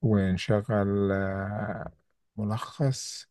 ونشغل آه، ملخص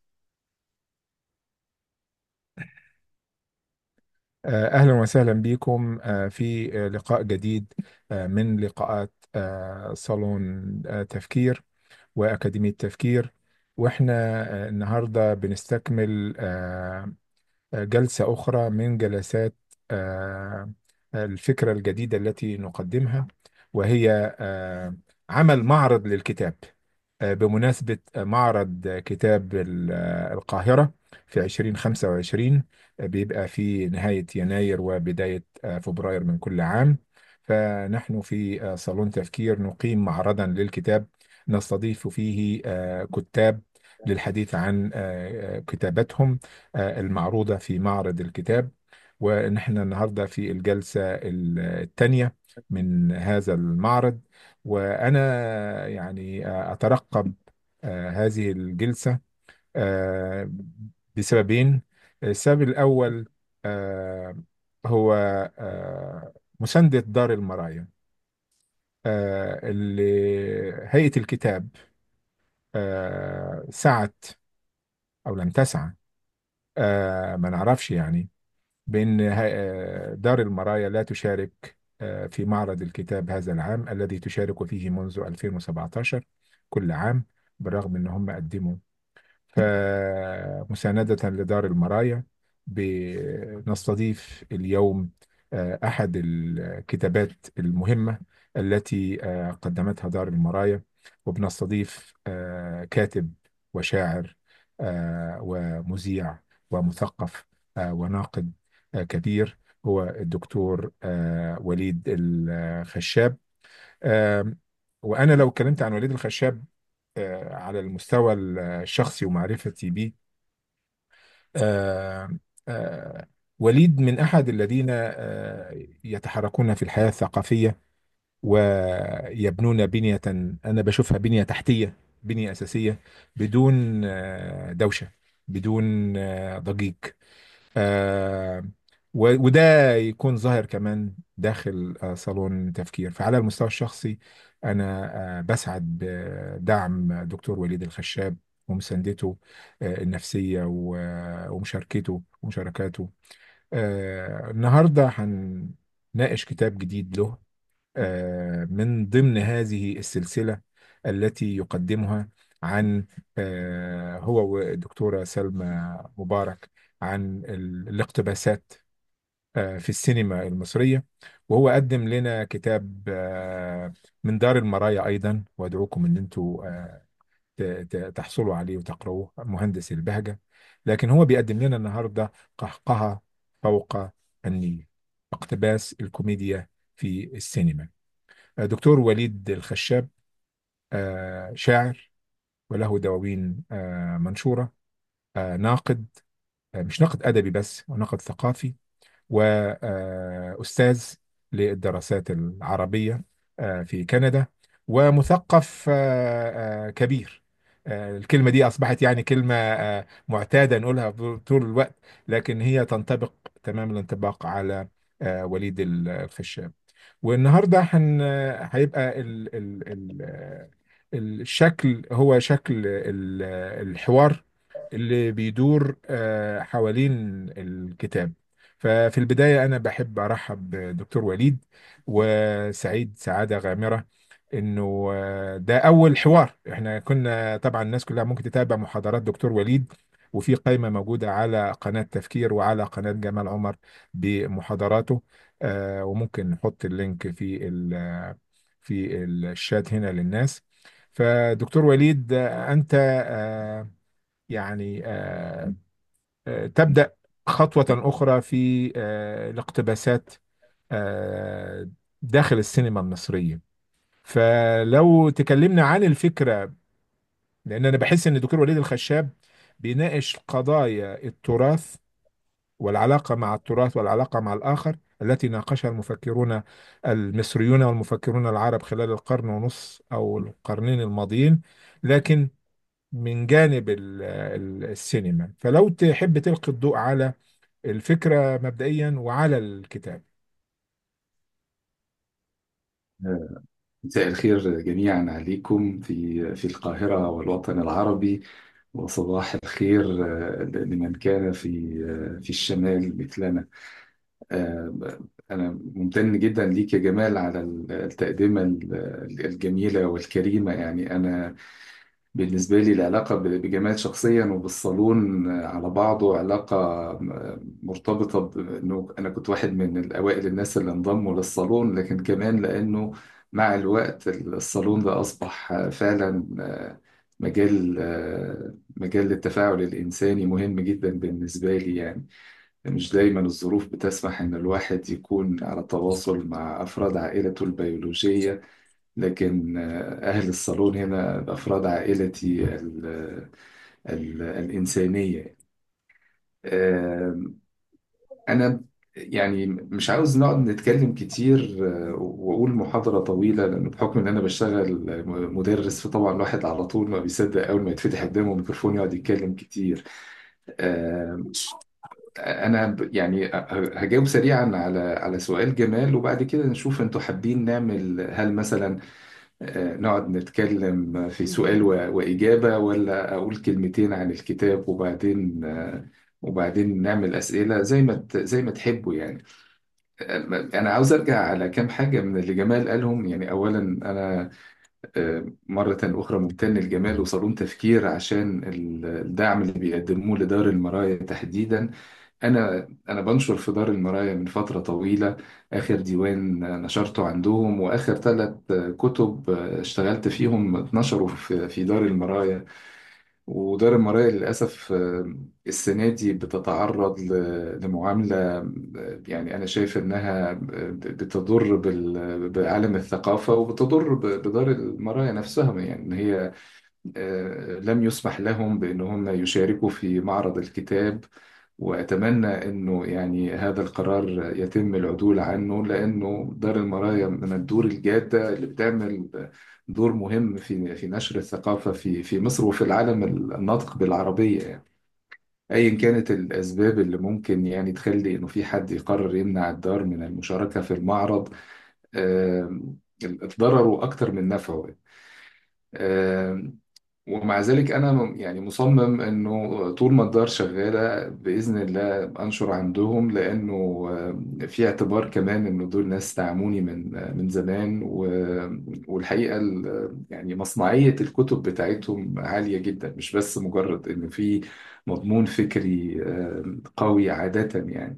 آه، أهلا وسهلا بكم آه، في آه، لقاء جديد آه، من لقاءات آه، صالون آه، تفكير وأكاديمية تفكير وإحنا آه، النهاردة بنستكمل آه، جلسة أخرى من جلسات آه، الفكرة الجديدة التي نقدمها وهي آه، عمل معرض للكتاب آه، بمناسبة معرض كتاب ال- آه، القاهرة في 2025 آه، بيبقى في نهاية يناير وبداية آه، فبراير من كل عام فنحن في آه، صالون تفكير نقيم معرضا للكتاب نستضيف فيه آه، كتاب للحديث عن آه، آه، كتاباتهم آه، المعروضة في معرض الكتاب ونحن النهاردة في الجلسة الثانية من هذا المعرض وأنا يعني آه، أترقب آه، هذه الجلسة آه، بسببين السبب الأول آه، هو آه، مساندة دار المرايا آه، اللي هيئة الكتاب آه، سعت أو لم تسعى آه، ما نعرفش يعني بأن ه- دار المرايا لا تشارك آه، في معرض الكتاب هذا العام الذي تشارك فيه منذ 2017 كل عام بالرغم أن هم قدموا فمساندة لدار المرايا بنستضيف اليوم آه، أحد الكتابات المهمة التي آه، قدمتها دار المرايا وبنستضيف آه، كاتب وشاعر آه، ومذيع ومثقف آه، وناقد آه، كبير هو الدكتور آه، وليد الخشاب آم، وأنا لو اتكلمت عن وليد الخشاب آه، على المستوى الشخصي ومعرفتي به آه، آه، وليد من أحد الذين آه، يتحركون في الحياة الثقافية ويبنون بنية أنا بشوفها بنية تحتية بنية أساسية بدون آه، دوشة بدون آه، ضجيج آه، و- وده يكون ظاهر كمان داخل آه، صالون تفكير فعلى المستوى الشخصي أنا آه، بسعد بدعم دكتور وليد الخشاب ومساندته آه، النفسية و- ومشاركته ومشاركاته آه، النهاردة هنناقش كتاب جديد له آه، من ضمن هذه السلسلة التي يقدمها عن آه، هو والدكتورة سلمى مبارك عن ال- الاقتباسات آه، في السينما المصرية وهو قدم لنا كتاب آه، من دار المرايا أيضا وأدعوكم أن أنتوا آه، ت- ت- تحصلوا عليه وتقرأوه مهندس البهجة لكن هو بيقدم لنا النهاردة قهقهة فوق النيل اقتباس الكوميديا في السينما دكتور وليد الخشاب آه، شاعر وله دواوين آه، منشورة آه، ناقد آه، مش ناقد أدبي بس وناقد ثقافي وأستاذ للدراسات العربية آه، في كندا ومثقف آه، آه، كبير آه، الكلمة دي أصبحت يعني كلمة آه، معتادة نقولها طول الوقت لكن هي تنطبق تمام الانطباق على آه، وليد الخشاب والنهارده هن هيبقى ال... ال... ال... الشكل هو شكل ال... الحوار اللي بيدور آه، حوالين الكتاب ففي البداية أنا بحب أرحب بدكتور وليد وسعيد سعادة غامرة إنه آه، ده أول حوار إحنا كنا طبعا الناس كلها ممكن تتابع محاضرات دكتور وليد وفي قائمة موجودة على قناة تفكير وعلى قناة جمال عمر بمحاضراته آه، وممكن نحط اللينك في ال- في الشات هنا للناس فدكتور وليد آه، أنت آه، يعني آه، آه، تبدأ خطوة أخرى في آه، الاقتباسات آه، داخل السينما المصرية فلو تكلمنا عن الفكرة لأن أنا بحس إن دكتور وليد الخشاب بيناقش قضايا التراث والعلاقة مع التراث والعلاقة مع الآخر التي ناقشها المفكرون المصريون والمفكرون العرب خلال القرن ونص أو القرنين الماضيين لكن من جانب ال- ال- السينما فلو تحب تلقي الضوء على الفكرة مبدئيا وعلى الكتاب مساء الخير جميعا عليكم في في القاهرة والوطن العربي وصباح الخير آه، لمن كان في آه، في الشمال مثلنا آه، أنا ممتن جدا ليك يا جمال على التقدمة الجميلة والكريمة يعني أنا بالنسبة لي العلاقة ب- بجمال شخصيا وبالصالون على بعضه علاقة مرتبطة بأنه أنا كنت واحد من الأوائل الناس اللي انضموا للصالون لكن كمان لأنه مع الوقت الصالون ده أصبح فعلا مجال مجال للتفاعل الإنساني مهم جدا بالنسبة لي يعني مش دايما الظروف بتسمح إن الواحد يكون على تواصل مع أفراد عائلته البيولوجية لكن آه، أهل الصالون هنا أفراد عائلتي ال ال الإنسانية آه، أنا يعني مش عاوز نقعد نتكلم كتير آه، وأقول محاضرة طويلة لأن بحكم إن أنا بشتغل مدرس فطبعا الواحد على طول ما بيصدق أول ما يتفتح قدامه ميكروفون يقعد يتكلم كتير آه، أنا ب- يعني ه- هجاوب سريعا على على سؤال جمال وبعد كده نشوف أنتوا حابين نعمل هل مثلا آه، نقعد نتكلم في سؤال و- وإجابة ولا أقول كلمتين عن الكتاب وبعدين آه، وبعدين نعمل أسئلة زي ما ت- زي ما تحبوا يعني آه، أنا عاوز أرجع على كام حاجة من اللي جمال قالهم يعني أولا أنا آه، مرة أخرى ممتن لجمال وصالون تفكير عشان ال- الدعم اللي بيقدموه لدار المرايا تحديدا أنا أنا بنشر في دار المرايا من فترة طويلة آخر ديوان نشرته عندهم وآخر ثلاث كتب اشتغلت فيهم اتنشروا في في دار المرايا ودار المرايا للأسف السنة دي بتتعرض ل- لمعاملة يعني أنا شايف إنها بتضر بال- بعالم الثقافة وبتضر ب- بدار المرايا نفسها يعني إن هي آه، لم يسمح لهم بأن هم يشاركوا في معرض الكتاب وأتمنى أنه يعني هذا القرار يتم العدول عنه لأنه دار المرايا من الدور الجادة اللي بتعمل دور مهم في في نشر الثقافة في في مصر وفي العالم الناطق بالعربية يعني أيا كانت الأسباب اللي ممكن يعني تخلي إنه في حد يقرر يمنع الدار من المشاركة في المعرض آه، الضرر أكتر من نفعه آه، ومع ذلك أنا م- يعني مصمم إنه طول ما الدار شغالة بإذن الله أنشر عندهم لأنه آه، في اعتبار كمان إنه دول ناس دعموني من آه، من زمان و- والحقيقة ال- يعني مصنعية الكتب بتاعتهم عالية جدا مش بس مجرد إنه في مضمون فكري آه، قوي عادة يعني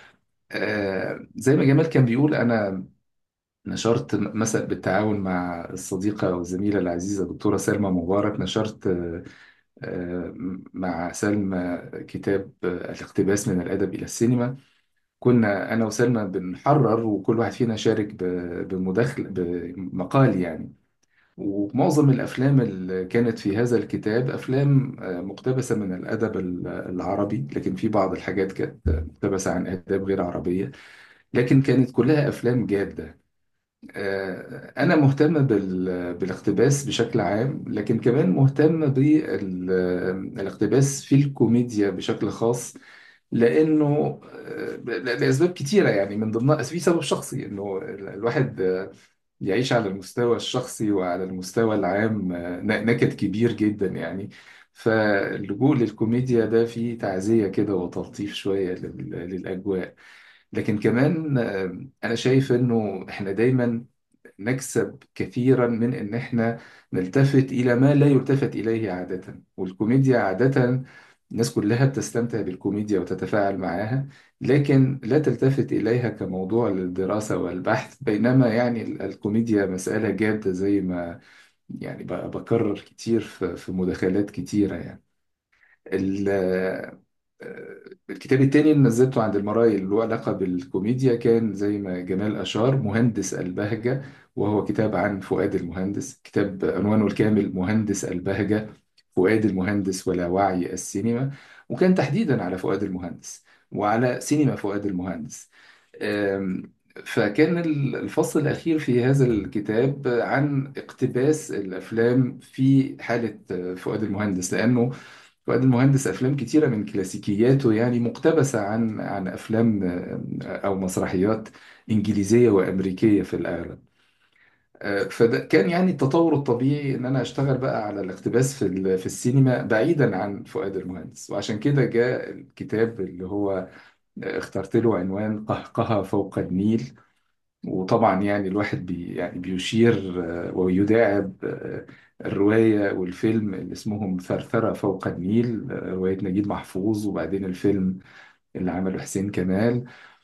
آه، زي ما جمال كان بيقول أنا نشرت مثلا بالتعاون مع الصديقة والزميلة العزيزة دكتورة سلمى مبارك نشرت آه، آه، مع سلمى كتاب آه، الاقتباس من الأدب إلى السينما كنا أنا وسلمى بنحرر وكل واحد فينا شارك ب- بمداخلة بمقال يعني ومعظم الأفلام اللي كانت في هذا الكتاب أفلام آه، مقتبسة من الأدب ال- العربي لكن في بعض الحاجات كانت مقتبسة عن آداب غير عربية لكن كانت كلها أفلام جادة آه، أنا مهتم بال... بالاقتباس بشكل عام لكن كمان مهتم بالاقتباس في الكوميديا بشكل خاص لأنه آه، ل- لأسباب كتيرة يعني من ضمنها في سبب شخصي إنه ال- الواحد آه، يعيش على المستوى الشخصي وعلى المستوى العام آه، ن- نكد كبير جدا يعني فاللجوء للكوميديا ده فيه تعزية كده وتلطيف شوية لل- للأجواء لكن كمان آه، أنا شايف إنه إحنا دايما نكسب كثيرا من ان احنا نلتفت الى ما لا يلتفت اليه عاده والكوميديا عاده الناس كلها بتستمتع بالكوميديا وتتفاعل معها لكن لا تلتفت اليها كموضوع للدراسه والبحث بينما يعني ال- الكوميديا مساله جاده زي ما يعني ب- بكرر كتير في في مداخلات كتيره يعني ال- آه، الكتاب التاني اللي نزلته عند المرايل اللي له علاقة بالكوميديا كان زي ما جمال أشار مهندس البهجة وهو كتاب عن فؤاد المهندس كتاب عنوانه الكامل مهندس البهجة فؤاد المهندس ولا وعي السينما وكان تحديدا على فؤاد المهندس وعلى سينما فؤاد المهندس آم، فكان الفصل الأخير في هذا الكتاب عن اقتباس الأفلام في حالة فؤاد المهندس لأنه فؤاد المهندس أفلام كتيرة من كلاسيكياته يعني مقتبسة عن عن أفلام آه، أو مسرحيات إنجليزية وأمريكية في الأغلب آه، فده كان يعني التطور الطبيعي ان انا اشتغل بقى على الاقتباس في ال- في السينما بعيدا عن فؤاد المهندس وعشان كده جاء الكتاب اللي هو اخترت له عنوان قهقه فوق النيل وطبعا يعني الواحد بي يعني بيشير آه، ويداعب آه، الرواية والفيلم اللي اسمهم ثرثرة فوق النيل آه، رواية نجيب محفوظ وبعدين الفيلم اللي عمله حسين كمال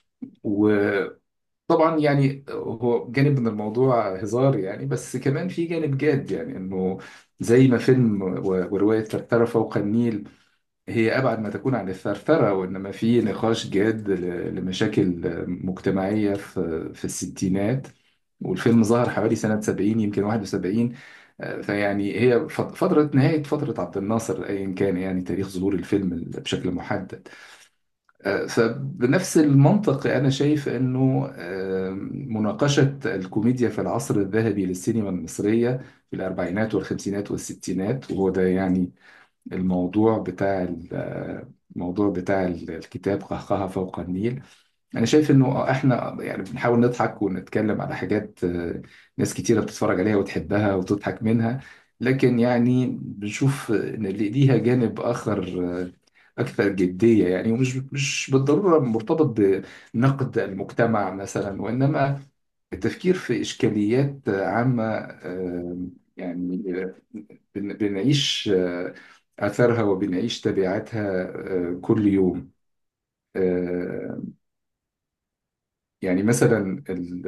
طبعا يعني هو جانب من الموضوع هزار يعني بس كمان في جانب جاد يعني انه زي ما فيلم و- ورواية ثرثرة فوق النيل هي ابعد ما تكون عن الثرثرة وانما في نقاش جاد ل- لمشاكل مجتمعية في في الستينات والفيلم ظهر حوالي سنة 70 يمكن 71 آه، فيعني هي فت- فترة نهاية فترة عبد الناصر أيا كان يعني تاريخ ظهور الفيلم بشكل محدد آه، فبنفس المنطق أنا شايف أنه آه، مناقشة الكوميديا في العصر الذهبي للسينما المصرية في الأربعينات والخمسينات والستينات وهو ده يعني الموضوع بتاع ال- آه، الموضوع بتاع ال- الكتاب قهقه فوق النيل أنا شايف إنه إحنا يعني بنحاول نضحك ونتكلم على حاجات آه، ناس كتيرة بتتفرج عليها وتحبها وتضحك منها لكن يعني بنشوف إن اللي ليها جانب آخر آه، أكثر جدية يعني ومش مش بالضرورة مرتبط بنقد المجتمع مثلا وإنما التفكير في إشكاليات عامة آه، يعني بن- بنعيش آه، آثارها وبنعيش تبعاتها آه، كل يوم آه، يعني مثلا ال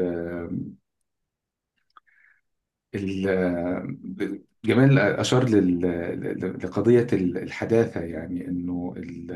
ال جمال أشار لل- لقضية الحداثة يعني إنه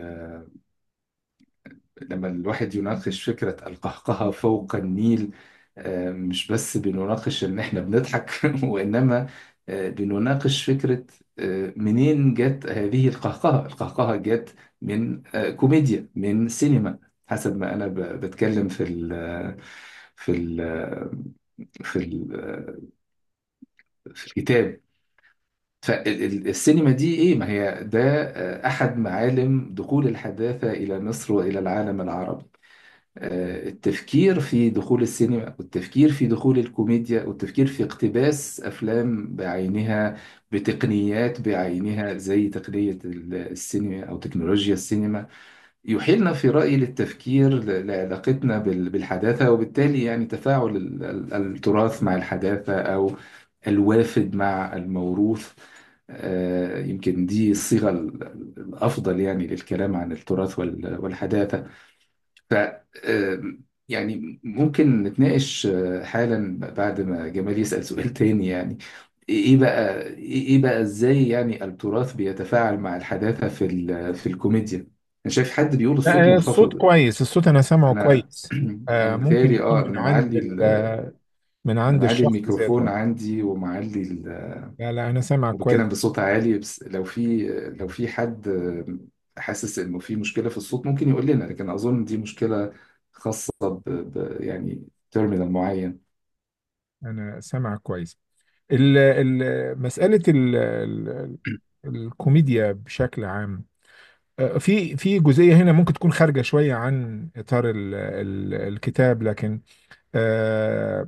لما الواحد يناقش فكرة القهقهة فوق النيل آه، مش بس بنناقش إن إحنا بنضحك وإنما آه، بنناقش فكرة آه، منين جت هذه القهقهة القهقهة جت من آه، كوميديا من سينما حسب ما أنا ب- بتكلم في ال في ال في ال في الكتاب فالسينما دي ايه ما هي ده آه، احد معالم دخول الحداثة الى مصر والى العالم العربي آه، التفكير في دخول السينما والتفكير في دخول الكوميديا والتفكير في اقتباس أفلام بعينها بتقنيات بعينها زي تقنية ال- السينما أو تكنولوجيا السينما يحيلنا في رأيي للتفكير ل- لعلاقتنا بال- بالحداثة وبالتالي يعني تفاعل ال- ال- التراث مع الحداثة أو الوافد مع الموروث آه، يمكن دي الصيغة ال- الأفضل يعني للكلام عن التراث وال- والحداثة ف آه، يعني ممكن نتناقش آه، حالا بعد ما جمال يسأل سؤال تاني يعني ايه بقى ايه إيه بقى ازاي يعني التراث بيتفاعل مع الحداثة في ال- في الكوميديا انا شايف حد بيقول الصوت آه، الصوت منخفض كويس الصوت انا سامعه انا كويس آه، انا ممكن بيتهيألي يكون اه من انا عند معلي ال- ال... آه، من انا عند معلي الشخص الميكروفون ذاته عندي ومعلي ال... لا لا انا سامعك كويس وبتكلم بصوت عالي بس لو في لو في حد حاسس انه في مشكله في الصوت ممكن يقول لنا لكن اظن دي مشكله خاصه ب... ب... يعني تيرمينال معين انا سامعك كويس ال- ال- مسألة ال- ال- الكوميديا بشكل عام آه، في في جزئية هنا ممكن تكون خارجة شوية عن إطار ال- ال- الكتاب لكن آه،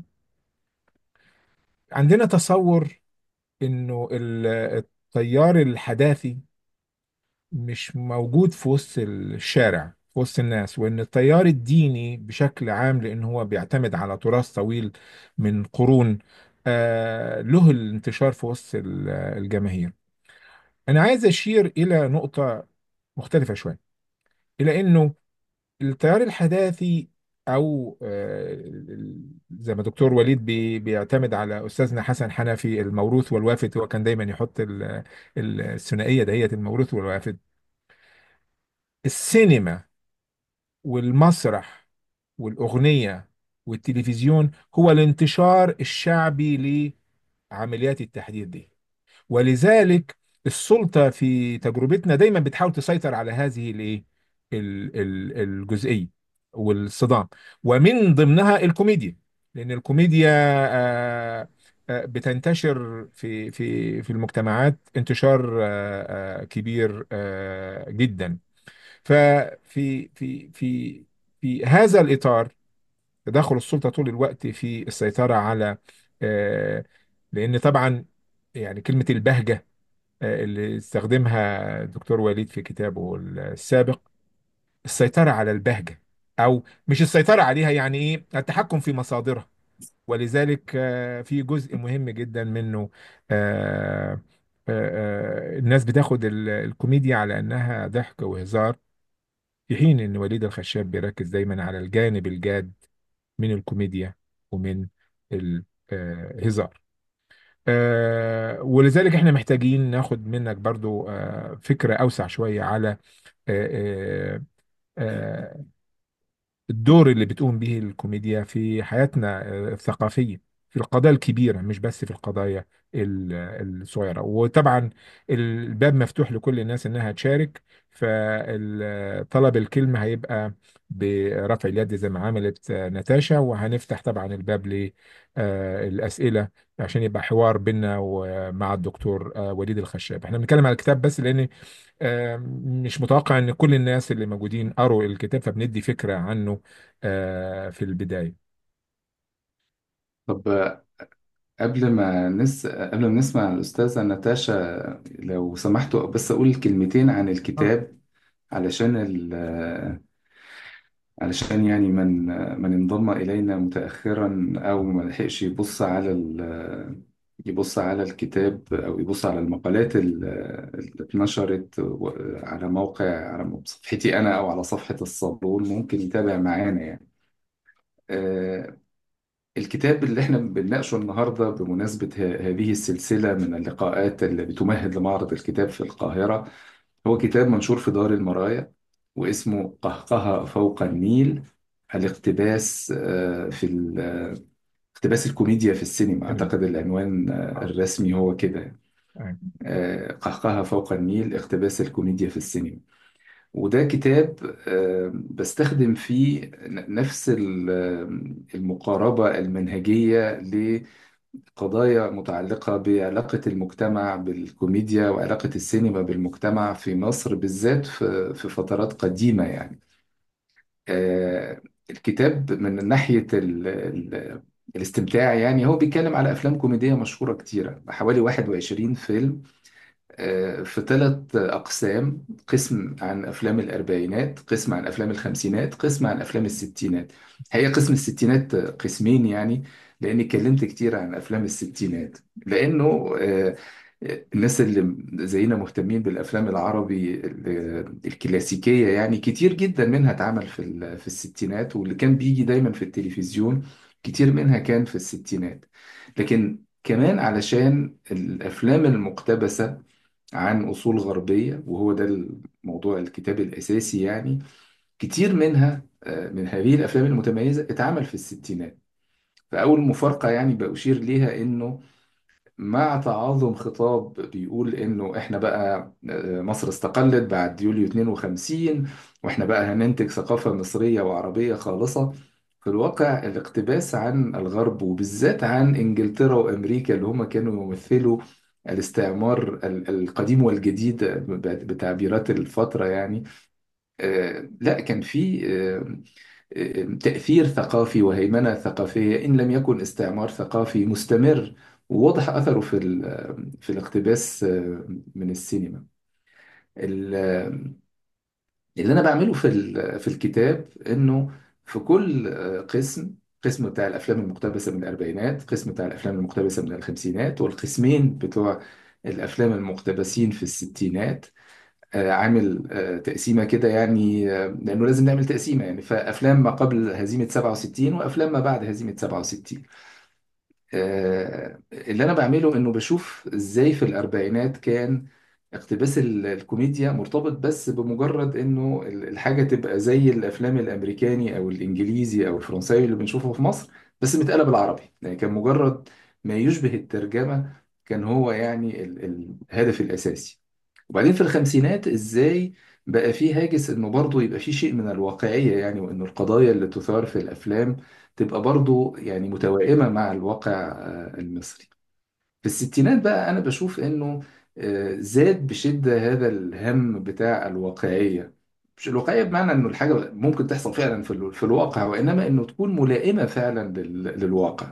عندنا تصور إنه ال- التيار الحداثي مش موجود في وسط الشارع في وسط الناس وإن التيار الديني بشكل عام لأنه هو بيعتمد على تراث طويل من قرون آه، له الانتشار في وسط ال- الجماهير أنا عايز أشير إلى نقطة مختلفة شوية إلى إنه التيار الحداثي أو آه، زي ما دكتور وليد بي- بيعتمد على أستاذنا حسن حنفي الموروث والوافد هو كان دايما يحط ال- الثنائية دهية الموروث والوافد السينما والمسرح والأغنية والتلفزيون هو الانتشار الشعبي لعمليات التحديد دي ولذلك السلطة في تجربتنا دايما بتحاول تسيطر على هذه الايه ال- ال- الجزئية والصدام ومن ضمنها الكوميديا لأن الكوميديا آه، آه، بتنتشر في في في المجتمعات انتشار آه، آه، كبير آه، جدا ففي في في في هذا الإطار تدخل السلطة طول الوقت في السيطرة على آه، لأن طبعا يعني كلمة البهجة آه، اللي استخدمها الدكتور وليد في كتابه السابق السيطرة على البهجة أو مش السيطرة عليها يعني إيه التحكم في مصادرها ولذلك آه، في جزء مهم جدا منه آه، آه، آه، الناس بتاخد ال- الكوميديا على أنها ضحك وهزار في حين أن وليد الخشاب بيركز دايما على الجانب الجاد من الكوميديا ومن الهزار آه، ولذلك احنا محتاجين ناخد منك برضو آه، فكرة أوسع شوية على آه، آه، آه، الدور اللي بتقوم به الكوميديا في حياتنا آه، الثقافية في القضايا الكبيرة مش بس في القضايا ال- الصغيرة وطبعا الباب مفتوح لكل الناس إنها تشارك فطلب الكلمة هيبقى برفع اليد زي ما عملت آه، ناتاشا وهنفتح طبعا الباب للأسئلة عشان يبقى حوار بيننا ومع الدكتور آه، وليد الخشاب احنا بنتكلم على الكتاب بس لأن آه، مش متوقع ان كل الناس اللي موجودين قروا الكتاب فبندي فكرة عنه آه، في البداية طب قبل ما نس قبل ما نسمع الأستاذة ناتاشا لو سمحتوا بس أقول كلمتين عن اه الكتاب علشان ال... علشان يعني من من انضم إلينا متأخرا أو ما لحقش يبص على ال... يبص على الكتاب أو يبص على المقالات ال- اللي اتنشرت و- على موقع على صفحتي أنا أو على صفحة الصالون ممكن يتابع معانا يعني آه، الكتاب اللي احنا بنناقشه النهارده بمناسبة ه- هذه السلسلة من اللقاءات اللي بتمهد لمعرض الكتاب في القاهرة هو كتاب منشور في دار المرايا واسمه قهقه فوق النيل الاقتباس آه، في ال- آه، اقتباس الكوميديا في السينما سينما أعتقد العنوان آه، اه الرسمي هو كده آه. آه، قهقه فوق النيل اقتباس الكوميديا في السينما وده كتاب آه، بستخدم فيه ن- نفس ال- آه، المقاربة المنهجية قضايا متعلقة بعلاقة المجتمع بالكوميديا وعلاقة السينما بالمجتمع في مصر بالذات في في فترات قديمة يعني آه، الكتاب من ناحية ال ال الاستمتاع يعني هو بيتكلم على أفلام كوميدية مشهورة كتيرة حوالي 21 فيلم آه، في ثلاث أقسام قسم عن أفلام الأربعينات قسم عن أفلام الخمسينات قسم عن أفلام الستينات هي قسم الستينات قسمين يعني لأني اتكلمت كتير عن أفلام الستينات لأنه آه، الناس اللي زينا مهتمين بالأفلام العربي ال- الكلاسيكية يعني كتير جدا منها اتعمل في ال- في الستينات واللي كان بيجي دايما في التلفزيون كتير منها كان في الستينات لكن كمان علشان الأفلام المقتبسة عن أصول غربية وهو ده الموضوع الكتاب الأساسي يعني كتير منها آه، من هذه الأفلام المتميزة اتعمل في الستينات فأول مفارقة يعني بأشير ليها إنه مع تعاظم خطاب بيقول إنه إحنا بقى آه، مصر استقلت بعد يوليو 52 وإحنا بقى هننتج ثقافة مصرية وعربية خالصة في الواقع الاقتباس عن الغرب وبالذات عن إنجلترا وأمريكا اللي هم كانوا يمثلوا الاستعمار ال- القديم والجديد بتعبيرات الفترة يعني آه، لا كان في آه، آه، تأثير ثقافي وهيمنة ثقافية إن لم يكن استعمار ثقافي مستمر وواضح أثره في ال- في الاقتباس آه، من السينما ال- اللي أنا بعمله في ال- في الكتاب إنه في كل آه، قسم قسم بتاع الأفلام المقتبسة من الأربعينات قسم بتاع الأفلام المقتبسة من الخمسينات والقسمين بتوع الأفلام المقتبسين في الستينات آه، عامل آه، تقسيمة كده يعني آه، لأنه لازم نعمل تقسيمة يعني فأفلام ما قبل هزيمة 67 وأفلام ما بعد هزيمة 67 آه، اللي أنا بعمله إنه بشوف إزاي في الأربعينات كان اقتباس ال- الكوميديا مرتبط بس بمجرد إنه ال- الحاجة تبقى زي الأفلام الأمريكاني أو الإنجليزي أو الفرنساوي اللي بنشوفه في مصر بس متقلب بالعربي يعني كان مجرد ما يشبه الترجمة كان هو يعني ال- الهدف الأساسي وبعدين في الخمسينات ازاي بقى في هاجس انه برضه يبقى في شيء من الواقعية يعني وانه القضايا اللي تثار في الافلام تبقى برضه يعني متوائمة مع الواقع آه، المصري في الستينات بقى انا بشوف انه آه، زاد بشدة هذا الهم بتاع الواقعية مش الواقعية بمعنى انه الحاجة ممكن تحصل فعلا في ال- في الواقع وانما انه تكون ملائمة فعلا لل- للواقع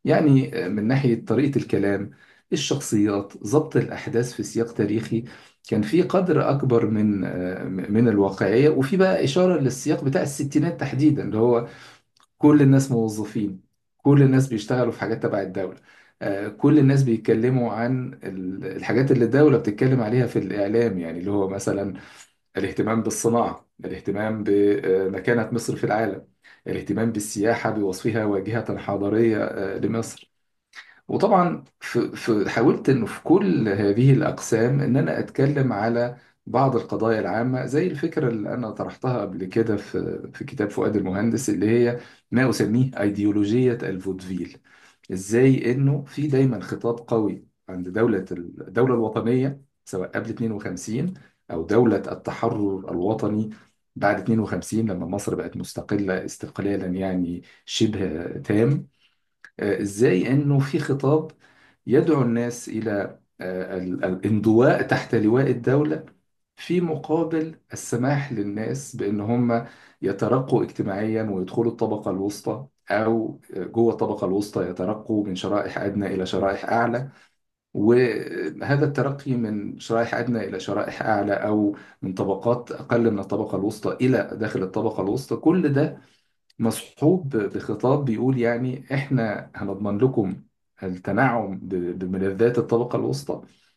يعني من ناحية طريقة الكلام الشخصيات ضبط الأحداث في سياق تاريخي كان في قدر أكبر من من الواقعية وفي بقى إشارة للسياق بتاع الستينات تحديدا اللي هو كل الناس موظفين كل الناس بيشتغلوا في حاجات تبع الدولة آه، كل الناس بيتكلموا عن ال- الحاجات اللي الدولة بتتكلم عليها في الإعلام يعني اللي هو مثلا الاهتمام بالصناعة الاهتمام بمكانة مصر في العالم الاهتمام بالسياحة بوصفها واجهة حضارية آه، لمصر وطبعا في في حاولت انه في كل هذه الاقسام ان انا اتكلم على بعض القضايا العامه زي الفكره اللي انا طرحتها قبل كده في في كتاب فؤاد المهندس اللي هي ما اسميه ايديولوجيه الفودفيل ازاي انه في دايما خطاب قوي عند دوله الدوله الوطنيه سواء قبل 52 او دوله التحرر الوطني بعد 52 لما مصر بقت مستقله استقلالا يعني شبه تام آه، ازاي انه في خطاب يدعو الناس الى آه، ال- الانضواء تحت لواء الدولة في مقابل السماح للناس بان هم يترقوا اجتماعيا ويدخلوا الطبقة الوسطى او آه، جوه الطبقة الوسطى يترقوا من شرائح ادنى الى شرائح اعلى وهذا الترقي من شرائح ادنى الى شرائح اعلى او من طبقات اقل من الطبقة الوسطى الى داخل الطبقة الوسطى كل ده مصحوب بخطاب بيقول يعني احنا هنضمن لكم التنعم ب- بملذات الطبقة الوسطى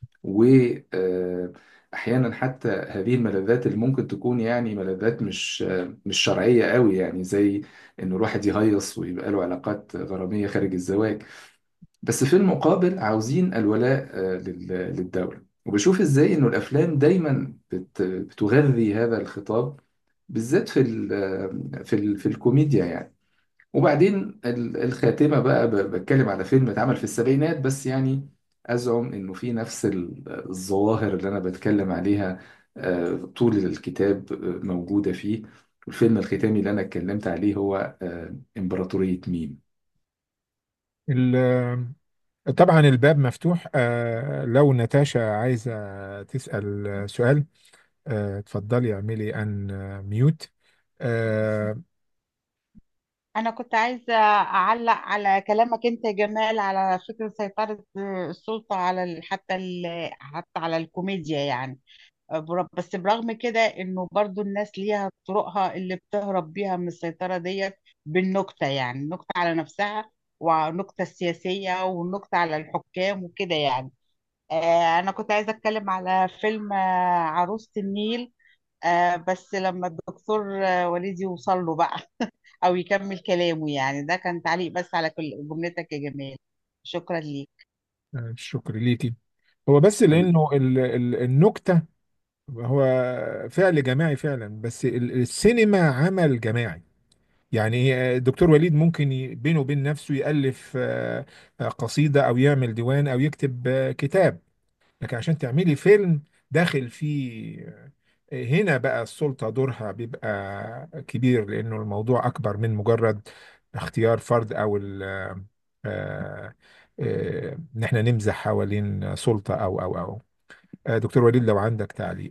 وأحيانا حتى هذه الملذات اللي ممكن تكون يعني ملذات مش آه، مش شرعية قوي يعني زي إنه الواحد يهيص ويبقى له علاقات غرامية خارج الزواج بس في المقابل عاوزين الولاء آه، لل- للدولة وبشوف إزاي إنه الأفلام دايما بت- بتغذي هذا الخطاب بالذات في ال في ال في الكوميديا يعني وبعدين ال- الخاتمة بقى ب- بتكلم على فيلم اتعمل في السبعينات بس يعني أزعم إنه في نفس ال- الظواهر اللي أنا بتكلم عليها آه، طول الكتاب آه، موجودة فيه الفيلم الختامي اللي أنا اتكلمت عليه هو آه، إمبراطورية ميم ال- طبعا الباب مفتوح آه، لو نتاشا عايزة تسأل سؤال آه، اتفضلي اعملي ان ميوت آه، أنا كنت عايزة أعلق على كلامك أنت يا جمال على فكرة سيطرة السلطة على ال- حتى ال- حتى على الكوميديا يعني بر- بس برغم كده إنه برضو الناس ليها طرقها اللي بتهرب بيها من السيطرة ديت بالنكتة يعني النكتة على نفسها والنكتة السياسية والنكتة على الحكام وكده يعني آه، أنا كنت عايزة أتكلم على فيلم آه، عروسة النيل آه، بس لما الدكتور آه، وليد يوصل له بقى او يكمل كلامه يعني ده كان تعليق بس على كل جملتك يا جمال شكرا ليك الشكر ليكي هو بس لانه ال- ال- النكتة هو فعل جماعي فعلا بس ال- السينما عمل جماعي يعني الدكتور وليد ممكن ي- بينه وبين نفسه يألف آه، آه، قصيدة أو يعمل ديوان أو يكتب آه، كتاب لكن عشان تعملي فيلم داخل فيه آه، هنا بقى السلطة دورها بيبقى كبير لأنه الموضوع أكبر من مجرد اختيار فرد أو ال- آه، آه، آه، إن احنا نمزح حوالين سلطة أو أو أو آه، دكتور وليد لو عندك تعليق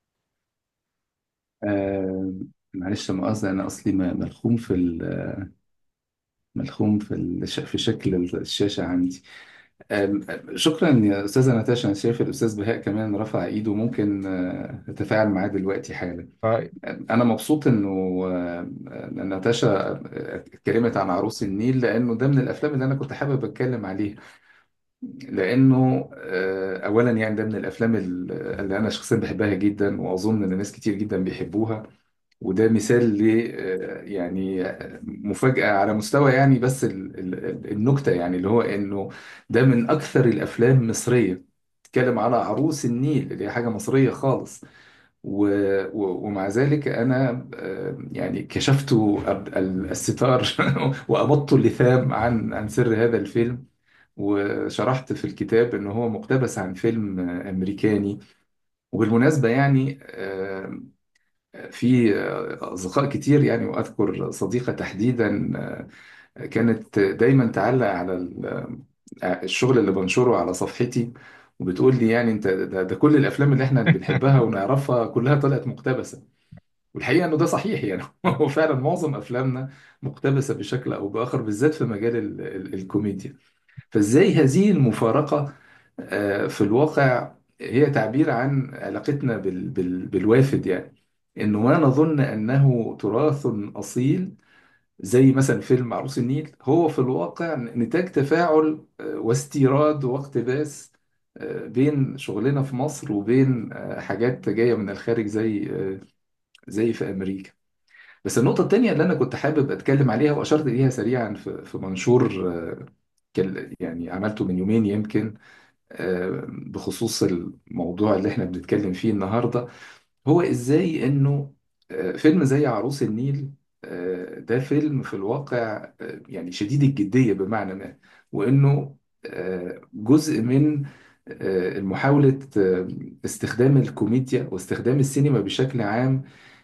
آه، معلش لا مؤاخذة أنا أصلي م- ملخوم في ال- ملخوم في الش- في شكل الشاشة عندي آم، شكرا يا أستاذة نتاشا أنا شايف الأستاذ بهاء كمان رفع إيده ممكن آه، أتفاعل معاه دلوقتي حالا آه، آم، أنا مبسوط إنه آه، آه، نتاشا آه، اتكلمت عن عروس النيل لأنه ده من الأفلام اللي أنا كنت حابب أتكلم عليها لأنه آه، أولا يعني ده من الأفلام ال- اللي أنا شخصيا بحبها جدا وأظن إن ناس كتير جدا بيحبوها وده مثال ل آه، يعني آه، مفاجأة على مستوى يعني بس ال- ال- النكتة يعني اللي هو إنه ده من أكثر الأفلام مصرية تتكلم على عروس النيل اللي هي حاجة مصرية خالص و... و... ومع ذلك أنا آه، يعني كشفت أب- ال- الستار وأبطت اللثام عن عن سر هذا الفيلم وشرحت في الكتاب إنه هو مقتبس عن فيلم آه، أمريكاني وبالمناسبة يعني آه، في أصدقاء كتير يعني وأذكر صديقة تحديدا آه، كانت دايما تعلق على ال- آه، الشغل اللي بنشره على صفحتي وبتقول لي يعني انت ده, ده كل الافلام اللي احنا بنحبها ونعرفها كلها طلعت مقتبسه والحقيقة إنه ده صحيح يعني هو فعلا معظم أفلامنا مقتبسة بشكل أو بآخر بالذات في مجال ال ال الكوميديا فإزاي هذه المفارقة آه، في الواقع هي تعبير عن علاقتنا بال بال بالوافد يعني إنه ما نظن أنه تراث أصيل زي مثلا فيلم عروس النيل هو في الواقع نتاج تفاعل آه، واستيراد واقتباس آه، بين شغلنا في مصر وبين آه، حاجات جاية من الخارج زي آه، زي في أمريكا بس النقطة التانية اللي أنا كنت حابب أتكلم عليها وأشرت إليها سريعا في في منشور آه، كان- يعني عملته من يومين يمكن آه، بخصوص الموضوع اللي احنا بنتكلم فيه النهاردة هو ازاي انه آه، فيلم زي عروس النيل آه، ده فيلم في الواقع آه، يعني شديد الجدية بمعنى ما وانه آه، جزء من آه، محاولة آه، استخدام الكوميديا واستخدام السينما بشكل عام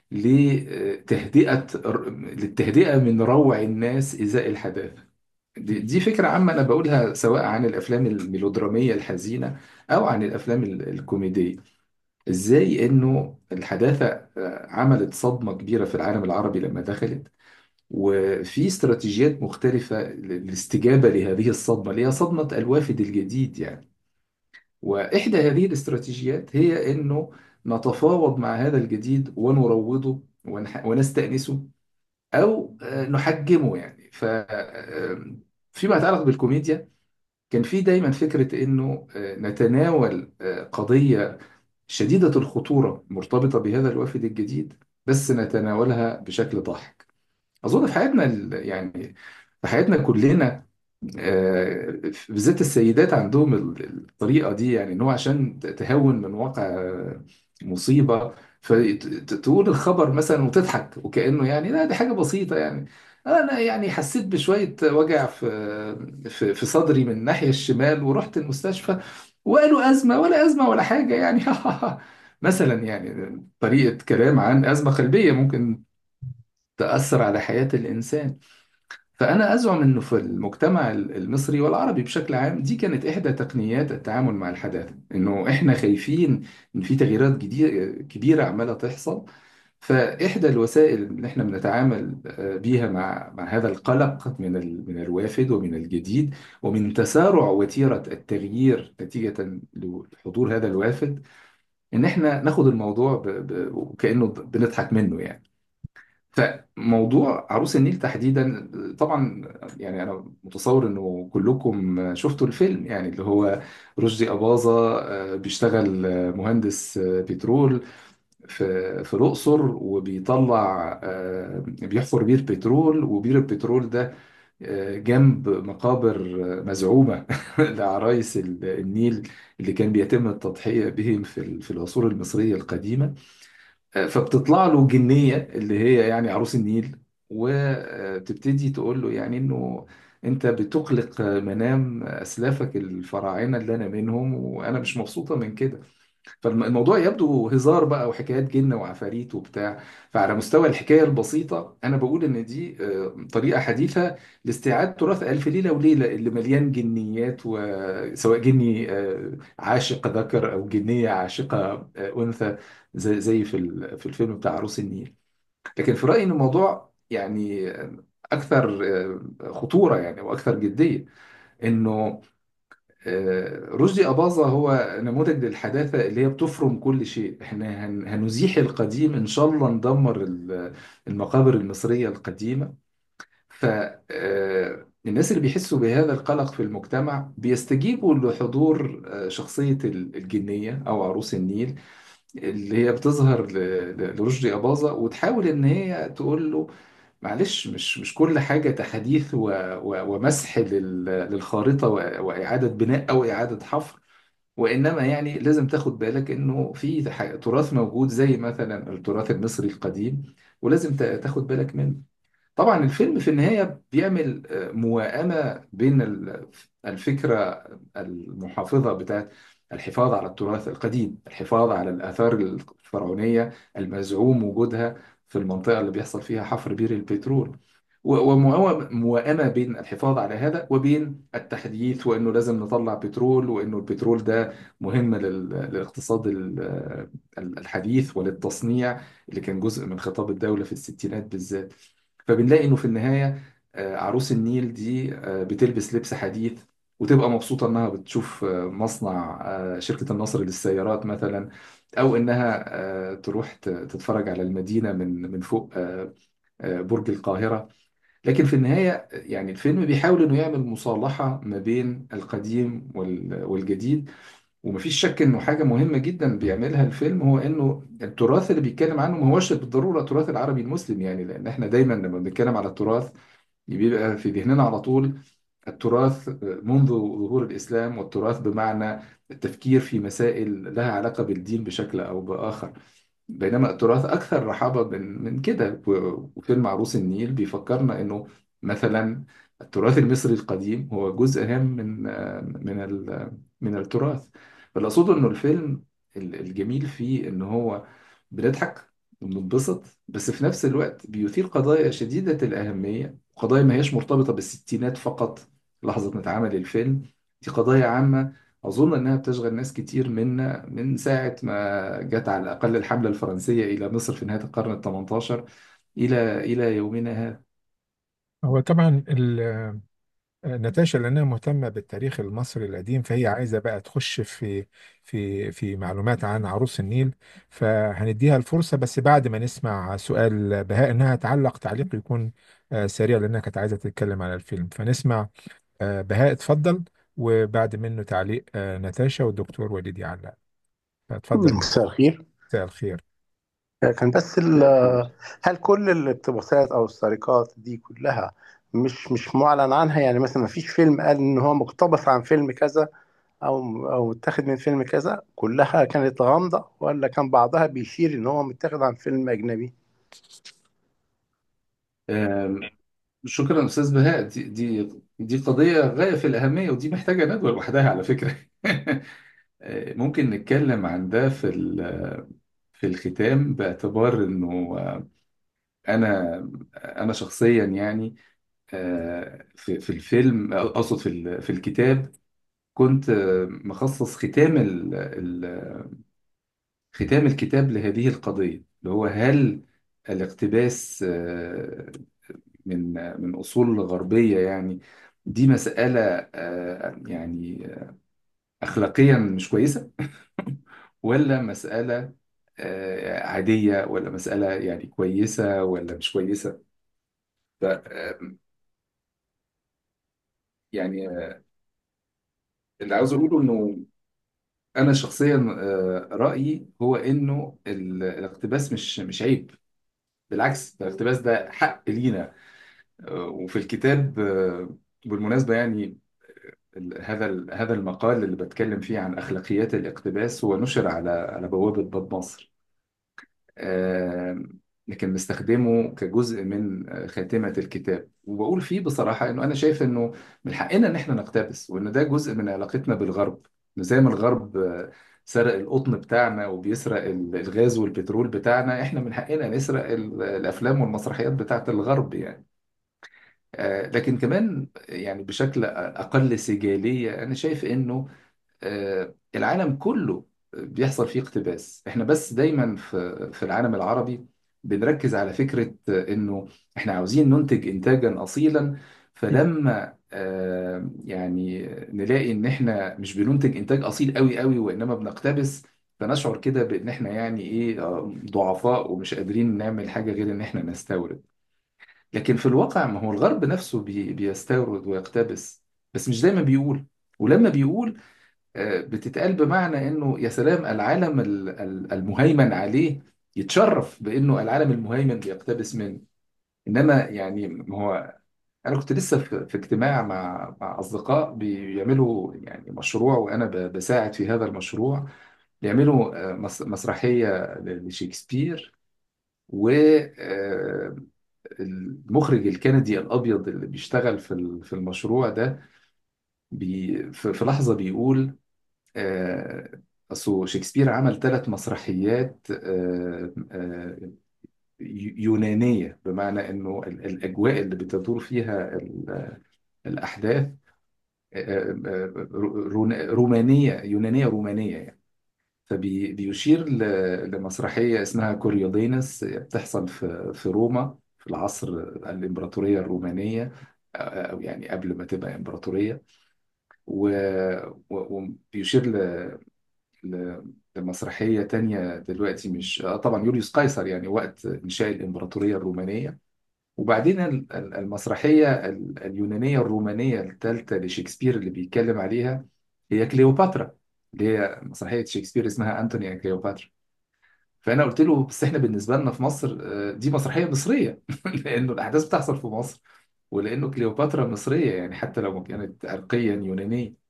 لتهدئة للتهدئة من روع الناس إزاء الحداثة دي, دي فكرة عامة أنا بقولها سواء عن الأفلام الميلودرامية الحزينة أو عن الأفلام ال- الكوميدية ازاي انه الحداثة آه، عملت صدمة كبيرة في العالم العربي لما دخلت وفي استراتيجيات مختلفة للاستجابة لهذه الصدمة اللي هي صدمة الوافد الجديد يعني وإحدى هذه الاستراتيجيات هي انه نتفاوض مع هذا الجديد ونروضه ونح- ونستأنسه أو آه، نحجمه يعني ف آه، فيما يتعلق بالكوميديا كان في دايما فكرة انه آه، نتناول آه، قضية شديدة الخطورة مرتبطة بهذا الوافد الجديد بس نتناولها بشكل ضاحك أظن في حياتنا ال- يعني في حياتنا كلنا آه، بالذات السيدات عندهم ال- الطريقة دي يعني إن هو عشان ت- تهون من واقع آه، مصيبة فتقول الخبر مثلا وتضحك وكأنه يعني لا دي حاجة بسيطة يعني أنا يعني حسيت بشوية وجع في في في صدري من الناحية الشمال ورحت المستشفى وقالوا أزمة ولا أزمة ولا حاجة يعني مثلا يعني طريقة كلام عن أزمة قلبية ممكن تأثر على حياة الإنسان فأنا أزعم أنه في المجتمع المصري والعربي بشكل عام دي كانت إحدى تقنيات التعامل مع الحداثة إنه إحنا خايفين إن في تغييرات جديدة كبيرة عمالة تحصل فإحدى الوسائل اللي إحنا بنتعامل آه، بيها مع مع هذا القلق من ال- من الوافد ومن الجديد ومن تسارع وتيرة التغيير نتيجة لحضور هذا الوافد إن إحنا ناخد الموضوع ب... ب... وكأنه بنضحك منه يعني فموضوع عروس النيل تحديدا طبعا يعني انا متصور انه كلكم شفتوا الفيلم يعني اللي هو رشدي أباظة آه، بيشتغل آه، مهندس آه، بترول في في الأقصر وبيطلع آه، بيحفر بير بترول وبير البترول ده آه، جنب مقابر آه، مزعومة لعرايس ال- النيل اللي كان بيتم التضحية بهم في ال- في العصور المصرية القديمة فبتطلع له جنية اللي هي يعني عروس النيل وتبتدي تقول له يعني انه انت بتقلق منام اسلافك الفراعنه اللي انا منهم وانا مش مبسوطه من كده فالموضوع يبدو هزار بقى وحكايات جن وعفاريت وبتاع فعلى مستوى الحكايه البسيطه انا بقول ان دي آه، طريقه حديثه لاستيعاب تراث الف ليله وليله اللي مليان جنيات وسواء جني آه، عاشق ذكر او جنيه عاشقه آه، انثى زي زي في ال- في الفيلم بتاع عروس النيل لكن في رايي ان الموضوع يعني آه، اكثر آه، خطوره يعني واكثر جديه انه آه، رشدي أباظة هو نموذج للحداثة اللي هي بتفرم كل شيء احنا هن- هنزيح القديم إن شاء الله ندمر ال- المقابر المصرية القديمة فالناس اللي بيحسوا بهذا القلق في المجتمع بيستجيبوا لحضور آه، شخصية ال- الجنية أو عروس النيل اللي هي بتظهر ل- ل- لرشدي أباظة وتحاول إن هي تقول له معلش مش مش كل حاجة تحديث و- و- ومسح لل- للخارطة و- وإعادة بناء أو إعادة حفر وإنما يعني لازم تاخد بالك إنه في ح- تراث موجود زي مثلا التراث المصري القديم ولازم تا- تاخد بالك منه طبعا الفيلم في النهاية بيعمل آه، موائمة بين ال- الفكرة المحافظة بتاعت الحفاظ على التراث القديم الحفاظ على الآثار الفرعونية المزعوم وجودها في المنطقة اللي بيحصل فيها حفر بير البترول وموائمة بين الحفاظ على هذا وبين التحديث وإنه لازم نطلع بترول وإنه البترول ده مهم لل- للاقتصاد ال- ال- الحديث وللتصنيع اللي كان جزء من خطاب الدولة في الستينات بالذات فبنلاقي إنه في النهاية آه، عروس النيل دي آه، بتلبس لبس حديث وتبقى مبسوطة إنها بتشوف آه، مصنع آه، شركة النصر للسيارات مثلا أو إنها آه، تروح ت- تتفرج على المدينة من من فوق آه، آه، برج القاهرة لكن في النهاية يعني الفيلم بيحاول إنه يعمل مصالحة ما بين القديم وال- والجديد ومفيش شك إنه حاجة مهمة جدا بيعملها الفيلم هو إنه التراث اللي بيتكلم عنه ما هوش بالضرورة التراث العربي المسلم يعني لأن إحنا دايما لما بنتكلم على التراث بيبقى في ذهننا على طول التراث منذ ظهور الإسلام والتراث بمعنى التفكير في مسائل لها علاقة بالدين بشكل أو بآخر بينما التراث أكثر رحابة من من كده و- وفيلم عروس النيل بيفكرنا إنه مثلا التراث المصري القديم هو جزء هام من من ال- من التراث فاللي أقصده إنه الفيلم ال- الجميل فيه إن هو بنضحك وبننبسط بس في نفس الوقت بيثير قضايا شديدة الأهمية قضايا ما هيش مرتبطة بالستينات فقط لحظة نتعامل الفيلم دي قضايا عامة أظن إنها بتشغل ناس كتير منا من ساعة ما جت على الأقل الحملة الفرنسية إلى مصر في نهاية القرن الثمنتاشر إلى إلى يومنا هذا هو طبعا ال- ناتاشا لأنها مهتمة بالتاريخ المصري القديم فهي عايزة بقى تخش في في في معلومات عن عروس النيل فهنديها الفرصة بس بعد ما نسمع سؤال بهاء إنها تعلق تعليق يكون آه، سريع لأنها كانت عايزة تتكلم على الفيلم فنسمع آه، بهاء اتفضل وبعد منه تعليق آه، ناتاشا والدكتور وليد يعلق فاتفضل مساء الخير مساء الخير كان بس ال- هل كل الاقتباسات او السرقات دي كلها مش مش معلن عنها يعني مثلا ما فيش فيلم قال ان هو مقتبس عن فيلم كذا او او متاخد من فيلم كذا كلها كانت غامضة ولا كان بعضها بيشير ان هو متاخد عن فيلم اجنبي آم، شكرا أستاذ بهاء دي دي دي قضية غاية في الأهمية ودي محتاجة ندوة لوحدها على فكرة آه، ممكن نتكلم عن ده في ال- في الختام باعتبار إنه آه، أنا أنا شخصيا يعني آه، في في الفيلم أقصد في ال- في الكتاب كنت آه، مخصص ختام ال- ال- ختام الكتاب لهذه القضية اللي هو هل الاقتباس آه، من من أصول غربية يعني دي مسألة آه، يعني أخلاقيا مش كويسة ولا مسألة آه، عادية ولا مسألة يعني كويسة ولا مش كويسة ف آه، يعني آه، اللي عاوز أقوله إنه أنا شخصيا آه، رأيي هو إنه ال- الاقتباس مش مش عيب بالعكس ده الاقتباس ده حق لينا آه، وفي الكتاب آه، بالمناسبة يعني ال- هذا ال- هذا المقال اللي بتكلم فيه عن أخلاقيات الاقتباس هو نشر على على بوابة باب مصر آه، لكن بستخدمه كجزء من آه، خاتمة الكتاب وبقول فيه بصراحة إنه أنا شايف إنه من حقنا إن إحنا نقتبس وإن ده جزء من علاقتنا بالغرب إنه زي ما الغرب آه، سرق القطن بتاعنا وبيسرق ال- الغاز والبترول بتاعنا إحنا من حقنا نسرق ال- الأفلام والمسرحيات بتاعت الغرب يعني آه، لكن كمان يعني بشكل أقل سجالية أنا شايف إنه آه، العالم كله بيحصل فيه اقتباس احنا بس دايما في في العالم العربي بنركز على فكرة آه، انه احنا عاوزين ننتج انتاجا اصيلا فلما آه، يعني نلاقي ان احنا مش بننتج انتاج اصيل قوي قوي وانما بنقتبس فنشعر كده بان احنا يعني ايه آه، ضعفاء ومش قادرين نعمل حاجة غير ان احنا نستورد لكن في الواقع ما هو الغرب نفسه بي بيستورد ويقتبس بس مش دايما بيقول ولما بيقول آه، بتتقال بمعنى انه يا سلام العالم ال- ال- المهيمن عليه يتشرف بانه العالم المهيمن بيقتبس منه انما يعني ما هو انا كنت لسه في في اجتماع مع مع اصدقاء بيعملوا يعني مشروع وانا ب- بساعد في هذا المشروع بيعملوا آه، مس- مسرحيه لشكسبير والمخرج الكندي الابيض اللي بيشتغل في ال- في المشروع ده بي في في لحظه بيقول آه، أصل شكسبير عمل ثلاث مسرحيات آه، آه، يونانية بمعنى إنه ال- الأجواء اللي بتدور فيها ال- الأحداث آه، آه، رو- رومانية يونانية رومانية يعني فبيشير لمسرحية اسمها كوريودينس بتحصل في في روما في العصر الإمبراطورية الرومانية أو يعني قبل ما تبقى إمبراطورية و- و- وبيشير ل- ل- لمسرحية تانية دلوقتي مش آه، طبعا يوليوس قيصر يعني وقت إنشاء الإمبراطورية الرومانية وبعدين ال- ال- المسرحية ال- اليونانية الرومانية الثالثة لشكسبير اللي بيتكلم عليها هي كليوباترا اللي هي مسرحية شكسبير اسمها أنتوني أند كليوباترا فأنا قلت له بس إحنا بالنسبة لنا في مصر آه، دي مسرحية مصرية لأنه الأحداث بتحصل في مصر ولأنه كليوباترا مصرية يعني حتى لو ما كانت عرقيا يونانية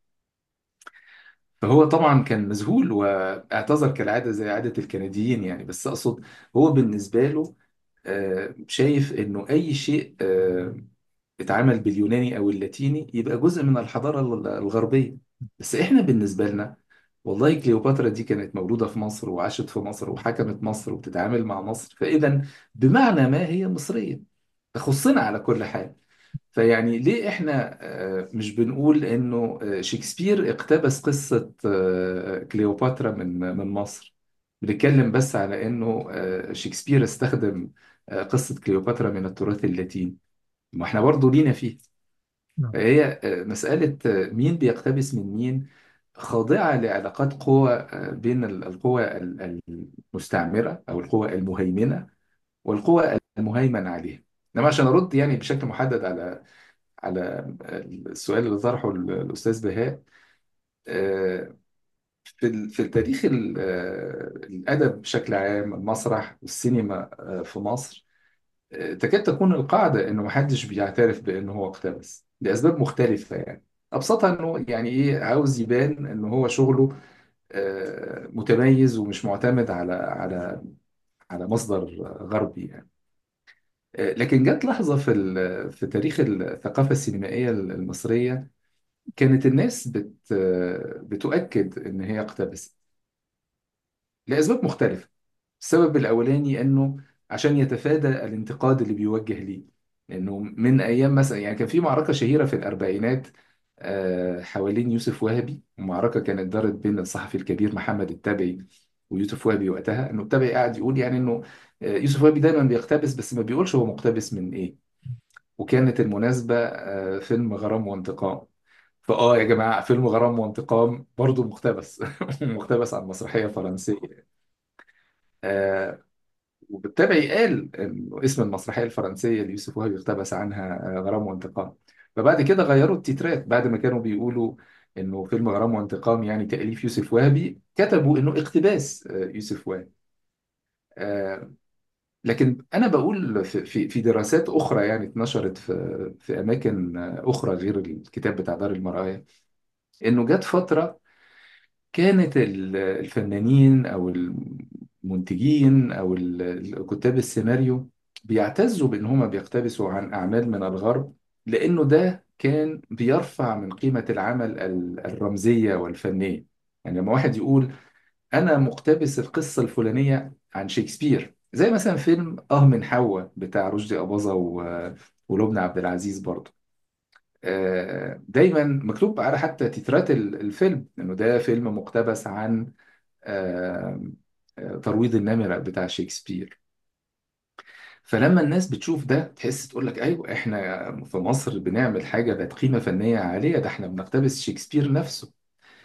فهو طبعا كان مذهول واعتذر كالعادة زي عادة الكنديين يعني بس أقصد هو بالنسبة له آه، شايف إنه أي شيء آه، اتعمل باليوناني او اللاتيني يبقى جزء من الحضاره الغربيه بس احنا بالنسبه لنا والله كليوباترا دي كانت مولوده في مصر وعاشت في مصر وحكمت مصر وبتتعامل مع مصر فاذا بمعنى ما هي مصريه تخصنا على كل حال فيعني ليه احنا آه، مش بنقول انه آه، شكسبير اقتبس قصه آه، كليوباترا من من مصر بنتكلم بس على انه آه، شكسبير استخدم آه، قصه كليوباترا من التراث اللاتيني ما احنا برضو لينا فيه نعم فهي آه، مسألة آه، مين بيقتبس من مين خاضعة لعلاقات قوى آه، بين ال- القوى ال- المستعمرة أو القوى المهيمنة والقوى المهيمن عليها إنما عشان أرد يعني بشكل محدد على على السؤال اللي طرحه ال- الأستاذ بهاء آه، في ال- في التاريخ ال- آه، الأدب بشكل عام المسرح والسينما آه، في مصر تكاد تكون القاعدة إنه محدش بيعترف بإنه هو اقتبس لأسباب مختلفة يعني أبسطها إنه يعني إيه عاوز يبان إنه هو شغله آه، متميز ومش معتمد على على على مصدر غربي يعني آه، لكن جت لحظة في ال- في تاريخ الثقافة السينمائية المصرية كانت الناس بت بتؤكد إن هي اقتبست لأسباب مختلفة السبب الأولاني إنه عشان يتفادى الانتقاد اللي بيوجه ليه لأنه من أيام مثلا يعني كان في معركة شهيرة في الأربعينات آه، حوالين يوسف وهبي ومعركة كانت دارت بين الصحفي الكبير محمد التبعي ويوسف وهبي وقتها إنه التبعي قاعد يقول يعني إنه آه، يوسف وهبي دايما بيقتبس بس ما بيقولش هو مقتبس من إيه وكانت المناسبة آه، فيلم غرام وانتقام فآه يا جماعة فيلم غرام وانتقام برضه مقتبس مقتبس عن مسرحية فرنسية آه، وبالتالي قال انه اسم المسرحيه الفرنسيه اللي يوسف وهبي اقتبس عنها آه، غرام وانتقام فبعد كده غيروا التترات بعد ما كانوا بيقولوا انه فيلم غرام وانتقام يعني تأليف يوسف وهبي كتبوا انه اقتباس آه، يوسف وهبي آه، لكن انا بقول في في في دراسات اخرى يعني اتنشرت في في اماكن آه، اخرى غير الكتاب بتاع دار المرآة انه جت فتره كانت ال- الفنانين او المنتجين او ال- كتاب السيناريو بيعتزوا بان هم بيقتبسوا عن اعمال من الغرب لانه ده كان بيرفع من قيمة العمل ال- الرمزية والفنية يعني لما واحد يقول انا مقتبس القصة الفلانية عن شكسبير زي مثلا فيلم اه من حواء بتاع رشدي أباظة و- ولبنى عبد العزيز برضه آه، دايما مكتوب على حتى تترات ال- الفيلم انه ده فيلم مقتبس عن آه، آه، ترويض النمر بتاع شكسبير فلما الناس بتشوف ده تحس تقول لك ايوه احنا في مصر بنعمل حاجه ذات قيمه فنيه عاليه ده احنا بنقتبس شكسبير نفسه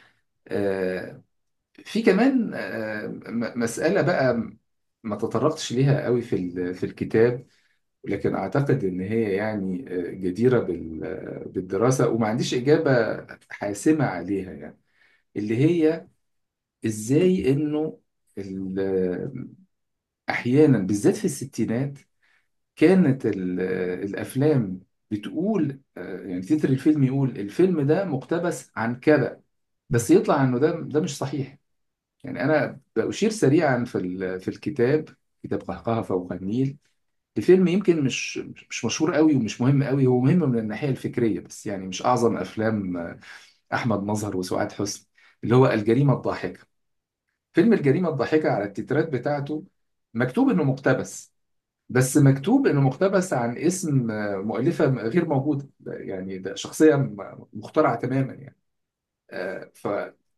آه، في كمان آه، م- مساله بقى ما تطرقتش ليها قوي في ال- في الكتاب لكن اعتقد ان هي يعني آه، جديره بال- آه، بالدراسه وما عنديش اجابه حاسمه عليها يعني اللي هي ازاي انه ال- احيانا بالذات في الستينات كانت ال- الافلام بتقول آه، يعني تتر الفيلم يقول الفيلم ده مقتبس عن كذا بس يطلع انه ده ده مش صحيح يعني انا بأشير سريعا في ال- في الكتاب كتاب قهقه فوق النيل لفيلم يمكن مش مش مشهور قوي ومش مهم قوي هو مهم من الناحيه الفكريه بس يعني مش اعظم افلام آه، احمد مظهر وسعاد حسني اللي هو الجريمه الضاحكه فيلم الجريمة الضاحكة على التترات بتاعته مكتوب إنه مقتبس بس مكتوب انه مقتبس عن اسم آه، مؤلفة غير موجودة يعني ده شخصية م- مخترعة تماما يعني آه، ف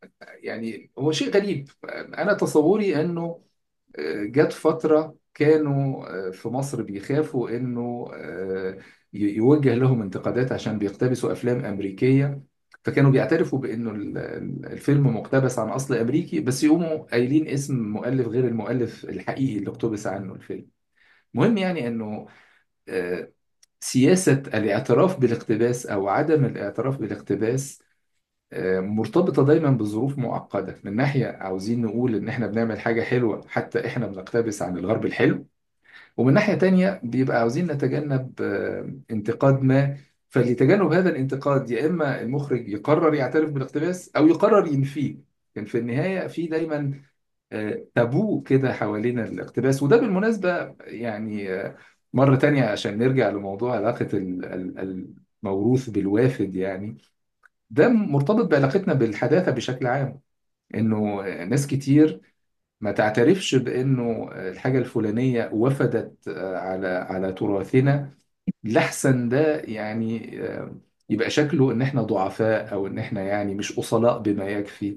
يعني هو شيء غريب انا تصوري انه آه، جت فترة كانوا آه، في مصر بيخافوا انه آه، ي- يوجه لهم انتقادات عشان بيقتبسوا افلام امريكية فكانوا بيعترفوا بانه ال- ال- الفيلم مقتبس عن اصل امريكي بس يقوموا قايلين اسم مؤلف غير المؤلف الحقيقي اللي اقتبس عنه الفيلم مهم يعني انه آه، سياسة الاعتراف بالاقتباس او عدم الاعتراف بالاقتباس آه، مرتبطة دايما بظروف معقدة من ناحية عاوزين نقول إن إحنا بنعمل حاجة حلوة حتى إحنا بنقتبس عن الغرب الحلو ومن ناحية تانية بيبقى عاوزين نتجنب آه، انتقاد ما فلتجنب هذا الانتقاد يا إما المخرج يقرر يعترف بالاقتباس أو يقرر ينفيه كان في النهاية في دايما آه، تابو كده حوالين الاقتباس وده بالمناسبة يعني آه، مرة تانية عشان نرجع لموضوع علاقة ال- ال- الموروث بالوافد يعني ده مرتبط بعلاقتنا بالحداثة بشكل عام انه ناس كتير ما تعترفش بانه الحاجة الفلانية وفدت على على تراثنا لحسن ده يعني يبقى شكله ان احنا ضعفاء او ان احنا يعني مش اصلاء بما يكفي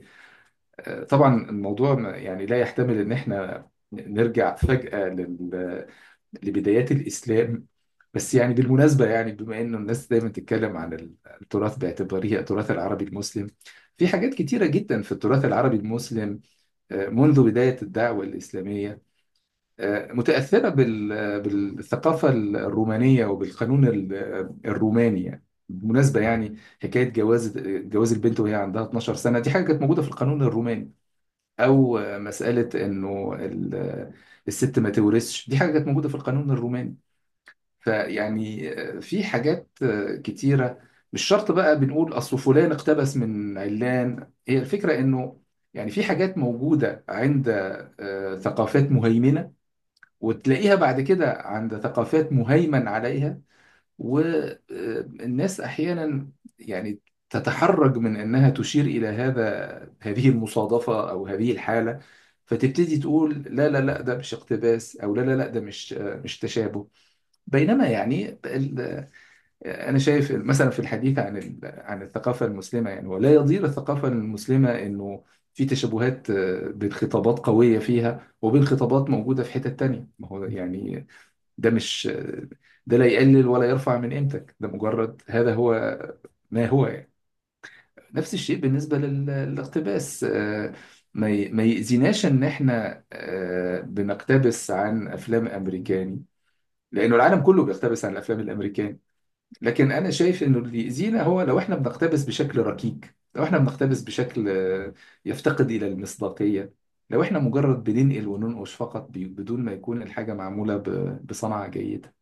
طبعا الموضوع ما- يعني لا يحتمل ان احنا نرجع فجأة لل- لبدايات الاسلام بس يعني بالمناسبة يعني بما إنه الناس دايما تتكلم عن التراث باعتباره التراث العربي المسلم في حاجات كتيرة جدا في التراث العربي المسلم آه، منذ بداية الدعوة الإسلامية آه، متأثرة بال- بالثقافة الرومانية وبالقانون ال- الروماني يعني بالمناسبة يعني حكاية جواز جواز البنت وهي عندها 12 سنة دي حاجة كانت موجودة في القانون الروماني أو آه، مسألة إنه ال- الست ما تورثش دي حاجة كانت موجودة في القانون الروماني فيعني آه، في حاجات آه، كتيرة مش شرط بقى بنقول أصل فلان اقتبس من علان هي الفكرة إنه يعني في حاجات موجودة عند آه، ثقافات مهيمنة وتلاقيها بعد كده عند ثقافات مهيمن عليها والناس أحيانا يعني تتحرج من أنها تشير إلى هذا هذه المصادفة أو هذه الحالة فتبتدي تقول لا لا لا ده مش اقتباس أو لا لا لا ده مش آه، مش تشابه بينما يعني ال- انا شايف مثلا في الحديث عن ال- عن الثقافه المسلمه يعني ولا يضير الثقافه المسلمه انه في تشابهات آه، بين خطابات قويه فيها وبين خطابات موجوده في حتت تانية ما هو يعني ده مش آه، ده لا يقلل ولا يرفع من قيمتك ده مجرد هذا هو ما هو يعني نفس الشيء بالنسبه لل- للاقتباس آه، ما ي- ما يأذيناش ان احنا آه، بنقتبس عن افلام امريكاني لانه العالم كله بيقتبس عن الافلام الامريكاني لكن انا شايف انه اللي يأذينا هو لو احنا بنقتبس بشكل ركيك لو احنا بنقتبس بشكل آه، يفتقد الى المصداقيه لو احنا مجرد بننقل وننقش فقط بي- بدون ما يكون الحاجه معموله ب- بصنعه جيده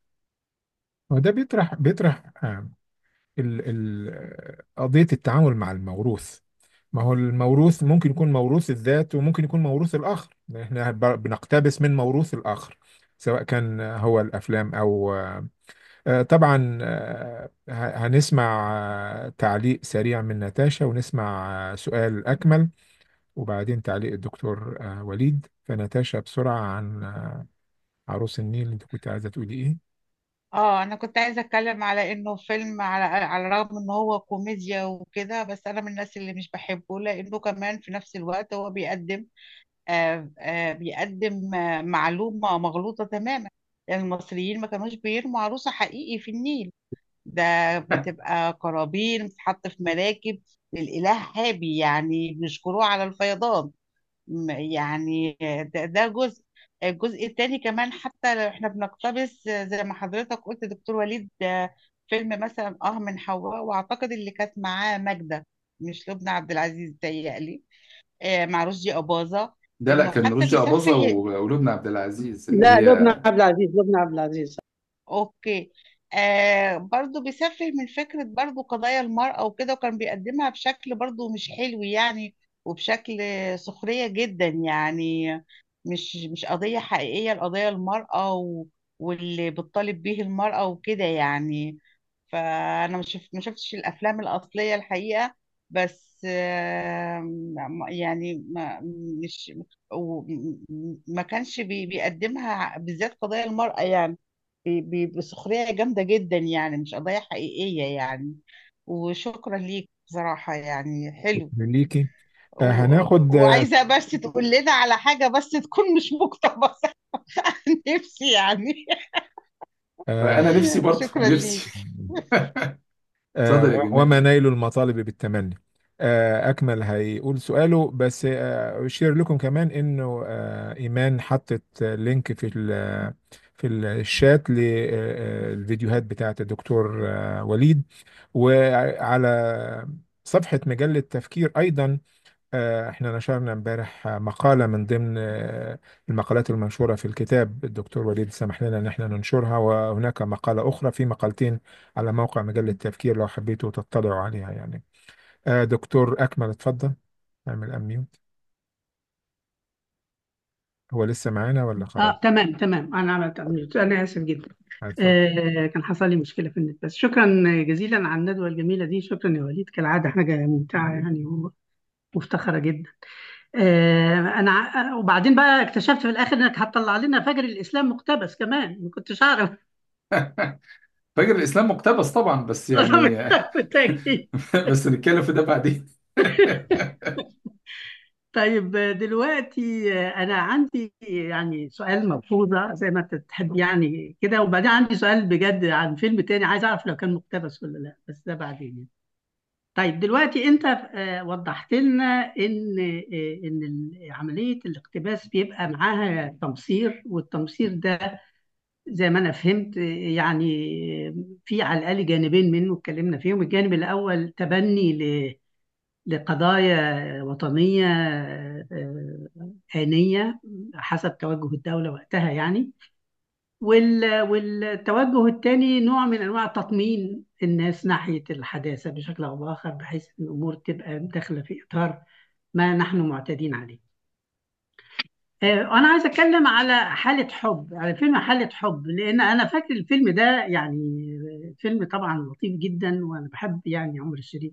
وده بيطرح بيطرح آه، ال ال قضية التعامل مع الموروث ما هو الموروث ممكن يكون موروث الذات وممكن يكون موروث الآخر احنا ب- بنقتبس من موروث الآخر سواء كان هو الأفلام أو آه، طبعا آه، ه- هنسمع آه، تعليق سريع من ناتاشا ونسمع آه، سؤال أكمل وبعدين تعليق الدكتور آه، وليد فناتاشا بسرعة عن آه، عروس النيل انت كنت عايزة تقولي ايه؟ اه انا كنت عايزه اتكلم على انه فيلم على على الرغم ان هو كوميديا وكده بس انا من الناس اللي مش بحبه لانه كمان في نفس الوقت هو بيقدم آه آه بيقدم آه معلومه مغلوطه تماما يعني المصريين ما كانوش بيرموا عروسه حقيقي في النيل ده بتبقى قرابين بتتحط في مراكب للاله هابي يعني بيشكروه على الفيضان م- يعني ده, ده جزء الجزء التاني كمان حتى لو احنا بنقتبس زي ما حضرتك قلت دكتور وليد آه، فيلم مثلا اه من حواء واعتقد اللي كانت معاه ماجدة مش لبنى عبد العزيز تهيألي آه، مع رشدي أباظة ده لا انه كان حتى رشدي أباظة بيسفه و- ولبنى عبد العزيز اللي لا لبنى هي عبد العزيز لبنى عبد العزيز اوكي آه برضو بيسفه من فكرة برضو قضايا المرأة وكده وكان بيقدمها بشكل برضو مش حلو يعني وبشكل سخرية جدا يعني مش مش قضية حقيقية القضية المرأة و... واللي بتطالب به المرأة وكده يعني فأنا مش شف... ما شفتش الأفلام الأصلية الحقيقة بس بس آه، ما- يعني ما مش و- ما كانش بي- بيقدمها بالذات قضايا المرأة يعني ب- ب- بسخرية جامدة جدا يعني مش قضايا حقيقية يعني وشكرا ليك بصراحة يعني حلو ليكي آه، و- هناخد آه، وعايزة بس تقول لنا على حاجة بس تكون مش مقتبسة عن نفسي يعني آه، فأنا نفسي برضه شكرا ليك نفسي آه، اتفضل يا و- جمال وما نيل المطالب بالتمني آه، أكمل هيقول سؤاله بس آه، أشير لكم كمان إنه آه، إيمان حطت لينك في ال- في الشات للفيديوهات بتاعت الدكتور آه، وليد وعلى صفحة مجلة تفكير أيضا آه، احنا نشرنا امبارح مقالة من ضمن آه، المقالات المنشورة في الكتاب الدكتور وليد سمح لنا ان احنا ننشرها وهناك مقالة اخرى في مقالتين على موقع مجلة تفكير لو حبيتوا تطلعوا عليها يعني آه، دكتور اكمل اتفضل اعمل اميوت هو لسه معانا ولا خلاص اه تمام تمام انا عملت ميوت انا اسف جدا اتفضل آه كان حصل لي مشكله في النت بس شكرا جزيلا على الندوه الجميله دي شكرا يا وليد كالعاده حاجه ممتعه يعني ومفتخره جدا آه انا ع- وبعدين بقى اكتشفت في الاخر انك هتطلع لنا فجر الاسلام مقتبس كمان ما كنتش اعرف فجر الإسلام مقتبس طبعا بس يعني بالتاكيد بس نتكلم في ده بعدين طيب دلوقتي انا عندي يعني سؤال ملحوظه زي ما انت تحب يعني كده وبعدين عندي سؤال بجد عن فيلم تاني عايز اعرف لو كان مقتبس ولا لا بس ده بعدين يعني. طيب دلوقتي انت آه، وضحت لنا ان آه، ان ال- عمليه الاقتباس بيبقى معاها تمصير والتمصير ده زي ما انا فهمت آه، يعني في على الاقل جانبين منه اتكلمنا فيهم الجانب الاول تبني ل لقضايا وطنية آه، آنية حسب توجه الدولة وقتها يعني وال- والتوجه الثاني نوع من أنواع تطمين الناس ناحية الحداثة بشكل أو بآخر بحيث أن الأمور تبقى داخلة في إطار ما نحن معتادين عليه آه، أنا عايز أتكلم على حالة حب على فيلم حالة حب لأن أنا فاكر الفيلم ده يعني فيلم طبعا لطيف جدا وأنا بحب يعني عمر الشريف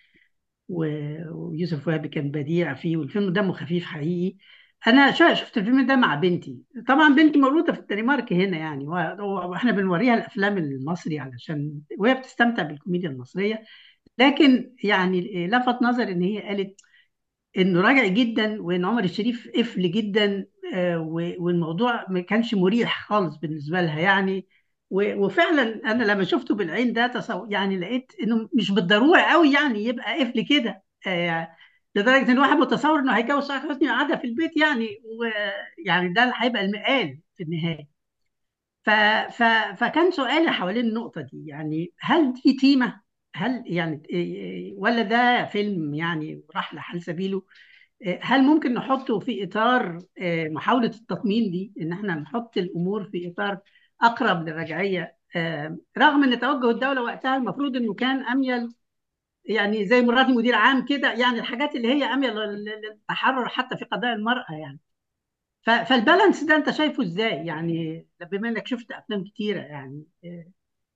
و- ويوسف وهبي كان بديع فيه والفيلم دمه خفيف حقيقي انا شا- شفت الفيلم ده مع بنتي طبعا بنتي مولوده في الدنمارك هنا يعني و- واحنا بنوريها الافلام المصري علشان وهي بتستمتع بالكوميديا المصريه لكن يعني لفت نظر ان هي قالت انه راجع جدا وان عمر الشريف قفل جدا آه، و- والموضوع ما كانش مريح خالص بالنسبه لها يعني و- وفعلا انا لما شفته بالعين ده تصور يعني لقيت انه مش بالضروره قوي يعني يبقى قفل كده آه، لدرجه ان الواحد متصور انه هيتجوز سعاد حسني وقاعده في البيت يعني ويعني ده اللي هيبقى المقال في النهايه ف... ف... فكان سؤالي حوالين النقطه دي يعني هل دي تيمه هل يعني ولا ده فيلم يعني راح لحال سبيله هل ممكن نحطه في إطار آه، محاولة التطمين دي إن إحنا نحط الأمور في إطار أقرب للرجعية آه، رغم إن توجه الدولة وقتها المفروض إنه كان أميل يعني زي مراتي مدير عام كده يعني الحاجات اللي هي أميل لل- للتحرر حتى في قضايا المرأة يعني ف- فالبالانس ده أنت شايفه إزاي يعني بما إنك شفت أفلام كتيرة يعني آه،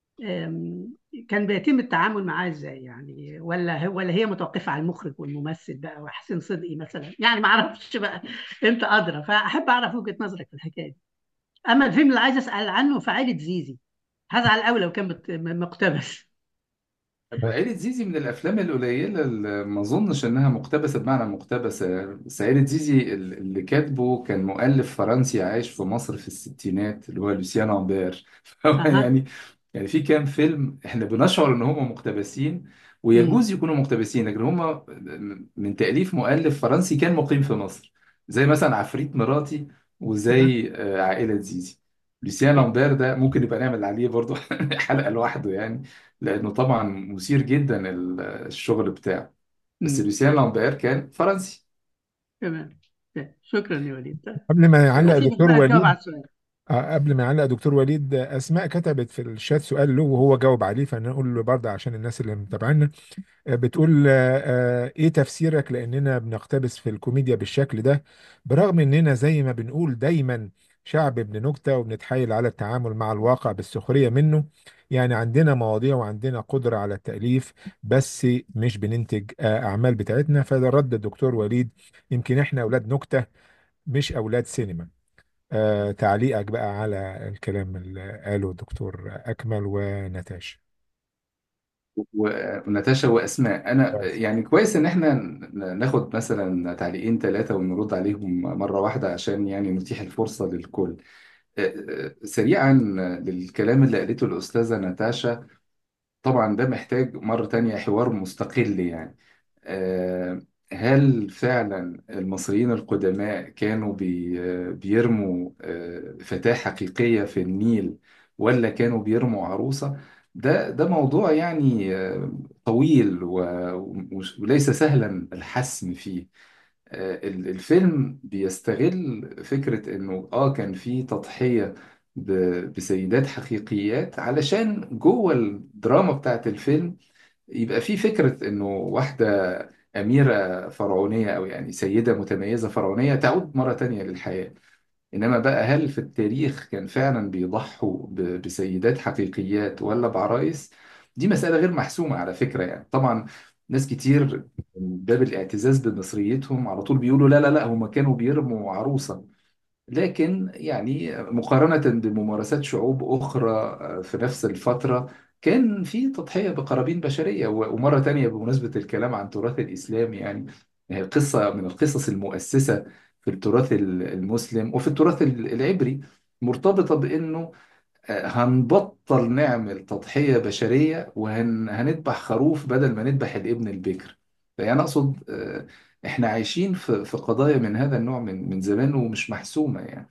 آم، كان بيتم التعامل معاه ازاي يعني ولا هو- ولا هي متوقفه على المخرج والممثل بقى وحسين صدقي مثلا يعني ما اعرفش بقى انت ادرى فاحب اعرف وجهه نظرك في الحكايه دي اما الفيلم اللي عايز اسال عنه فعائله زيزي هزعل قوي لو كان مت- مقتبس عائلة زيزي من الأفلام القليلة اللي ما أظنش إنها مقتبسة بمعنى مقتبسة بس عائلة زيزي ال- اللي كاتبه كان مؤلف فرنسي عايش في مصر في الستينات اللي هو لوسيان أمبير فهو اها يعني يعني في كام فيلم إحنا بنشعر إن هم مقتبسين امم ويجوز يكونوا مقتبسين لكن هم من تأليف مؤلف فرنسي كان مقيم في مصر زي مثلا عفريت مراتي اها وزي آه، عائلة زيزي لوسيان أمبير ده ممكن يبقى نعمل عليه برضو حلقة لوحده يعني لأنه طبعا مثير جدا ال- الشغل بتاعه بس امم لوسيان لامبير كان فرنسي تمام شكرا يا وليد قبل ما يعلق اسيبك دكتور بقى تجاوب على وليد السؤال آه، قبل ما يعلق دكتور وليد آه، أسماء كتبت في الشات سؤال له وهو جاوب عليه فنقول له برضه عشان الناس اللي متابعينا بتقول آه، آه، ايه تفسيرك لاننا بنقتبس في الكوميديا بالشكل ده برغم اننا زي ما بنقول دايما شعب ابن نكتة وبنتحايل على التعامل مع الواقع بالسخرية منه يعني عندنا مواضيع وعندنا قدرة على التأليف بس مش بننتج آه، أعمال بتاعتنا فده رد الدكتور وليد يمكن إحنا أولاد نكتة مش أولاد سينما آه، تعليقك بقى على الكلام اللي قاله الدكتور أكمل ونتاشا و- وناتاشا واسماء انا كويس يعني كويس ان احنا ن- ناخد مثلا تعليقين ثلاثه ونرد عليهم مره واحده عشان يعني نتيح الفرصه للكل آه، آه، سريعا للكلام اللي قالته الاستاذه ناتاشا طبعا ده محتاج مرة تانية حوار مستقل يعني آه، هل فعلا المصريين القدماء كانوا بي آه، بيرموا آه، فتاة حقيقية في النيل ولا كانوا بيرموا عروسة ده ده موضوع يعني آه، طويل و- ومش- وليس سهلا الحسم فيه آه، ال- الفيلم بيستغل فكرة انه اه كان في تضحية ب- بسيدات حقيقيات علشان جوه الدراما بتاعت الفيلم يبقى في فكرة انه واحدة أميرة فرعونية أو يعني سيدة متميزة فرعونية تعود مرة تانية للحياة إنما بقى هل في التاريخ كان فعلا بيضحوا ب- بسيدات حقيقيات ولا بعرايس دي مسألة غير محسومة على فكرة يعني طبعا ناس كتير من باب الاعتزاز بمصريتهم على طول بيقولوا لا لا لا هم كانوا بيرموا عروسة لكن يعني مقارنة بممارسات شعوب أخرى آه، في نفس الفترة كان في تضحية بقرابين بشرية و- ومرة تانية بمناسبة الكلام عن تراث الإسلام يعني هي قصة من القصص المؤسسة في التراث ال- المسلم وفي التراث ال- العبري مرتبطة بأنه آه، هنبطل نعمل تضحية بشرية وهنذبح خروف بدل ما نذبح الابن البكر فأنا أقصد آه، إحنا عايشين في في قضايا من هذا النوع من من زمان ومش محسومة يعني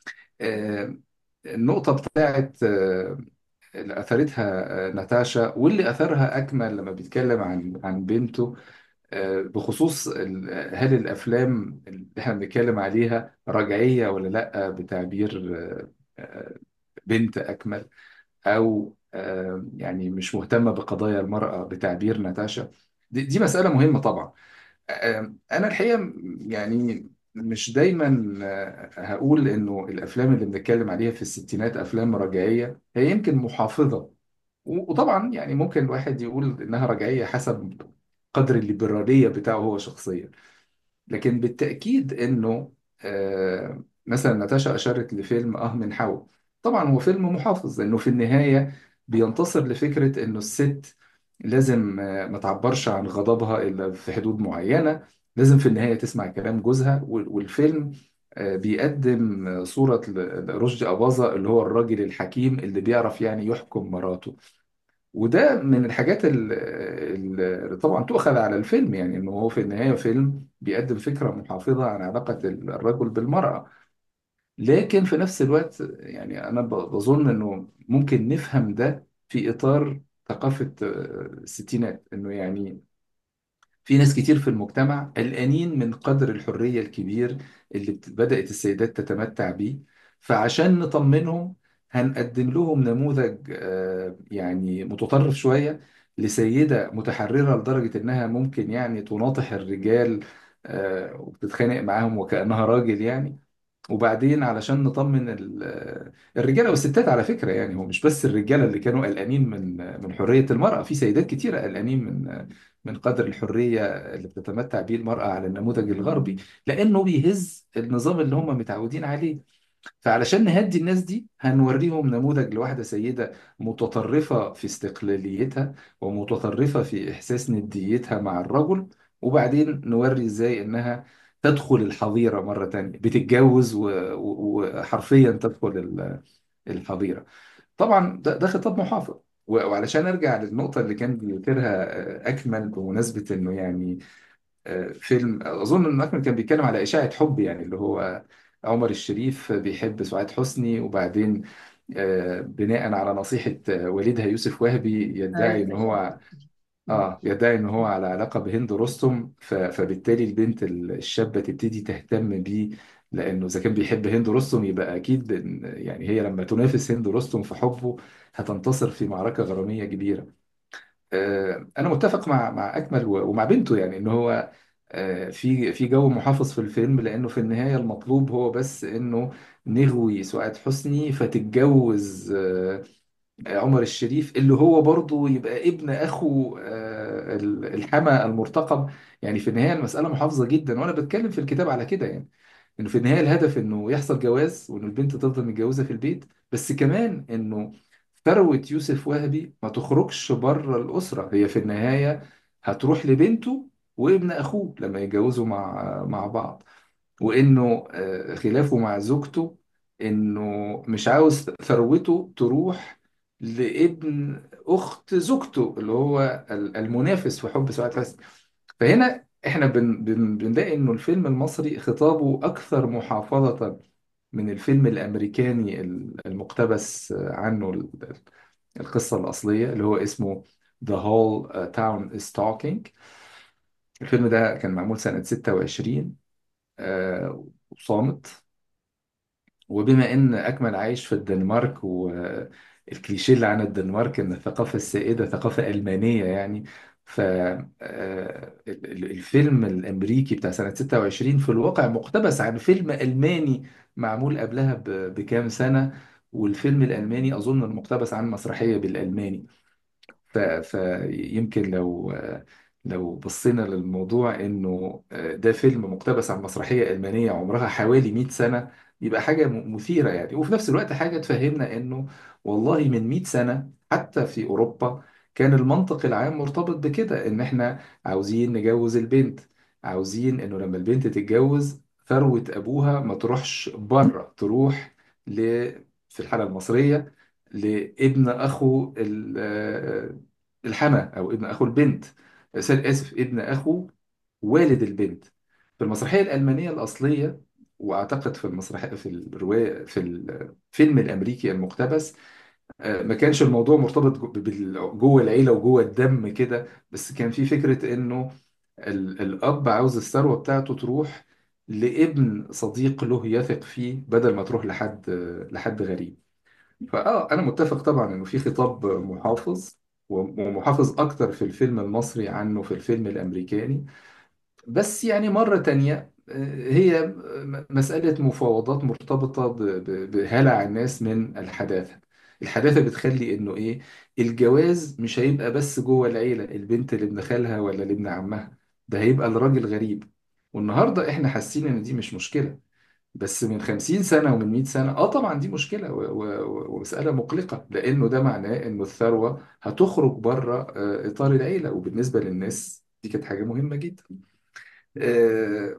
آه، النقطة بتاعت آه، اللي أثرتها آه، ناتاشا واللي أثرها أكمل لما بيتكلم عن عن بنته آه، بخصوص ال- هل الأفلام اللي احنا بنتكلم عليها رجعية ولا لأ بتعبير آه، آه، بنت أكمل او آه، يعني مش مهتمه بقضايا المراه بتعبير ناتاشا دي, دي مساله مهمه طبعا آه، انا الحقيقه م- يعني مش دايما آه، هقول انه الافلام اللي بنتكلم عليها في الستينات افلام رجعيه هي يمكن محافظه و- وطبعا يعني ممكن الواحد يقول انها رجعيه حسب قدر الليبراليه بتاعه هو شخصيا لكن بالتأكيد إنه آه، مثلا ناتاشا أشارت لفيلم أه من حواء طبعا هو فيلم محافظ لأنه في النهاية بينتصر لفكرة إنه الست لازم آه، ما تعبرش عن غضبها إلا في حدود معينة لازم في النهاية تسمع كلام جوزها وال- والفيلم آه، بيقدم آه، صورة ل- لرشدي أباظة اللي هو الراجل الحكيم اللي بيعرف يعني يحكم مراته وده من الحاجات اللي طبعا تؤخذ على الفيلم يعني انه هو في النهايه فيلم بيقدم فكره محافظه عن علاقه الرجل بالمراه لكن في نفس الوقت يعني انا ب- بظن انه ممكن نفهم ده في اطار ثقافه آه، الستينات انه يعني في ناس كتير في المجتمع قلقانين من قدر الحرية الكبير اللي بت- بدأت السيدات تتمتع بيه فعشان نطمنهم هنقدم لهم نموذج آه، يعني متطرف شوية لسيدة متحررة لدرجة إنها ممكن يعني تناطح الرجال آه، وبتتخانق معاهم وكأنها راجل يعني وبعدين علشان نطمن ال- الرجاله والستات على فكره يعني هو مش بس الرجاله اللي كانوا قلقانين من من حريه المراه في سيدات كتيره قلقانين من من قدر الحريه اللي بتتمتع به المراه على النموذج الغربي لانه بيهز النظام اللي هم متعودين عليه فعلشان نهدي الناس دي هنوريهم نموذج لواحدة سيدة متطرفة في استقلاليتها ومتطرفة في إحساس نديتها مع الرجل وبعدين نوري إزاي إنها تدخل الحظيرة مرة تانية بتتجوز و- و- وحرفيا تدخل ال- الحظيرة طبعا ده, ده خطاب محافظ و- وعلشان ارجع للنقطة اللي كان بيثيرها آه، أكمل بمناسبة إنه يعني فيلم اظن ان احمد كان بيتكلم على اشاعه حب يعني اللي هو عمر الشريف بيحب سعاد حسني وبعدين آه، بناء على نصيحه آه، والدها يوسف وهبي يدعي ان ايوه هو اه يدعي ان هو على علاقه بهند رستم ف- فبالتالي البنت الشابه تبتدي تهتم بيه لانه اذا كان بيحب هند رستم يبقى اكيد إن- يعني هي لما تنافس هند رستم في حبه هتنتصر في معركه غراميه كبيره آه، انا متفق مع مع اكمل و- ومع بنته يعني ان هو آه، في في جو محافظ في الفيلم لأنه في النهاية المطلوب هو بس إنه نغوي سعاد حسني فتتجوز آه، عمر الشريف اللي هو برضه يبقى ابن اخو آه، ال- الحما المرتقب يعني في النهايه المساله محافظه جدا وانا بتكلم في الكتاب على كده يعني انه في النهايه الهدف انه يحصل جواز وانه البنت تفضل متجوزه في البيت بس كمان انه ثروه يوسف وهبي ما تخرجش بره الاسره هي في النهايه هتروح لبنته وابن اخوه لما يتجوزوا مع مع بعض وانه آه، خلافه مع زوجته انه مش عاوز ثروته تروح لابن اخت زوجته اللي هو ال- المنافس في حب سعاد حسني فهنا احنا بن بن بنلاقي انه الفيلم المصري خطابه اكثر محافظة من الفيلم الامريكاني ال- المقتبس عنه ال- القصة الأصلية اللي هو اسمه The Whole Town is Talking الفيلم ده كان معمول سنة 26 آه، وصامت وبما ان اكمل عايش في الدنمارك والكليشيه اللي عن الدنمارك ان الثقافه السائده ثقافه المانيه يعني ف آه، ال- ال- الفيلم الامريكي بتاع سنه 26 في الواقع مقتبس عن فيلم الماني معمول قبلها ب- بكام سنه والفيلم الالماني اظن إنه مقتبس عن مسرحيه بالالماني ف- فيمكن لو لو بصينا للموضوع انه ده فيلم مقتبس عن مسرحية ألمانية عمرها حوالي 100 سنة يبقى حاجة م- مثيرة يعني وفي نفس الوقت حاجة تفهمنا انه والله من 100 سنة حتى في أوروبا كان المنطق العام مرتبط بكده ان احنا عاوزين نجوز البنت عاوزين انه لما البنت تتجوز ثروة ابوها ما تروحش بره تروح ل في الحالة المصرية لابن اخو ال- الحما او ابن اخو البنت آسف آسف، ابن اخو والد البنت في المسرحيه الالمانيه الاصليه واعتقد في المسرحيه في الروايه في الفيلم الامريكي المقتبس آه، ما كانش الموضوع مرتبط جو- بال- جوه العيله وجوه الدم كده بس كان في فكره انه ال- الاب عاوز الثروه بتاعته تروح لابن صديق له يثق فيه بدل ما تروح لحد لحد غريب فاه انا متفق طبعا انه في خطاب محافظ ومحافظ اكتر في الفيلم المصري عنه في الفيلم الامريكاني بس يعني مرة تانية آه، هي م- مسألة مفاوضات مرتبطة ب- ب- بهلع الناس من الحداثة الحداثة بتخلي انه ايه الجواز مش هيبقى بس جوه العيلة البنت لابن خالها ولا لابن عمها ده هيبقى لراجل غريب والنهاردة احنا حاسين ان دي مش مشكلة بس من خمسين سنة ومن مئة سنة اه طبعا دي مشكلة و- و- ومسألة مقلقة لأنه ده معناه إنه الثروة هتخرج بره آه، إطار العيلة وبالنسبة للناس دي كانت حاجة مهمة جدا آه،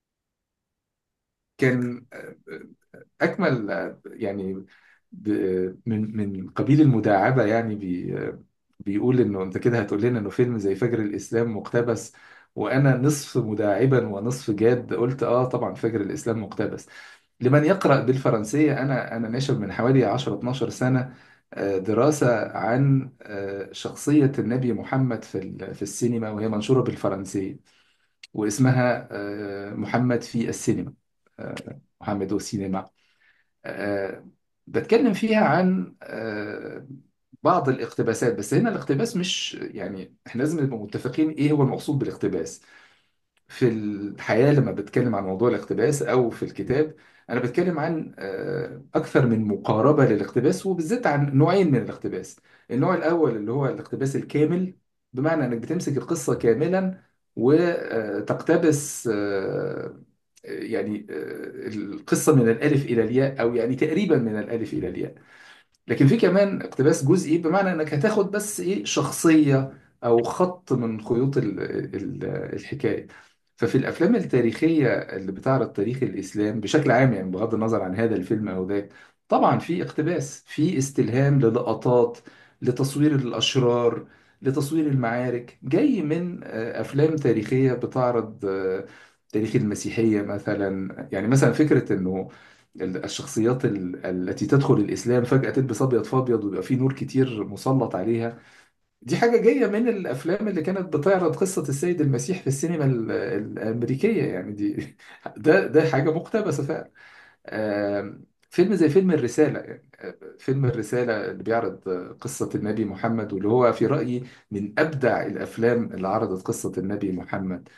كان آه، أكمل آه، يعني ب- من من قبيل المداعبة يعني بي آه، بيقول إنه أنت كده هتقول لنا إنه فيلم زي فجر الإسلام مقتبس وأنا نصف مداعبا ونصف جاد قلت آه طبعا فجر الإسلام مقتبس لمن يقرأ بالفرنسية أنا أنا ناشر من حوالي 10 12 سنة آه، دراسة عن آه، شخصية النبي محمد في ال- في السينما وهي منشورة بالفرنسية واسمها آه، محمد في السينما آه، محمد والسينما آه، بتكلم فيها عن آه، بعض الاقتباسات بس هنا الاقتباس مش يعني احنا لازم نبقى متفقين ايه هو المقصود بالاقتباس في الحياة لما بتكلم عن موضوع الاقتباس أو في الكتاب أنا بتكلم عن آه، أكثر من مقاربة للاقتباس وبالذات عن نوعين من الاقتباس النوع الأول اللي هو الاقتباس الكامل بمعنى أنك بتمسك القصة كاملا وتقتبس يعني آه، القصة من الألف إلى الياء أو يعني تقريبا من الألف إلى الياء لكن في كمان اقتباس جزئي بمعنى انك هتاخد بس ايه شخصية او خط من خيوط ال- ال- الحكاية ففي الافلام التاريخية اللي بتعرض تاريخ الاسلام بشكل عام يعني بغض النظر عن هذا الفيلم او ذاك طبعا في اقتباس في استلهام للقطات لتصوير الاشرار لتصوير المعارك جاي من آه، افلام تاريخية بتعرض آه، تاريخ المسيحية مثلا يعني مثلا فكرة انه ال- الشخصيات ال- التي تدخل الإسلام فجأة تلبس أبيض في أبيض ويبقى فيه نور كتير مسلط عليها دي حاجة جاية من الأفلام اللي كانت بتعرض قصة السيد المسيح في السينما ال- الأمريكية يعني دي ده ده حاجة مقتبسة فعلا آم، فيلم زي فيلم الرسالة يعني آه، فيلم الرسالة اللي بيعرض آه، قصة النبي محمد واللي هو في رأيي من أبدع الأفلام اللي عرضت قصة النبي محمد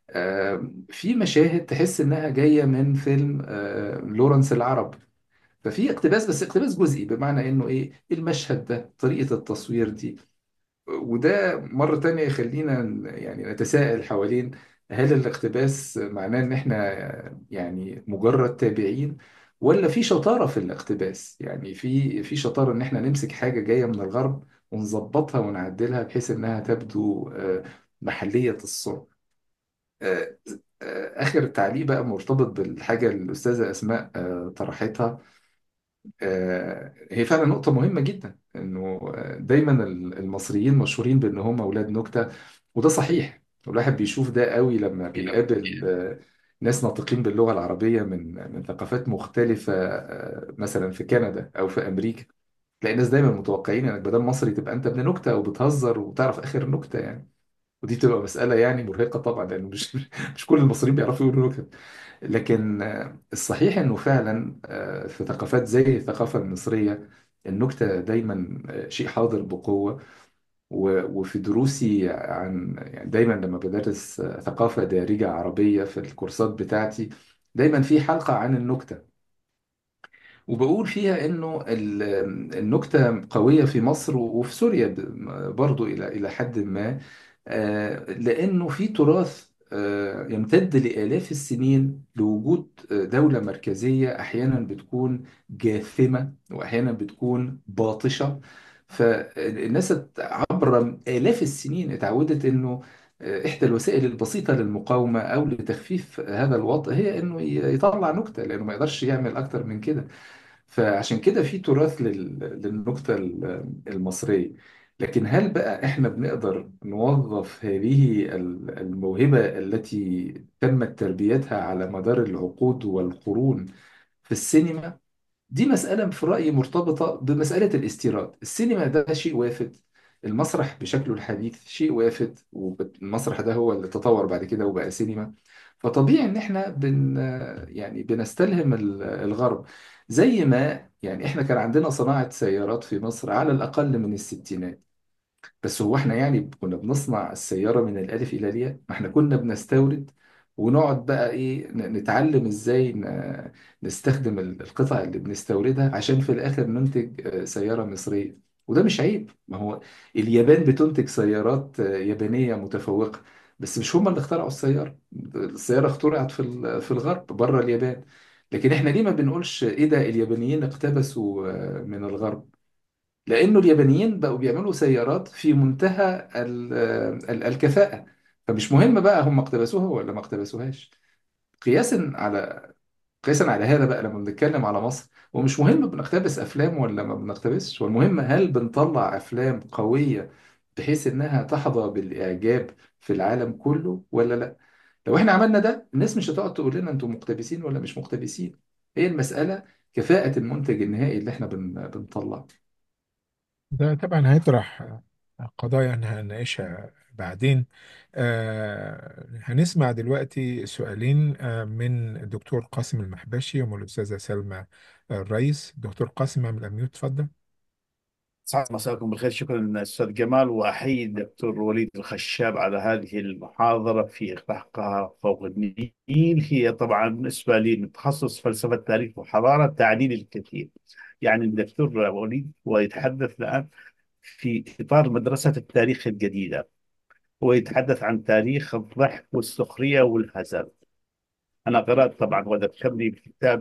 آه، في مشاهد تحس إنها جاية من فيلم آه، لورنس العرب ففي اقتباس بس اقتباس جزئي بمعنى إنه إيه المشهد ده طريقة التصوير دي وده مرة تانية يخلينا ن- يعني نتساءل حوالين هل الاقتباس معناه ان احنا يعني مجرد تابعين ولا في شطارة في الاقتباس يعني في في شطارة ان احنا نمسك حاجة جاية من الغرب ونظبطها ونعدلها بحيث انها تبدو آه، محلية الصنع آه، آه، آخر تعليق بقى مرتبط بالحاجة اللي الأستاذة أسماء آه، طرحتها آه، هي فعلا نقطة مهمة جدا انه آه، دايما ال- المصريين مشهورين بان هم اولاد نكتة وده صحيح الواحد بيشوف ده قوي لما بيقابل آه، ناس ناطقين باللغة العربية من من ثقافات مختلفة آه، مثلا في كندا او في امريكا تلاقي الناس دايما متوقعين انك بدل مصري تبقى انت ابن نكتة وبتهزر وتعرف اخر نكتة يعني ودي تبقى مسألة يعني مرهقة طبعا لأنه مش مش كل المصريين بيعرفوا يقولوا نكت لكن آه، الصحيح انه فعلا آه، في ثقافات زي الثقافة المصرية النكتة دايما آه، شيء حاضر بقوة و- وفي دروسي عن يعني دايما لما بدرس آه، ثقافة دارجة عربية في الكورسات بتاعتي دايما في حلقة عن النكتة وبقول فيها انه ال- النكتة قوية في مصر وفي سوريا ب- برضو الى الى حد ما آه، لانه في تراث آه، يمتد لآلاف السنين لوجود آه، دولة مركزية احيانا بتكون جاثمة واحيانا بتكون باطشة فالناس ات- عبر آلاف السنين اتعودت انه آه، إحدى الوسائل البسيطة للمقاومة أو لتخفيف هذا الوضع هي إنه ي- يطلع نكتة لأنه ما يقدرش يعمل أكتر من كده فعشان كده في تراث لل- للنكتة ال- المصرية لكن هل بقى احنا بنقدر نوظف هذه ال- الموهبة التي تمت تربيتها على مدار العقود والقرون في السينما دي مسألة في رأيي مرتبطة بمسألة الاستيراد السينما ده شيء وافد المسرح بشكله الحديث شيء وافد والمسرح ده هو اللي تطور بعد كده وبقى سينما فطبيعي ان احنا بن يعني بنستلهم ال- الغرب زي ما يعني احنا كان عندنا صناعة سيارات في مصر على الأقل من الستينات بس هو احنا يعني كنا بنصنع السيارة من الألف إلى الياء ما احنا كنا بنستورد ونقعد بقى ايه ن- نتعلم ازاي ن- نستخدم ال- القطع اللي بنستوردها عشان في الآخر ننتج آه، سيارة مصرية وده مش عيب ما هو اليابان بتنتج سيارات آه، يابانية متفوقة بس مش هم اللي اخترعوا السيارة السيارة اخترعت في ال- في الغرب بره اليابان لكن احنا ليه ما بنقولش ايه ده اليابانيين اقتبسوا آه، من الغرب لأنه اليابانيين بقوا بيعملوا سيارات في منتهى ال- ال- الكفاءة فمش مهم بقى هم اقتبسوها ولا ما اقتبسوهاش قياسا على قياسا على هذا بقى لما بنتكلم على مصر هو مش مهم بنقتبس أفلام ولا ما بنقتبسش هو المهم هل بنطلع أفلام قوية بحيث إنها تحظى بالإعجاب في العالم كله ولا لا لو احنا عملنا ده الناس مش هتقعد تقول لنا انتم مقتبسين ولا مش مقتبسين هي المسألة كفاءة المنتج النهائي اللي احنا بن- بنطلعه ده طبعا هيطرح قضايا هنناقشها بعدين آه هنسمع دلوقتي سؤالين آه من الدكتور قاسم المحبشي ومن الأستاذة سلمى الرئيس دكتور قاسم اعمل أميوت اتفضل سعد مساكم بالخير شكرا أستاذ جمال وأحيي الدكتور وليد الخشاب على هذه المحاضرة في إخفاقها فوق النيل هي طبعا بالنسبة لي من تخصص فلسفة تاريخ وحضارة تعني لي الكثير يعني الدكتور وليد هو يتحدث الآن في إطار مدرسة التاريخ الجديدة هو يتحدث عن تاريخ الضحك والسخرية والهزل أنا قرأت طبعا وذكرني بكتاب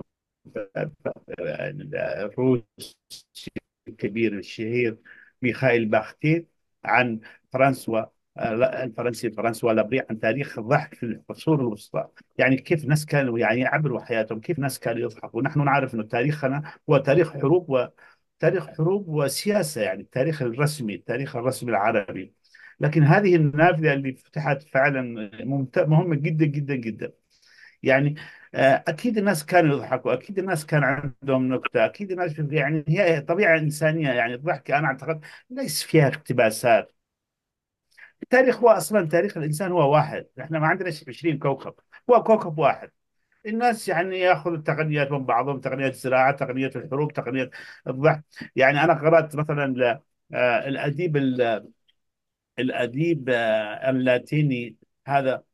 الروسي الكبير الشهير ميخائيل باختين عن فرانسوا آه، لا، الفرنسي فرانسوا لابري عن تاريخ الضحك في العصور الوسطى يعني كيف ناس كانوا يعني يعبروا حياتهم كيف ناس كانوا يضحكوا ونحن نعرف أنه تاريخنا هو تاريخ حروب وتاريخ حروب وسياسة يعني التاريخ الرسمي التاريخ الرسمي العربي لكن هذه النافذة اللي فتحت فعلا ممت- مهمة جدا جدا جدا يعني آه، اكيد الناس كانوا يضحكوا اكيد الناس كان عندهم نكته اكيد الناس يعني هي طبيعه انسانيه يعني الضحك انا اعتقد ليس فيها اقتباسات التاريخ هو اصلا تاريخ الانسان هو واحد احنا ما عندناش 20 كوكب هو كوكب واحد الناس يعني ياخذوا التقنيات من بعضهم تقنيات الزراعه تقنيات الحروب تقنيات الضحك يعني انا قرات مثلا ل- آه، الاديب ال- الاديب آه، اللاتيني هذا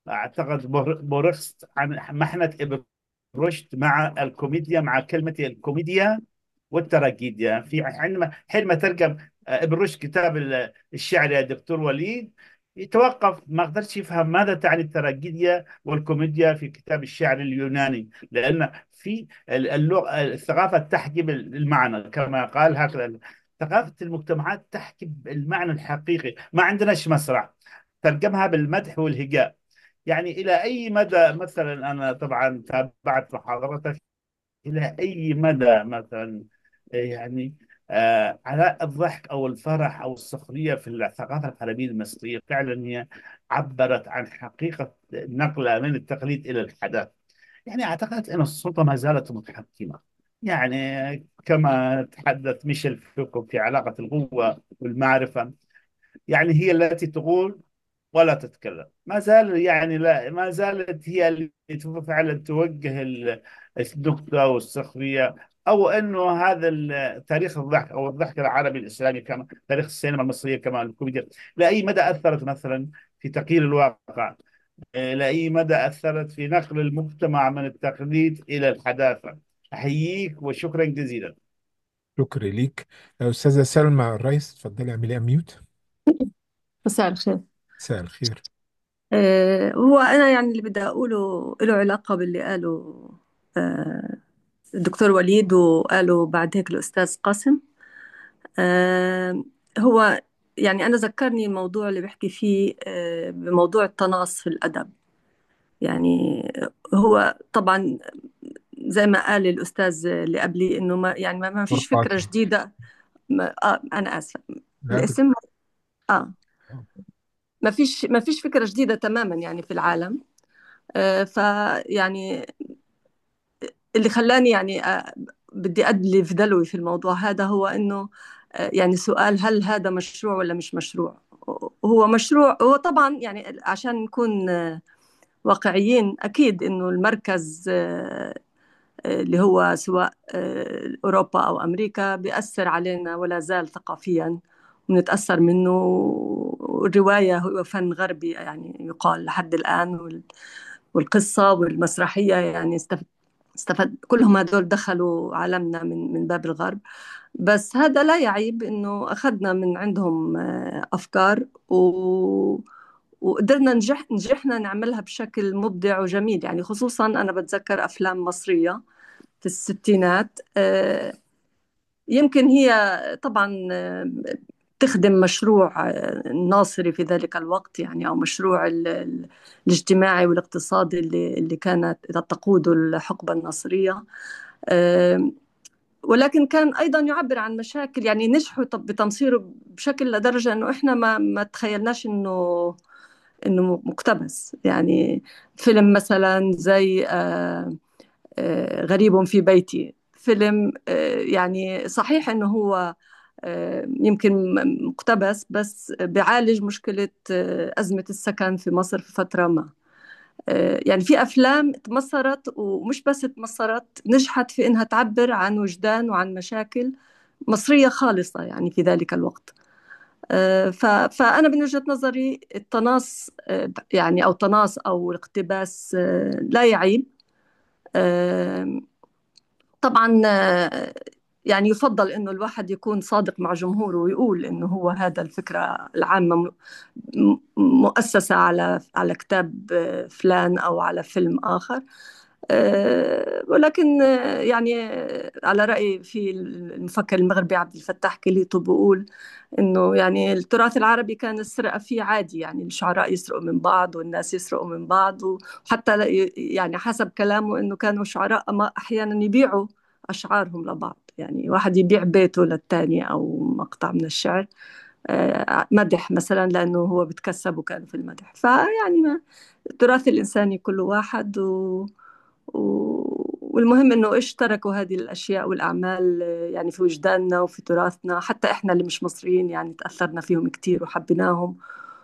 أعتقد بور- بورخست عن محنة ابن رشد مع الكوميديا مع كلمة الكوميديا والتراجيديا في عندما حينما ترجم آه، ابن رشد كتاب ال- الشعر يا دكتور وليد يتوقف ما قدرش يفهم ماذا تعني التراجيديا والكوميديا في كتاب الشعر اليوناني لأن في ال- اللغة الثقافة تحجب المعنى كما قال هكذا ثقافة المجتمعات تحجب المعنى الحقيقي ما عندناش مسرح ترجمها بالمدح والهجاء يعني إلى أي مدى مثلا أنا طبعا تابعت محاضرتك إلى أي مدى مثلا يعني آه على الضحك أو الفرح أو السخرية في الثقافة العربية المصرية فعلا هي عبرت عن حقيقة نقلة من التقليد إلى الحداثة يعني أعتقد أن السلطة ما زالت متحكمة يعني كما تحدث ميشيل فوكو في علاقة القوة والمعرفة يعني هي التي تقول ولا تتكلم ما زال يعني لا ما زالت هي اللي فعلا توجه ال- النكتة والسخرية أو أنه هذا ال- تاريخ الضحك أو الضحك العربي الإسلامي كما تاريخ السينما المصرية كما الكوميديا لأي مدى أثرت مثلا في تغيير الواقع آه، لأي مدى أثرت في نقل المجتمع من التقليد إلى الحداثة أحييك وشكرا جزيلا شكرا ليك أستاذة سلمى الرئيس اتفضلي اعملي ميوت مساء الخير مساء الخير آه، هو أنا يعني اللي بدي أقوله له علاقة باللي قاله آه، الدكتور وليد وقاله بعد هيك الأستاذ قاسم آه، هو يعني أنا ذكرني الموضوع اللي بحكي فيه آه، بموضوع التناص في الأدب يعني هو طبعا زي ما قال الأستاذ اللي قبلي إنه ما يعني ما ما فيش فكرة قاسم. جديدة ما آه أنا آسفة لا، الاسم آه ما فيش ما فيش فكرة جديدة تماما يعني في العالم آه، فيعني اللي خلاني يعني آه، بدي أدلي في دلوي في الموضوع هذا هو إنه آه، يعني سؤال هل هذا مشروع ولا مش مشروع هو مشروع هو طبعا يعني عشان نكون آه، واقعيين أكيد إنه المركز آه، آه، اللي هو سواء آه، أوروبا أو أمريكا بيأثر علينا ولا زال ثقافيا ونتأثر منه والرواية هو فن غربي يعني يقال لحد الآن وال- والقصة والمسرحية يعني استفدت استفد كلهم هدول دخلوا عالمنا من من باب الغرب بس هذا لا يعيب انه اخذنا من عندهم آه، افكار و وقدرنا نجح نجحنا نعملها بشكل مبدع وجميل يعني خصوصا انا بتذكر افلام مصرية في الستينات آه، يمكن هي طبعا آه، تخدم مشروع آه، الناصري في ذلك الوقت يعني أو مشروع ال- ال- الاجتماعي والاقتصادي اللي اللي كانت تقوده الحقبة الناصرية آه، ولكن كان أيضا يعبر عن مشاكل يعني نجحوا طب- بتمصيره بشكل لدرجة إنه إحنا ما ما تخيلناش إنه إنه مقتبس يعني فيلم مثلا زي آه، آه، غريب في بيتي فيلم آه، يعني صحيح انه هو آه، يمكن م- مقتبس بس بيعالج مشكلة آه، أزمة السكن في مصر في فترة ما آه، يعني في أفلام تمصرت ومش بس تمصرت نجحت في إنها تعبر عن وجدان وعن مشاكل مصرية خالصة يعني في ذلك الوقت آه، ف- فأنا من وجهة نظري التناص آه، يعني أو تناص أو الاقتباس آه، لا يعيب آه، طبعا آه، يعني يفضل انه الواحد يكون صادق مع جمهوره ويقول انه هو هذا الفكره العامه م- م- مؤسسه على على كتاب آه، فلان او على فيلم اخر آه، ولكن آه، يعني آه، على رأي في المفكر المغربي عبد الفتاح كليطو بيقول انه يعني التراث العربي كان السرقه فيه عادي يعني الشعراء يسرقوا من بعض والناس يسرقوا من بعض وحتى ل- يعني حسب كلامه انه كانوا الشعراء ما احيانا يبيعوا اشعارهم لبعض يعني واحد يبيع بيته للتاني او مقطع من الشعر آه، مدح مثلا لانه هو بتكسب وكان في المدح فيعني ما التراث الانساني كل واحد و و- والمهم انه ايش تركوا هذه الاشياء والاعمال آه، يعني في وجداننا وفي تراثنا حتى احنا اللي مش مصريين يعني تاثرنا فيهم كثير وحبيناهم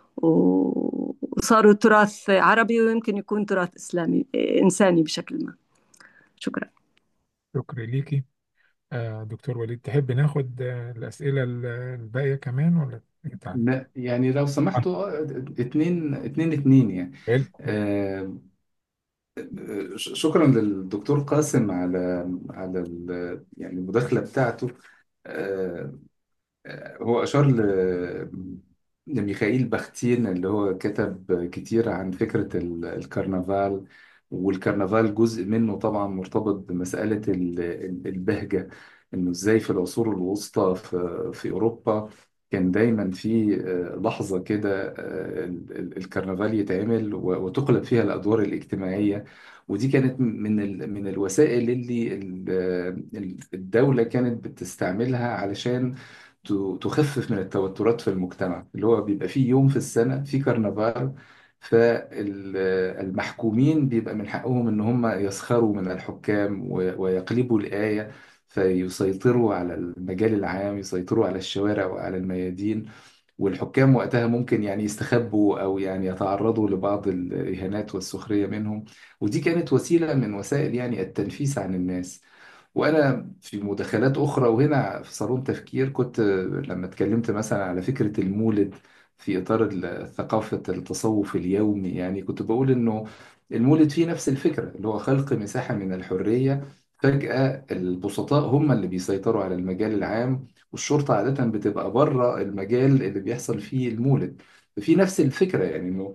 و- وصاروا تراث عربي ويمكن يكون تراث اسلامي آه، انساني بشكل ما شكرا شكرا ليكي آه، دكتور وليد تحب ناخد آه، الأسئلة ال- الباقية كمان ولا بتاع- لا يعني لو سمحتوا آه، اتنين اتنين اتنين يعني حلو آه، ش- شكرا للدكتور قاسم على على ال- يعني المداخلة بتاعته آه، هو أشار ل- لميخائيل باختين اللي هو كتب كتير عن فكرة ال- الكرنفال والكرنفال جزء منه طبعا مرتبط بمسألة ال- ال- البهجة إنه إزاي في العصور الوسطى في, في أوروبا كان دايما في آه، لحظة كده آه، ال- ال- الكرنفال يتعمل و- وتقلب فيها الأدوار الاجتماعية ودي كانت من ال- من الوسائل اللي ال- ال- الدولة كانت بتستعملها علشان ت- تخفف من التوترات في المجتمع اللي هو بيبقى فيه يوم في السنة في كرنفال فالمحكومين بيبقى من حقهم ان هم يسخروا من الحكام و- ويقلبوا الآية فيسيطروا على المجال العام يسيطروا على الشوارع وعلى الميادين والحكام وقتها ممكن يعني يستخبوا او يعني يتعرضوا لبعض الإهانات والسخرية منهم ودي كانت وسيلة من وسائل يعني التنفيس عن الناس وانا في مداخلات اخرى وهنا في صالون تفكير كنت لما اتكلمت مثلا على فكره المولد في اطار ال- ثقافه التصوف اليومي يعني كنت بقول انه المولد فيه نفس الفكره اللي هو خلق مساحه من الحريه فجاه البسطاء هم اللي بيسيطروا على المجال العام والشرطه عاده بتبقى بره المجال اللي بيحصل فيه المولد في نفس الفكره يعني انه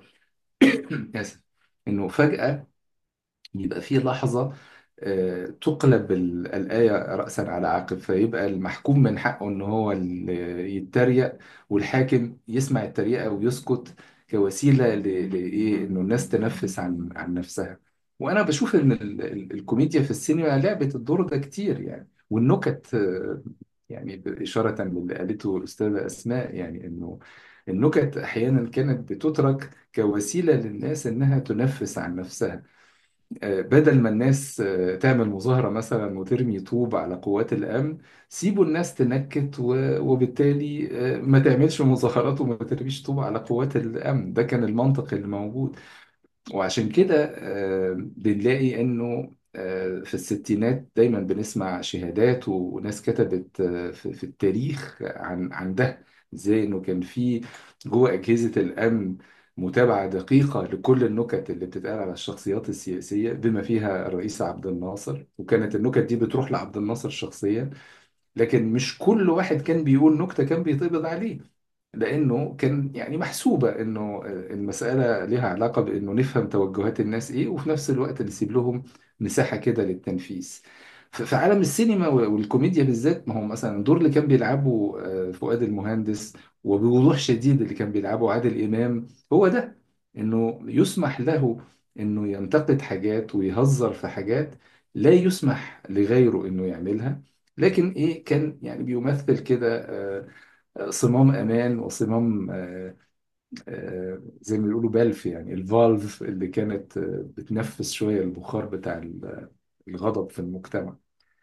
اسف انه فجاه يبقى في لحظة آه، تقلب ال- الآية رأسا على عقب فيبقى المحكوم من حقه إن هو اللي يتريق والحاكم يسمع التريقة ويسكت كوسيلة ل- لإيه إنه الناس تنفس عن عن نفسها وأنا بشوف إن ال- ال- الكوميديا في السينما لعبت الدور ده كتير يعني والنكت آه، يعني إشارة للي قالته الأستاذة أسماء يعني إنه النكت أحيانا كانت بتترك كوسيلة للناس إنها تنفس عن نفسها آه، بدل ما الناس آه، تعمل مظاهرة مثلا وترمي طوب على قوات الأمن سيبوا الناس تنكت و- وبالتالي آه، ما تعملش مظاهرات وما ترميش طوب على قوات الأمن ده كان المنطق اللي موجود وعشان كده آه، بنلاقي انه آه، في الستينات دايما بنسمع شهادات وناس كتبت آه، في في التاريخ عن عن ده ازاي انه كان في جوه اجهزه الامن متابعه دقيقه لكل النكت اللي بتتقال على الشخصيات السياسيه بما فيها الرئيس عبد الناصر وكانت النكت دي بتروح لعبد الناصر شخصيا لكن مش كل واحد كان بيقول نكته كان بيتقبض عليه لانه كان يعني محسوبه انه المساله لها علاقه بانه نفهم توجهات الناس ايه وفي نفس الوقت نسيب لهم مساحه كده للتنفيذ ف- في عالم السينما والكوميديا بالذات ما هو مثلا الدور اللي كان بيلعبه آه، فؤاد المهندس وبوضوح شديد اللي كان بيلعبه عادل امام هو ده انه يسمح له انه ينتقد حاجات ويهزر في حاجات لا يسمح لغيره انه يعملها لكن ايه كان يعني بيمثل كده آه، صمام امان وصمام آه، آه، زي ما بيقولوا بلف يعني الفالف اللي كانت آه، بتنفس شويه البخار بتاع ال- الغضب في المجتمع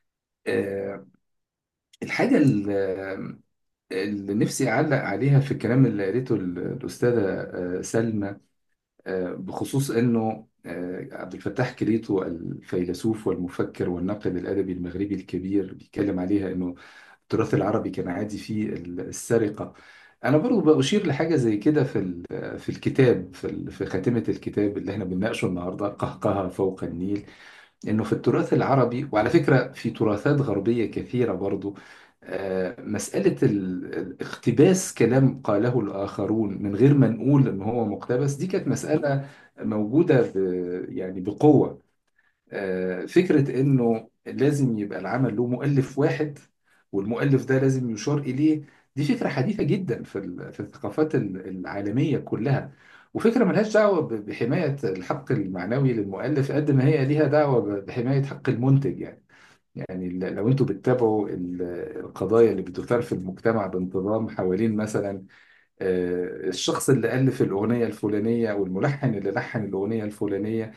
آه، الحاجه اللي اللي نفسي اعلق عليها في الكلام اللي قالته ال- الاستاذه آه، سلمى آه، بخصوص انه آه، عبد الفتاح كليتو الفيلسوف والمفكر والناقد الادبي المغربي الكبير بيتكلم عليها انه التراث العربي كان عادي فيه ال- السرقة أنا برضو بأشير لحاجة زي كده في ال- في الكتاب في ال- في خاتمة الكتاب اللي احنا بنناقشه النهاردة قهقه فوق النيل إنه في التراث العربي وعلى فكرة في تراثات غربية كثيرة برضو آه، مسألة ال- الاقتباس كلام قاله الآخرون من غير ما نقول إن هو مقتبس دي كانت مسألة موجودة ب- يعني بقوة آه، فكرة إنه لازم يبقى العمل له مؤلف واحد والمؤلف ده لازم يشار إليه دي فكرة حديثة جدا في ال- في الثقافات ال- العالمية كلها وفكرة ملهاش دعوة ب- بحماية الحق المعنوي للمؤلف قد ما هي ليها دعوة ب- بحماية حق المنتج يعني يعني ل- لو انتوا بتتابعوا ال- القضايا اللي بتثار في المجتمع بانتظام حوالين مثلا آه، الشخص اللي ألف الأغنية الفلانية والملحن اللي لحن الأغنية الفلانية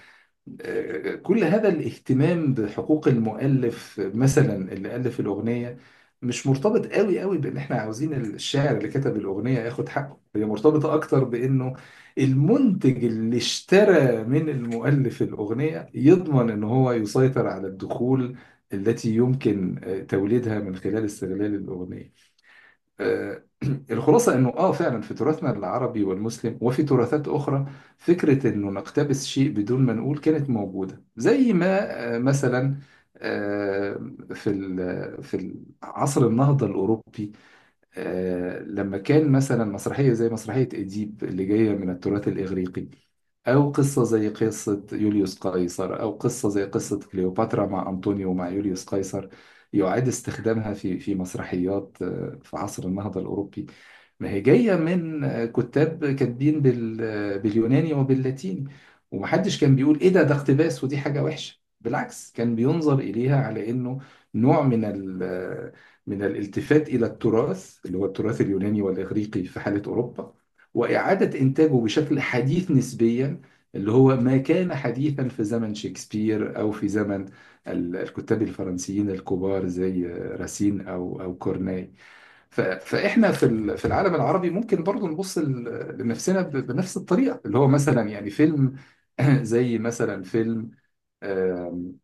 كل هذا الاهتمام بحقوق المؤلف مثلا اللي ألف الأغنية مش مرتبط قوي قوي بان احنا عاوزين الشاعر اللي كتب الأغنية ياخد حقه هي مرتبطة اكتر بانه المنتج اللي اشترى من المؤلف الأغنية يضمن ان هو يسيطر على الدخول التي يمكن آه، توليدها من خلال استغلال الأغنية آه، الخلاصة انه اه فعلا في تراثنا العربي والمسلم وفي تراثات اخرى فكرة انه نقتبس شيء بدون ما نقول كانت موجودة زي ما آه، مثلا آه، في ال- في عصر النهضة الاوروبي آه، لما كان مثلا مسرحية زي مسرحية إديب اللي جاية من التراث الإغريقي أو قصة زي قصة يوليوس قيصر أو قصة زي قصة كليوباترا مع أنطونيو مع يوليوس قيصر يعاد استخدامها في في مسرحيات آه، في عصر النهضة الأوروبي ما هي جاية من آه، كتاب كاتبين بال- آه، باليوناني وباللاتيني ومحدش كان بيقول إيه ده ده اقتباس ودي حاجة وحشة بالعكس كان بينظر إليها على إنه نوع من ال آه، من الالتفات إلى التراث اللي هو التراث اليوناني والإغريقي في حالة أوروبا وإعادة إنتاجه بشكل حديث نسبيا اللي هو ما كان حديثا في زمن شكسبير أو في زمن ال- الكتاب الفرنسيين الكبار زي راسين أو أو كورناي ف- فإحنا في ال- في العالم العربي ممكن برضو نبص ل- لنفسنا ب- بنفس الطريقة اللي هو مثلا يعني فيلم زي مثلا فيلم آم،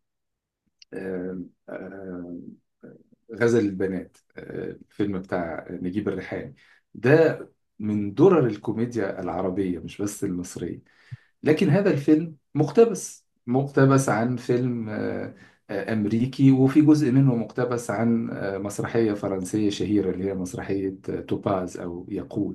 آم، آم، غزل البنات آه، الفيلم بتاع نجيب الريحاني ده من درر الكوميديا العربية مش بس المصرية لكن هذا الفيلم مقتبس مقتبس عن فيلم آه، آه، أمريكي وفي جزء منه مقتبس عن آه، مسرحية فرنسية شهيرة اللي هي مسرحية آه، توباز أو ياقوت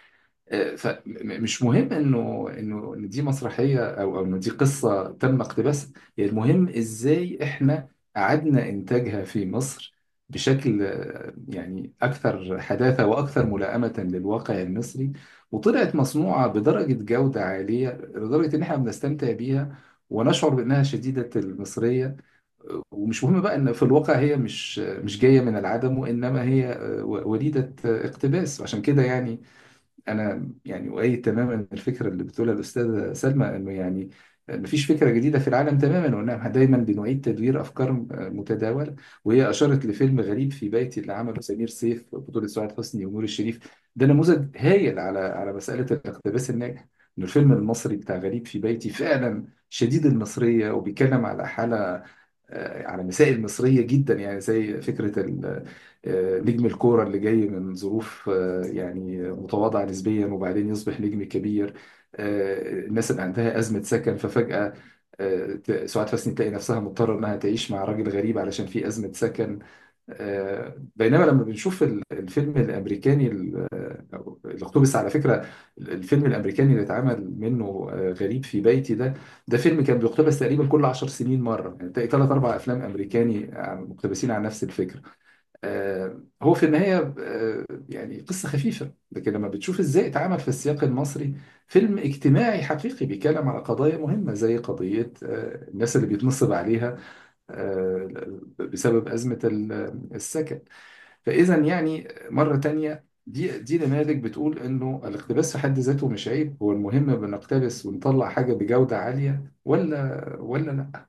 فمش مهم انه انه ان دي مسرحيه او او ان دي قصه تم اقتباسها يعني المهم ازاي احنا اعدنا انتاجها في مصر بشكل آه، يعني اكثر حداثه واكثر ملائمه للواقع المصري وطلعت مصنوعه بدرجه جوده عاليه لدرجه ان احنا بنستمتع بيها ونشعر بانها شديده المصريه ومش مهم بقى ان في الواقع هي مش مش جايه من العدم وانما هي آه، وليده آه، اقتباس عشان كده يعني انا يعني اؤيد تماما الفكره اللي بتقولها الاستاذه سلمى انه يعني مفيش فكره جديده في العالم تماما وانها دايما بنعيد تدوير افكار متداوله وهي اشارت لفيلم غريب في بيتي اللي عمله سمير سيف بطوله سعاد حسني ونور الشريف ده نموذج هايل على على مساله الاقتباس الناجح ان الفيلم المصري بتاع غريب في بيتي فعلا شديد المصريه وبيتكلم على حاله آه، على مسائل مصرية جدا يعني زي فكرة ال- آه، نجم الكورة اللي جاي من ظروف آه، يعني متواضعة نسبيا وبعدين يصبح نجم كبير آه، الناس اللي عندها أزمة سكن ففجأة آه، ت- سعاد حسني تلاقي نفسها مضطرة إنها تعيش مع راجل غريب علشان في أزمة سكن آه، بينما لما بنشوف ال- الفيلم الأمريكاني ال- أو اللي اقتبس على فكرة الفيلم الأمريكاني اللي اتعمل منه آه، غريب في بيتي ده ده فيلم كان بيقتبس تقريبا كل عشر سنين مرة يعني تلاقي ثلاث أربع أفلام أمريكاني عن- مقتبسين عن نفس الفكرة آه، هو في النهاية آه، يعني قصة خفيفة لكن لما بتشوف إزاي اتعمل في السياق المصري فيلم اجتماعي حقيقي بيتكلم على قضايا مهمة زي قضية آه، الناس اللي بيتنصب عليها آه، بسبب أزمة ال- السكن فإذا يعني مرة تانية دي دي نماذج بتقول إنه الاقتباس في حد ذاته مش عيب هو المهم بنقتبس ونطلع حاجة بجودة عالية ولا ولا لا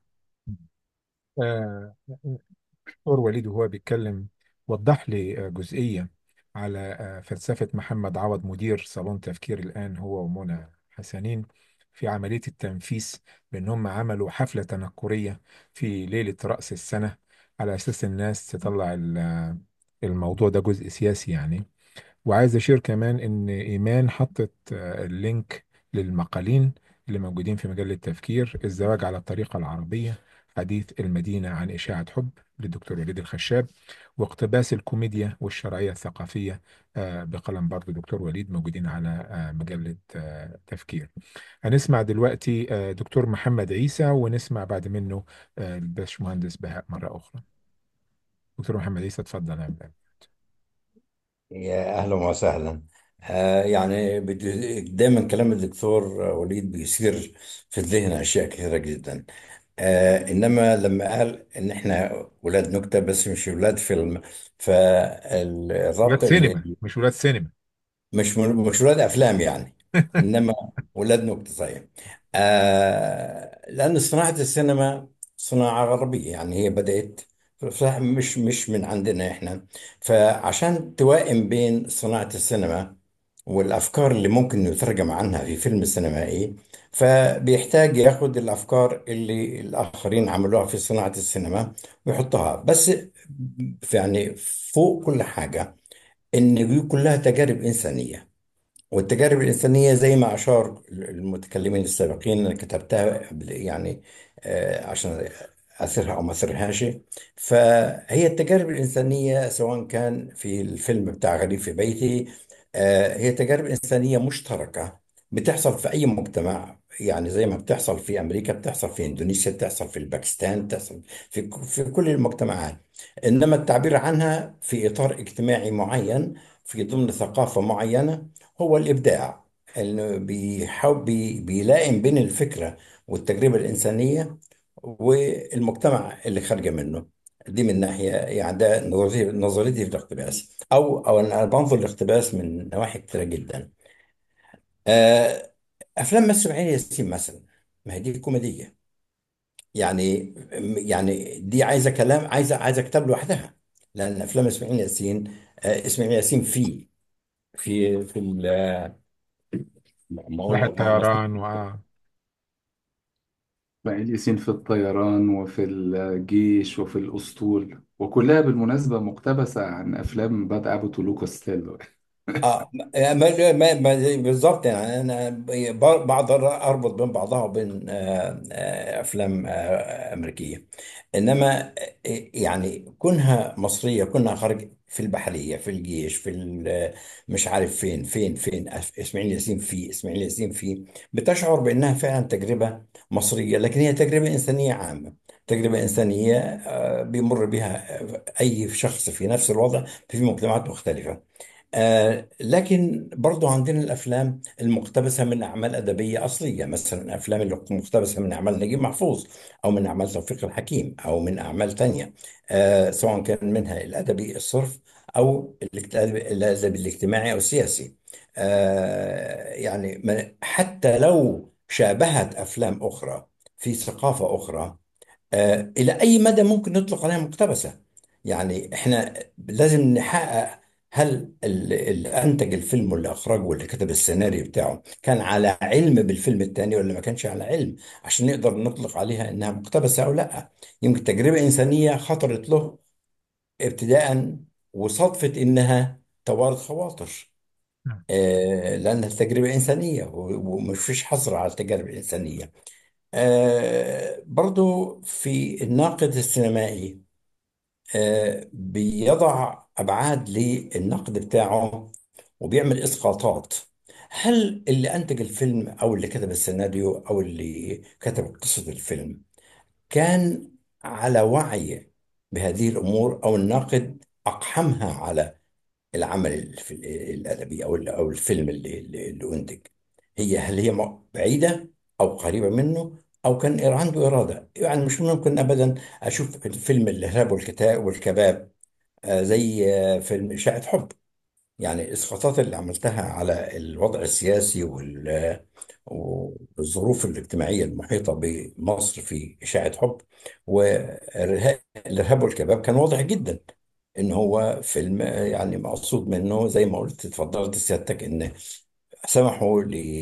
آه، دكتور وليد وهو بيتكلم وضح لي آه، جزئية على آه، فلسفة محمد عوض مدير صالون تفكير الآن هو ومنى حسنين في عملية التنفيس بأن هم عملوا حفلة تنكرية في ليلة رأس السنة على أساس الناس تطلع ال- الموضوع ده جزء سياسي يعني وعايز أشير كمان إن إيمان حطت آه، اللينك للمقالين اللي موجودين في مجلة تفكير الزواج على الطريقة العربية حديث المدينة عن إشاعة حب للدكتور وليد الخشاب واقتباس الكوميديا والشرعية الثقافية آه، بقلم برضه دكتور وليد موجودين على آه، مجلة آه، تفكير هنسمع دلوقتي آه، دكتور محمد عيسى ونسمع بعد منه آه، الباشمهندس بهاء مرة أخرى دكتور محمد عيسى اتفضل يا أبدا. يا أهلا وسهلا آه يعني بدي- دايما كلام الدكتور وليد بيصير في الذهن أشياء كثيرة جدا آه إنما لما قال إن إحنا ولاد نكتة بس مش ولاد فيلم ولاد فالربط سينما اللي مش ولاد سينما مش مش ولاد افلام يعني انما ولاد نكته صحيح آه لان صناعه السينما صناعه غربيه يعني هي بدات صح مش مش من عندنا احنا فعشان توائم بين صناعه السينما والافكار اللي ممكن يترجم عنها في فيلم سينمائي فبيحتاج ياخد الافكار اللي الاخرين عملوها في صناعه السينما ويحطها بس يعني فوق كل حاجه ان دي كلها تجارب انسانيه والتجارب الإنسانية زي ما أشار المتكلمين السابقين أنا كتبتها قبل- يعني آه، عشان أثرها أو ما أثرهاش فهي التجارب الإنسانية سواء كان في الفيلم بتاع غريب في بيتي آه، هي تجارب إنسانية مشتركة بتحصل في أي مجتمع يعني زي ما بتحصل في أمريكا بتحصل في إندونيسيا بتحصل في الباكستان بتحصل في في كل المجتمعات إنما التعبير عنها في إطار اجتماعي معين في ضمن ثقافة معينة هو الإبداع إنه بيحاول بي بيلائم بين الفكرة والتجربة الإنسانية والمجتمع اللي خارجة منه دي من ناحية يعني ده نظريتي نظريتي في الاقتباس أو أو أنا بنظر الاقتباس من نواحي كتيرة جدا آه، أفلام إسماعيل ياسين مثلا ما هي دي كوميدية يعني يعني دي عايزة كلام عايزة عايزة كتاب لوحدها لأن أفلام إسماعيل ياسين آه، إسماعيل ياسين في في في ال- ما أقول سلاح اللهم صل الطيران و إسماعيل ياسين في الطيران وفي الجيش وفي الأسطول وكلها بالمناسبة مقتبسة عن أفلام باد أبوت ولوكا ستيلو اه ما ما ما ما- بالظبط يعني انا ب- بقدر اربط بين بعضها وبين آه، آه، افلام آه، امريكيه انما آه، يعني كونها مصريه كونها خارج في البحريه في الجيش في ال- مش عارف فين فين فين أف- اسماعيل ياسين فيه اسماعيل ياسين فيه بتشعر بانها فعلا تجربه مصريه لكن هي تجربه انسانيه عامه تجربه انسانيه آه، بيمر بها اي شخص في نفس الوضع في مجتمعات مختلفه آه لكن برضو عندنا الأفلام المقتبسة من أعمال أدبية أصلية مثلا الأفلام اللي مقتبسة من أعمال نجيب محفوظ أو من أعمال توفيق الحكيم أو من أعمال تانية آه سواء كان منها الأدبي الصرف أو الاكت- الأدبي الاجتماعي أو السياسي آه يعني ما- حتى لو شابهت أفلام أخرى في ثقافة أخرى آه، إلى أي مدى ممكن نطلق عليها مقتبسة يعني إحنا لازم نحقق هل ال- اللي أنتج الفيلم واللي أخرجه واللي كتب السيناريو بتاعه كان على علم بالفيلم التاني ولا ما كانش على علم عشان نقدر نطلق عليها إنها مقتبسة أو لا يمكن تجربة إنسانية خطرت له ابتداء وصدفة إنها توارد خواطر آه، لأنها تجربة إنسانية و- ومش فيش حصر على التجارب الإنسانية آه، برضو في الناقد السينمائي آه، بيضع أبعاد للنقد بتاعه وبيعمل إسقاطات هل اللي أنتج الفيلم أو اللي كتب السيناريو أو اللي كتب قصة الفيلم كان على وعي بهذه الأمور أو الناقد أقحمها على العمل الف- الأدبي أو أو الفيلم اللي اللي اللي أنتج هي هل هي م- بعيدة أو قريبة منه أو كان عنده إرادة يعني مش ممكن أبدا أشوف الفيلم الإرهاب والكتاب والكباب آه، زي آه، فيلم إشاعة حب يعني الإسقاطات اللي عملتها على الوضع السياسي وال- والظروف الاجتماعية المحيطة بمصر في إشاعة حب والإرهاب والكباب كان واضح جدا إن هو فيلم آه، يعني مقصود منه زي ما قلت اتفضلت سيادتك إن سمحوا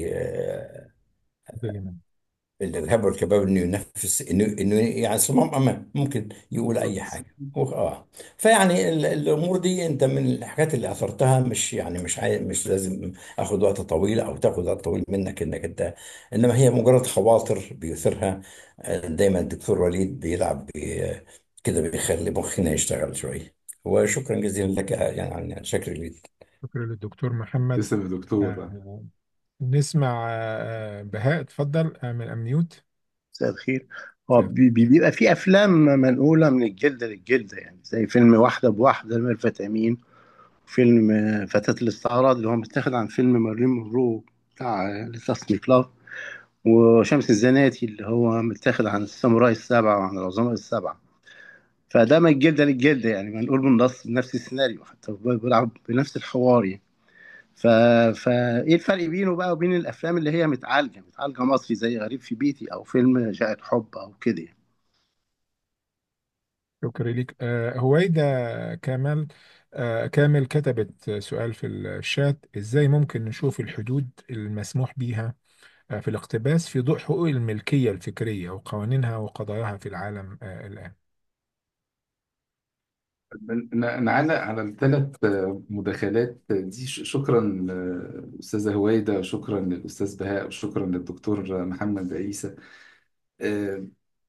سليمان الارهاب والكباب انه ينفس انه انه يعني صمام امان ممكن يقول اي بالظبط حاجه هو اه فيعني ال- الامور دي انت من الحاجات اللي اثرتها مش يعني مش عاي... مش لازم اخد وقت طويل او تاخد وقت طويل منك انك انت انما هي مجرد خواطر بيثيرها آه، دايما الدكتور وليد بيلعب بي... كده بيخلي مخنا يشتغل شويه وشكرا جزيلا لك يعني شكرا لك شكرا للدكتور محمد تسلم يا دكتور آه، نسمع آه، آه، بهاء اتفضل آه، من أمنيوت مساء الخير هو بي- بي- بيبقى في افلام منقوله من الجلده للجلده يعني زي فيلم واحده بواحده لميرفت امين فيلم آه، فتاة الاستعراض اللي هو متاخد عن فيلم مارلين مونرو بتاع لتاسمي كلاف وشمس الزناتي اللي هو متاخد عن الساموراي السبعة وعن العظماء السبعة فده من الجلدة للجلدة يعني منقول من نفس بنفس السيناريو حتى بيلعب بنفس الحوار يعني ف... فايه الفرق بينه بقى وبين الافلام اللي هي متعالجه متعالجه مصري زي غريب في بيتي او فيلم جاءت حب او كده يعني. شكرا لك آه، هويدا كامل آه، كامل كتبت سؤال في الشات ازاي ممكن نشوف الحدود المسموح بها آه، في الاقتباس في ضوء حقوق الملكية الفكرية وقوانينها وقضاياها في العالم آه، الآن ن- نعلق على الثلاث مداخلات دي ش- شكرا آه، أستاذة هويدا وشكرا للأستاذ بهاء وشكرا للدكتور محمد عيسى آه،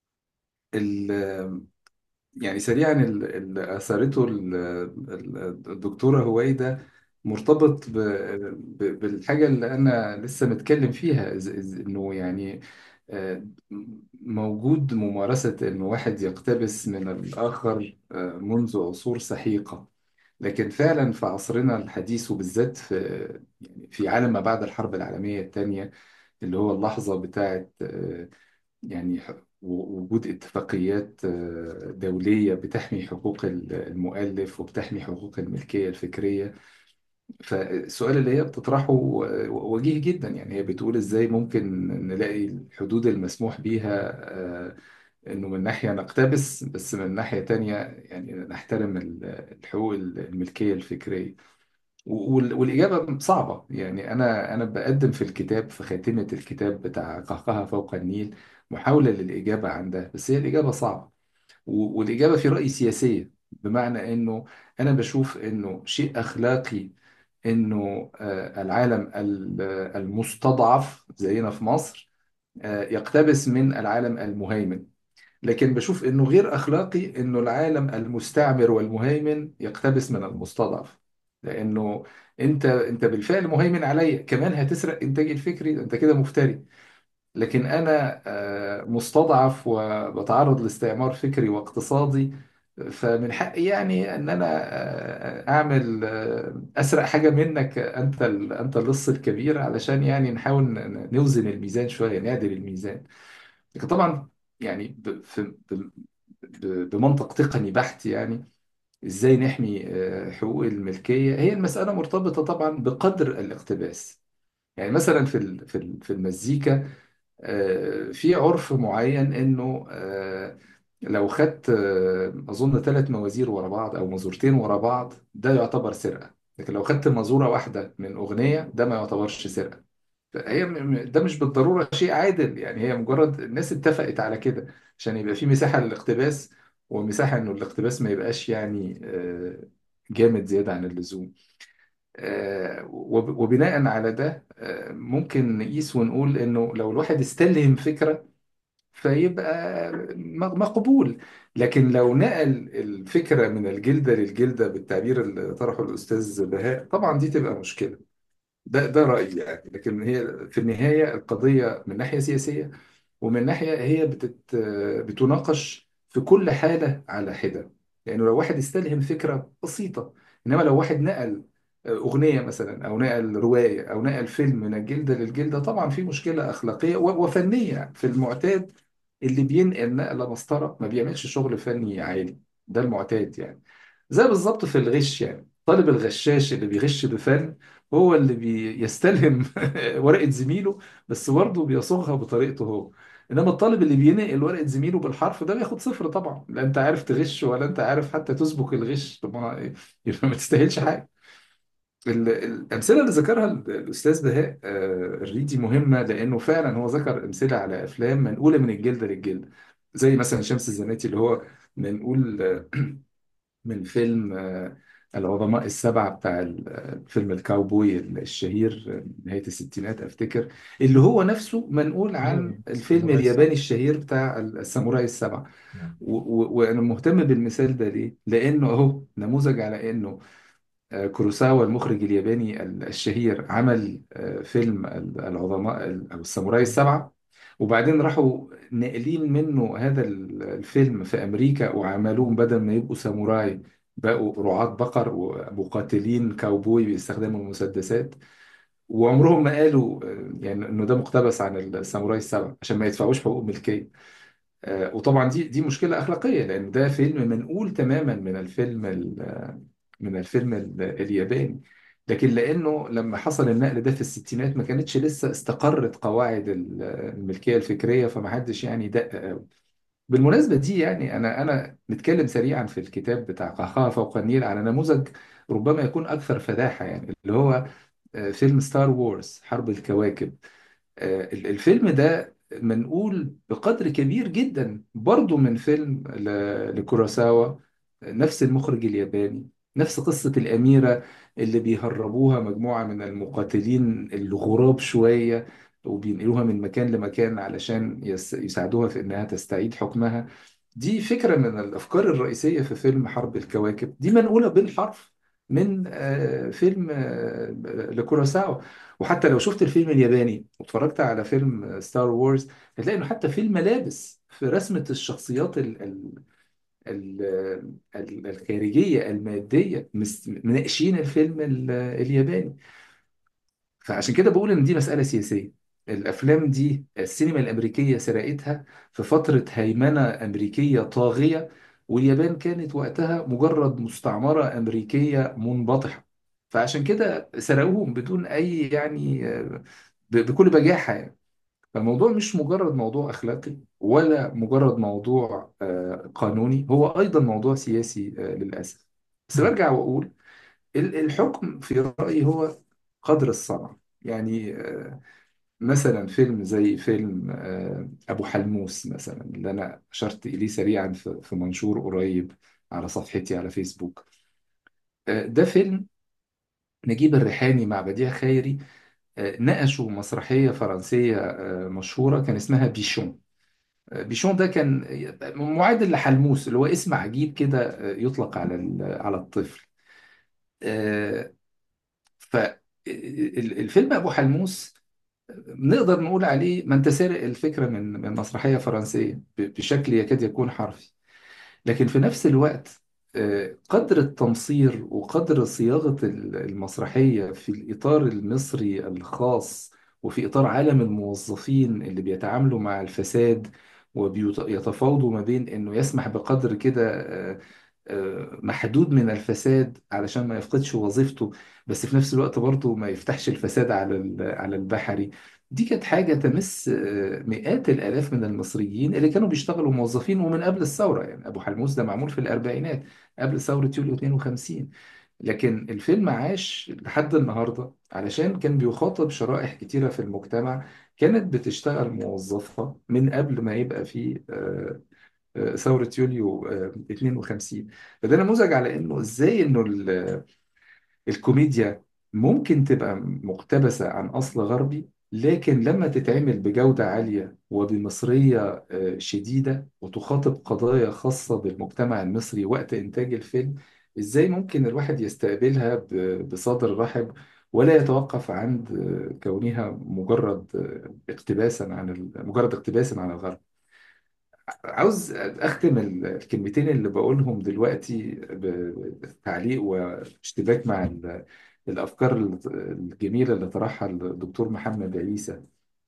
ال- يعني سريعا ال- اللي أثارته ال- ال- الدكتورة هويدا مرتبط ب- ب- بالحاجة اللي أنا لسه متكلم فيها إز- إز- إنه يعني آه، موجود ممارسة إنه واحد يقتبس من الآخر آه، منذ عصور سحيقة لكن فعلا في عصرنا الحديث وبالذات في يعني في عالم ما بعد الحرب العالمية الثانية اللي هو اللحظة بتاعت آه، يعني ح- و- وجود اتفاقيات آه، دولية بتحمي حقوق ال- المؤلف وبتحمي حقوق الملكية الفكرية فالسؤال اللي هي بتطرحه آه، وجيه جدا يعني هي بتقول ازاي ممكن نلاقي الحدود المسموح بيها آه، انه من ناحية نقتبس بس من ناحية تانية يعني نحترم ال- الحقوق الملكية الفكرية وال- والإجابة صعبة يعني أنا أنا بقدم في الكتاب في خاتمة الكتاب بتاع قهقه فوق النيل محاولة للإجابة عن ده بس هي الإجابة صعبة و- والإجابة في رأيي سياسية بمعنى إنه أنا بشوف إنه شيء أخلاقي إنه آه، العالم ال- المستضعف زينا في مصر آه، يقتبس من العالم المهيمن لكن بشوف انه غير اخلاقي انه العالم المستعمر والمهيمن يقتبس من المستضعف لانه انت انت بالفعل مهيمن عليا كمان هتسرق انتاجي الفكري انت كده مفتري لكن انا آه، مستضعف وبتعرض لاستعمار فكري واقتصادي فمن حقي يعني ان انا آه، اعمل آه، اسرق حاجه منك انت ال- انت اللص الكبير علشان يعني نحاول ن- نوزن الميزان شويه نعدل الميزان لكن طبعا يعني ب- في ب- ب- بمنطق تقني بحت يعني ازاي نحمي آه، حقوق الملكية هي المسألة مرتبطة طبعا بقدر الاقتباس يعني مثلا في ال- في ال- في المزيكا آه، في عرف معين انه آه، لو خدت آه، اظن ثلاث موازير ورا بعض او مازورتين ورا بعض ده يعتبر سرقة لكن لو خدت مازورة واحدة من أغنية ده ما يعتبرش سرقة هي م- م- ده مش بالضرورة شيء عادل يعني هي مجرد الناس اتفقت على كده عشان يبقى في مساحة للاقتباس ومساحة انه الاقتباس ما يبقاش يعني آه، جامد زيادة عن اللزوم آه، وب- وبناء على ده آه، ممكن نقيس ونقول انه لو الواحد استلهم فكرة فيبقى م- مقبول لكن لو نقل الفكرة من الجلدة للجلدة بالتعبير اللي طرحه الأستاذ بهاء طبعا دي تبقى مشكلة ده ده رأيي يعني لكن هي في النهاية القضية من ناحية سياسية ومن ناحية هي بتت بتناقش في كل حالة على حدة لأنه لو واحد استلهم فكرة بسيطة إنما لو واحد نقل أغنية مثلا أو نقل رواية أو نقل فيلم من الجلدة للجلدة طبعا في مشكلة أخلاقية و- وفنية في المعتاد اللي بينقل نقلة مسطرة ما بيعملش شغل فني عالي ده المعتاد يعني زي بالظبط في الغش يعني طالب الغشاش اللي بيغش بفن هو اللي بيستلهم ورقة زميله بس برضه بيصوغها بطريقته هو انما الطالب اللي بينقل ورقة زميله بالحرف ده بياخد صفر طبعا لا انت عارف تغش ولا انت عارف حتى تسبق الغش طب ما يبقى ما تستاهلش حاجة ال- الأمثلة اللي ذكرها ال- الأستاذ بهاء آه، الريدي مهمة لأنه فعلا هو ذكر أمثلة على أفلام منقولة من الجلدة للجلدة زي مثلا شمس الزناتي اللي هو منقول آه، من فيلم آه، العظماء السبعة بتاع ال- آه، فيلم الكاوبوي الشهير آه، نهاية الستينات أفتكر اللي هو نفسه منقول عن الفيلم ساموراي الياباني السبعة الشهير بتاع الساموراي السبعة نعم و- و- وأنا مهتم بالمثال ده ليه؟ لأنه أهو نموذج على إنه آه، كوروساوا المخرج الياباني ال- الشهير عمل آه، فيلم ال- العظماء ال- أو الساموراي السبعة وبعدين راحوا ناقلين منه هذا ال- الفيلم في أمريكا وعملوهم بدل ما يبقوا ساموراي بقوا رعاة بقر ومقاتلين كاوبوي بيستخدموا المسدسات وعمرهم ما قالوا آه، يعني انه ده مقتبس عن الساموراي السبعة عشان ما يدفعوش حقوق ملكية آه، وطبعا دي دي مشكلة أخلاقية لأن ده فيلم منقول تماما من الفيلم ال- من الفيلم ال- الياباني لكن لأنه لما حصل النقل ده في الستينات ما كانتش لسه استقرت قواعد ال- الملكية الفكرية فما حدش يعني دقق قوي بالمناسبة دي يعني أنا أنا متكلم سريعا في الكتاب بتاع قهقه فوق النيل على نموذج ربما يكون أكثر فداحة يعني اللي هو آه، فيلم ستار وورز حرب الكواكب آه، ال- الفيلم ده منقول بقدر كبير جدا برضو من فيلم ل- لكوراساوا نفس المخرج الياباني نفس قصة الأميرة اللي بيهربوها مجموعة من المقاتلين الغراب شوية وبينقلوها من مكان لمكان علشان يس- يساعدوها في إنها تستعيد حكمها دي فكرة من الأفكار الرئيسية في فيلم حرب الكواكب دي منقولة بالحرف من آه، فيلم آه، لكوراساوا وحتى لو شفت الفيلم الياباني واتفرجت على فيلم ستار وورز هتلاقي إنه حتى في الملابس في رسمة الشخصيات ال- ال- ال- ال- الخارجية المادية مس- مناقشين الفيلم ال- الياباني فعشان كده بقول إن دي مسألة سياسية الأفلام دي السينما الأمريكية سرقتها في فترة هيمنة أمريكية طاغية واليابان كانت وقتها مجرد مستعمرة أمريكية منبطحة فعشان كده سرقوهم بدون أي يعني آه، ب- بكل بجاحة يعني فالموضوع مش مجرد موضوع أخلاقي ولا مجرد موضوع آه، قانوني هو أيضا موضوع سياسي آه، للأسف بس برجع وأقول ال- الحكم في رأيي هو قدر الصنعة يعني آه، مثلا فيلم زي فيلم آه، أبو حلموس مثلا اللي أنا أشرت إليه سريعا في في منشور قريب على صفحتي على فيسبوك آه، ده فيلم نجيب الريحاني مع بديع خيري آه، ناقشوا مسرحية فرنسية آه، مشهورة كان اسمها بيشون بيشون ده كان معادل لحلموس اللي هو اسم عجيب كده يطلق على ال- على الطفل فالفيلم أبو حلموس نقدر نقول عليه ما انت سارق الفكرة من من مسرحية فرنسية ب- بشكل يكاد يكون حرفي لكن في نفس الوقت آه، قدر التمصير وقدر صياغة ال- المسرحية في الإطار المصري الخاص وفي إطار عالم الموظفين اللي بيتعاملوا مع الفساد ويتفاوضوا ما بين إنه يسمح بقدر كده آه، آه، محدود من الفساد علشان ما يفقدش وظيفته بس في نفس الوقت برضه ما يفتحش الفساد على ال- على البحري دي كانت حاجة تمس آه، مئات الآلاف من المصريين اللي كانوا بيشتغلوا موظفين ومن قبل الثورة يعني أبو حلموس ده معمول في الأربعينات قبل ثورة يوليو 52 لكن الفيلم عاش لحد النهاردة علشان كان بيخاطب شرائح كتيرة في المجتمع كانت بتشتغل موظفة من قبل ما يبقى في آه، آه، ثورة يوليو آه، 52 فده نموذج على إنه إزاي إنه ال- الكوميديا ممكن تبقى مقتبسة عن أصل غربي لكن لما تتعمل بجودة عالية وبمصرية آه، شديدة وتخاطب قضايا خاصة بالمجتمع المصري وقت إنتاج الفيلم إزاي ممكن الواحد يستقبلها ب- بصدر رحب ولا يتوقف عند آه، كونها مجرد آه، اقتباسا عن ال- مجرد اقتباس عن الغرب عاوز أختم ال- الكلمتين اللي بقولهم دلوقتي ب- بتعليق واشتباك مع ال- الأفكار الجميلة اللي طرحها الدكتور محمد عيسى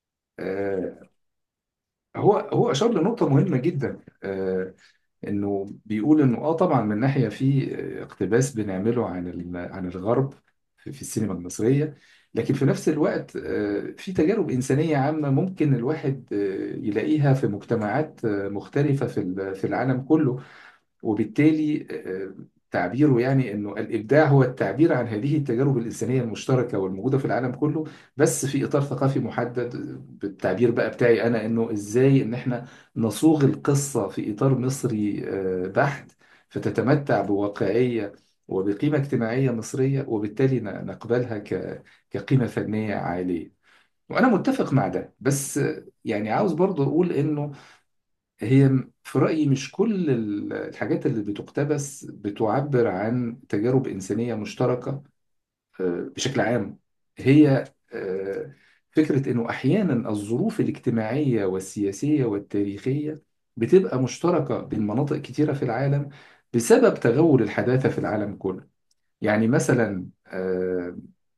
آه، هو هو أشار لنقطة مهمة جدا آه، إنه بيقول إنه آه طبعا من ناحية في اقتباس بنعمله عن ال- عن الغرب في في السينما المصرية لكن في نفس الوقت آه، في تجارب إنسانية عامة ممكن الواحد آه، يلاقيها في مجتمعات آه، مختلفة في ال- في العالم كله وبالتالي آه، تعبيره يعني انه الابداع هو التعبير عن هذه التجارب الانسانيه المشتركه والموجوده في العالم كله بس في اطار ثقافي محدد بالتعبير بقى بتاعي انا انه ازاي ان احنا نصوغ القصه في اطار مصري آه، بحت فتتمتع بواقعيه وبقيمه اجتماعيه مصريه وبالتالي ن- نقبلها ك- كقيمه فنيه عاليه وانا متفق مع ده بس آه، يعني عاوز برضه اقول انه هي في رأيي مش كل ال- الحاجات اللي بتقتبس بتعبر عن تجارب إنسانية مشتركة آه، بشكل عام هي آه، فكرة إنه أحيانا الظروف الاجتماعية والسياسية والتاريخية بتبقى مشتركة بين مناطق كتيرة في العالم بسبب تغول الحداثة في العالم كله يعني مثلا آه،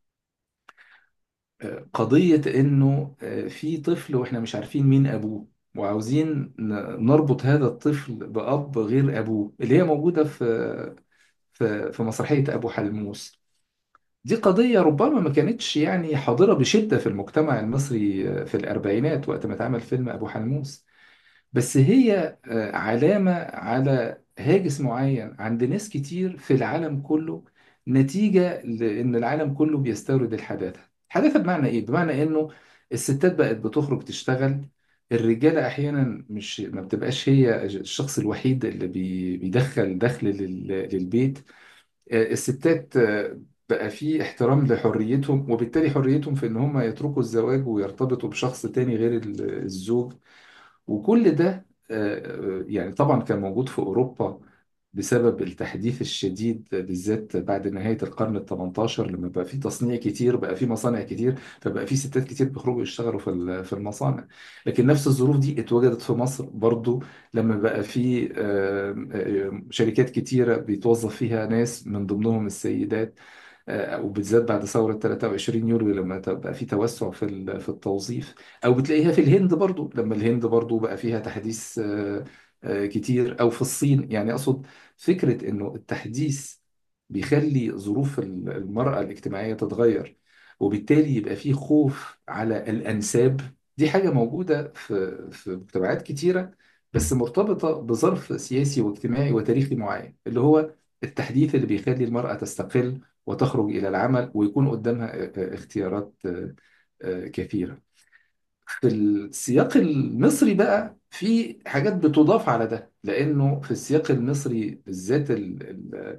قضية إنه آه، في طفل وإحنا مش عارفين مين أبوه وعاوزين ن- نربط هذا الطفل بأب غير أبوه اللي هي موجودة في في في مسرحية أبو حلموس دي قضية ربما ما كانتش يعني حاضرة بشدة في المجتمع المصري آه، في الأربعينات وقت ما اتعمل فيلم أبو حلموس بس هي آه، علامة على هاجس معين عند ناس كتير في العالم كله نتيجة لأن العالم كله بيستورد الحداثة الحداثة بمعنى إيه؟ بمعنى إنه الستات بقت بتخرج تشتغل الرجالة أحيانا مش ما بتبقاش هي الشخص الوحيد اللي بي- بيدخل دخل لل- للبيت آه، الستات آه، بقى في احترام لحريتهم وبالتالي حريتهم في ان هم يتركوا الزواج ويرتبطوا بشخص تاني غير ال- الزوج وكل ده آه، آه، يعني طبعا كان موجود في اوروبا بسبب التحديث الشديد بالذات بعد نهاية القرن ال 18 لما بقى في تصنيع كتير بقى في مصانع كتير فبقى في ستات كتير بيخرجوا يشتغلوا في ال- في المصانع لكن نفس الظروف دي اتوجدت في مصر برضو لما بقى في آه، آه، شركات كتيرة بيتوظف فيها ناس من ضمنهم السيدات آه، وبالذات بعد ثورة 23 يوليو لما بقى في توسع في ال- في التوظيف أو بتلاقيها في الهند برضو لما الهند برضو بقى فيها تحديث آه، آه، كتير أو في الصين يعني أقصد فكرة إنه التحديث بيخلي ظروف ال- المرأة الاجتماعية تتغير وبالتالي يبقى فيه خوف على الأنساب دي حاجة موجودة في في مجتمعات كتيرة بس مرتبطة بظرف سياسي واجتماعي وتاريخي معين اللي هو التحديث اللي بيخلي المرأة تستقل وتخرج إلى العمل ويكون قدامها آه، آه، اختيارات آه، آه، كثيرة في السياق المصري بقى في حاجات بتضاف على ده لأنه في السياق المصري بالذات ال ال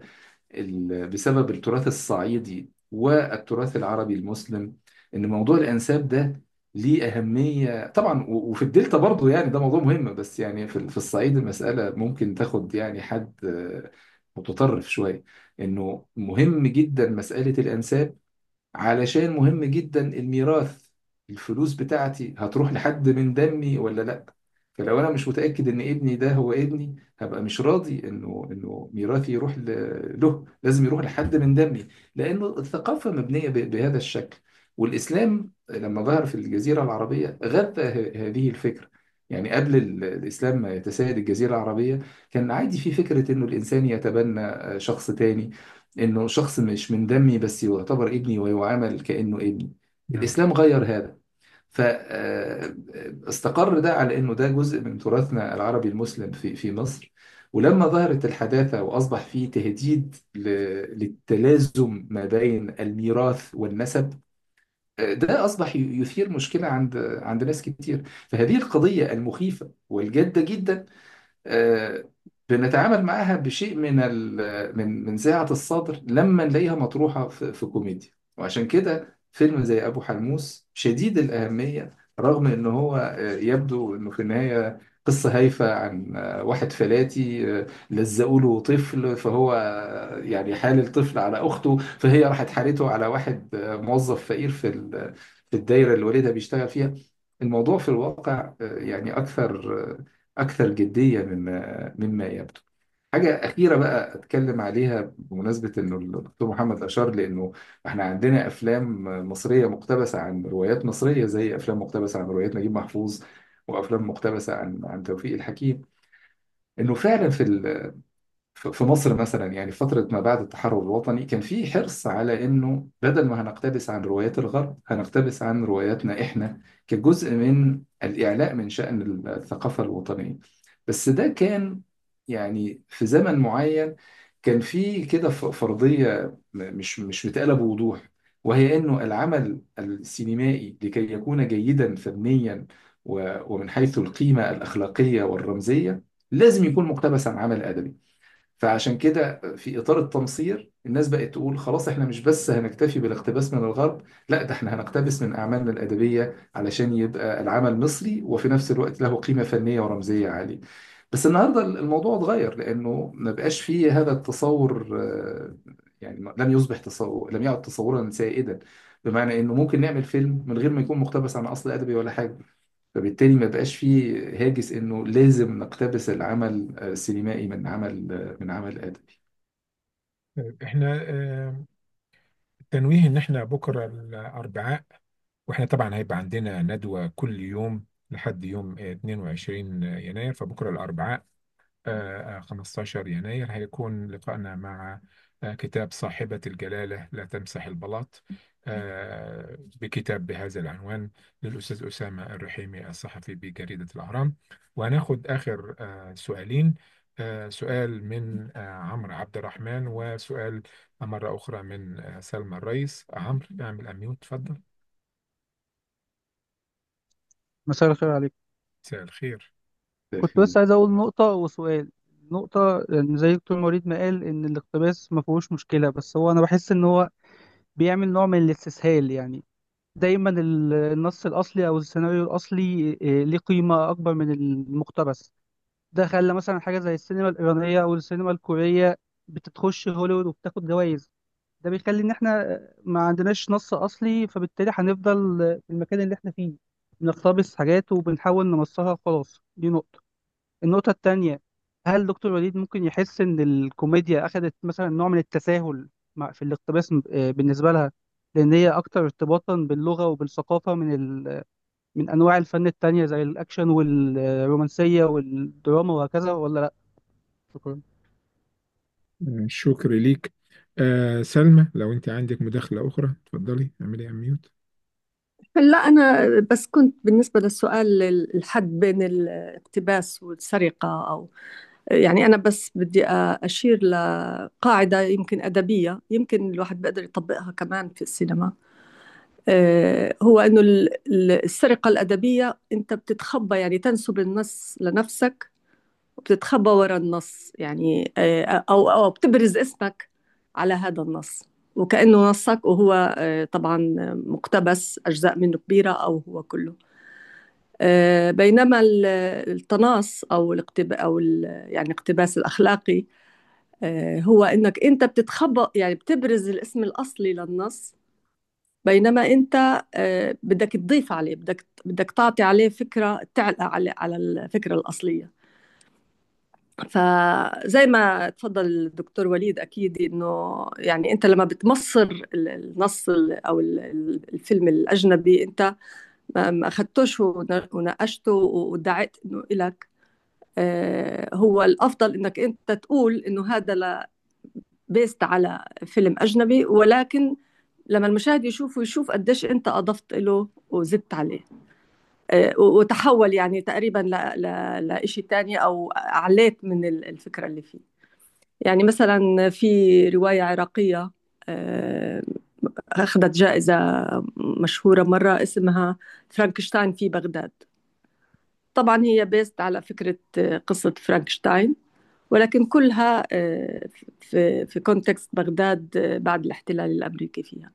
ال بسبب التراث الصعيدي والتراث العربي المسلم إن موضوع الأنساب ده ليه أهمية طبعا و- وفي الدلتا برضو يعني ده موضوع مهم بس يعني في في الصعيد المسألة ممكن تاخد يعني حد آه، متطرف شوية إنه مهم جدا مسألة الأنساب علشان مهم جدا الميراث الفلوس بتاعتي هتروح لحد من دمي ولا لا فلو انا مش متاكد ان ابني ده هو ابني هبقى مش راضي انه انه ميراثي يروح ل- له لازم يروح لحد من دمي لانه الثقافه مبنيه ب- بهذا الشكل والاسلام لما ظهر في الجزيره العربيه غذى ه- هذه الفكره يعني قبل ال- الاسلام ما يتسيد الجزيره العربيه كان عادي في فكره انه الانسان يتبنى شخص تاني انه شخص مش من دمي بس يعتبر ابني ويعامل كانه ابني نعم الاسلام غير هذا فاستقر ده على انه ده جزء من تراثنا العربي المسلم في في مصر ولما ظهرت الحداثة وأصبح في تهديد ل- للتلازم ما بين الميراث والنسب ده أصبح ي- يثير مشكلة عند عند ناس كتير فهذه القضية المخيفة والجادة جدا آه، بنتعامل معاها بشيء من ال- من من سعة الصدر لما نلاقيها مطروحة في في كوميديا وعشان كده فيلم زي أبو حلموس شديد الأهمية رغم إن هو آه، يبدو إنه في النهاية قصة هايفة عن آه، واحد فلاتي آه، لزقوا له طفل فهو آه، يعني حال الطفل على أخته فهي راحت حالته على واحد آه، موظف فقير في ال- في الدايرة اللي والدها بيشتغل فيها الموضوع في الواقع آه، يعني أكثر آه، أكثر جدية مما مما يبدو حاجة أخيرة بقى أتكلم عليها بمناسبة إنه الدكتور محمد أشار لأنه إحنا عندنا أفلام مصرية مقتبسة عن روايات مصرية زي أفلام مقتبسة عن روايات نجيب محفوظ وأفلام مقتبسة عن عن توفيق الحكيم إنه فعلا في ال- في في مصر مثلا يعني فترة ما بعد التحرر الوطني كان في حرص على إنه بدل ما هنقتبس عن روايات الغرب هنقتبس عن رواياتنا إحنا كجزء من الإعلاء من شأن الثقافة الوطنية بس ده كان يعني في زمن معين كان في كده ف- فرضية م- مش مش متقالة بوضوح وهي إنه العمل السينمائي لكي يكون جيدا فنيا و- ومن حيث القيمة الأخلاقية والرمزية لازم يكون مقتبس عن عمل أدبي فعشان كده في إطار التمصير الناس بقت تقول خلاص احنا مش بس هنكتفي بالاقتباس من الغرب لا ده احنا هنقتبس من أعمالنا الأدبية علشان يبقى العمل مصري وفي نفس الوقت له قيمة فنية ورمزية عالية بس النهاردة الموضوع اتغير لأنه ما بقاش فيه هذا التصور آه، يعني لم يصبح تصور لم يعد تصورا سائدا بمعنى انه ممكن نعمل فيلم من غير ما يكون مقتبس عن اصل ادبي ولا حاجه فبالتالي ما بقاش فيه هاجس انه لازم نقتبس العمل السينمائي من عمل من عمل ادبي احنا آه، تنويه ان احنا بكره الاربعاء واحنا طبعا هيبقى عندنا ندوه كل يوم لحد يوم آه، 22 يناير فبكره الاربعاء آه، آه، 15 يناير هيكون لقائنا مع آه، كتاب صاحبة الجلالة لا تمسح البلاط آه، بكتاب بهذا العنوان للأستاذ أسامة الرحيمي الصحفي بجريدة الأهرام وهناخد آخر آه، سؤالين آه، سؤال من آه، عمرو عبد الرحمن وسؤال مرة أخرى من آه، سلمى الرئيس عمرو اعمل أميوت تفضل مساء الخير عليك مساء الخير كنت بس عايز أقول نقطة وسؤال نقطة إن زي دكتور مريد ما قال إن الاقتباس ما فيهوش مشكلة بس هو أنا بحس إن هو بيعمل نوع من الاستسهال يعني دايما ال- النص الأصلي أو السيناريو الأصلي آه، ليه قيمة أكبر من المقتبس ده خلى مثلا حاجة زي السينما الإيرانية أو السينما الكورية بتتخش هوليوود وبتاخد جوائز ده بيخلي إن إحنا ما عندناش نص أصلي فبالتالي هنفضل في المكان اللي إحنا فيه بنقتبس حاجات وبنحاول نمصرها وخلاص دي نقطة النقطة التانية هل دكتور وليد ممكن يحس إن الكوميديا أخدت مثلا نوع من التساهل مع في الاقتباس م- آه، بالنسبة لها لأن هي أكتر ارتباطا باللغة وبالثقافة من ال... من أنواع الفن التانية زي الأكشن والرومانسية والدراما وهكذا ولا لأ؟ شكرا آه، شكر ليك آه سلمى لو انت عندك مداخلة أخرى اتفضلي اعملي أميوت لا أنا بس كنت بالنسبة للسؤال الحد بين الاقتباس والسرقة أو يعني أنا بس بدي أشير لقاعدة يمكن أدبية يمكن الواحد بيقدر يطبقها كمان في السينما آه، هو إنه ال- ال- السرقة الأدبية أنت بتتخبى يعني تنسب النص لنفسك وبتتخبى ورا النص يعني آه، أو أو بتبرز اسمك على هذا النص وكأنه نصك وهو آه، طبعا مقتبس أجزاء منه كبيرة أو هو كله آه، بينما ال- التناص أو الاقتباس أو ال- يعني الاقتباس الأخلاقي آه، هو إنك أنت بتتخبى يعني بتبرز الاسم الأصلي للنص بينما أنت آه، بدك تضيف عليه بدك بدك تعطي عليه فكرة تعلى على على الفكرة الأصلية فزي ما تفضل الدكتور وليد اكيد انه يعني انت لما بتمصر ال- النص ال- او ال- ال- الفيلم الاجنبي انت ما ما اخذتوش ون- وناقشته وادعيت انه إلك آه، هو الافضل انك انت تقول انه هذا لا بيست على فيلم اجنبي ولكن لما المشاهد يشوفه يشوف قديش انت اضفت له وزدت عليه آه، وتحول يعني تقريبا ل- ل- لإشي تاني أو عليت من ال- الفكرة اللي فيه يعني مثلا في رواية عراقية آه، أخذت جائزة مشهورة مرة اسمها فرانكشتاين في بغداد طبعا هي بيست على فكرة آه، قصة فرانكشتاين ولكن كلها آه، في في كونتكست بغداد آه، بعد الاحتلال الأمريكي فيها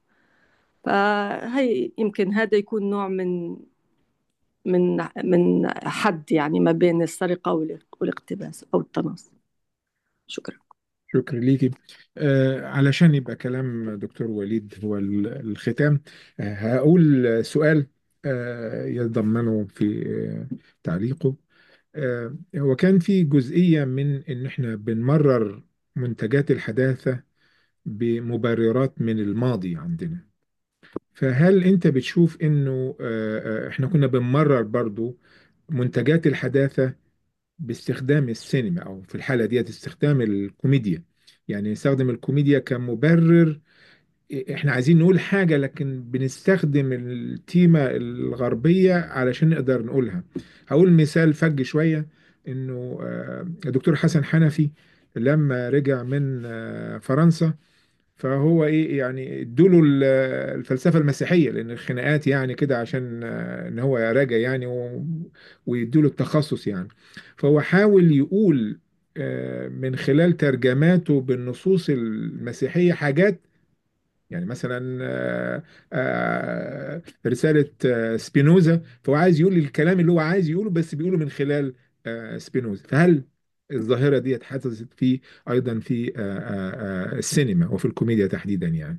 فهي يمكن هذا يكون نوع من من من حد يعني ما بين السرقة والاق- والاقتباس أو التنص شكرا شكرا ليكي آه علشان يبقى كلام دكتور وليد هو ال- الختام آه هقول سؤال آه يتضمنه في آه تعليقه آه هو كان في جزئية من إن إحنا بنمرر منتجات الحداثة بمبررات من الماضي عندنا فهل أنت بتشوف إنه آه آه، إحنا كنا بنمرر برضو منتجات الحداثة باستخدام السينما او في الحاله ديت استخدام الكوميديا يعني نستخدم الكوميديا كمبرر احنا عايزين نقول حاجه لكن بنستخدم التيمه الغربيه علشان نقدر نقولها هقول مثال فج شويه انه آه، الدكتور حسن حنفي لما رجع من آه، فرنسا فهو ايه يعني ادوله ال- الفلسفه المسيحيه لان الخناقات يعني كده عشان آه، ان هو راجع يعني و- ويدوله التخصص يعني فهو حاول يقول آه، من خلال ترجماته بالنصوص المسيحيه حاجات يعني مثلا آه، آه، رسالة آه، سبينوزا فهو عايز يقول الكلام اللي هو عايز يقوله بس بيقوله من خلال آه، سبينوزا فهل الظاهرة دي حدثت في أيضا في آه، آه، آه، السينما وفي الكوميديا تحديدا يعني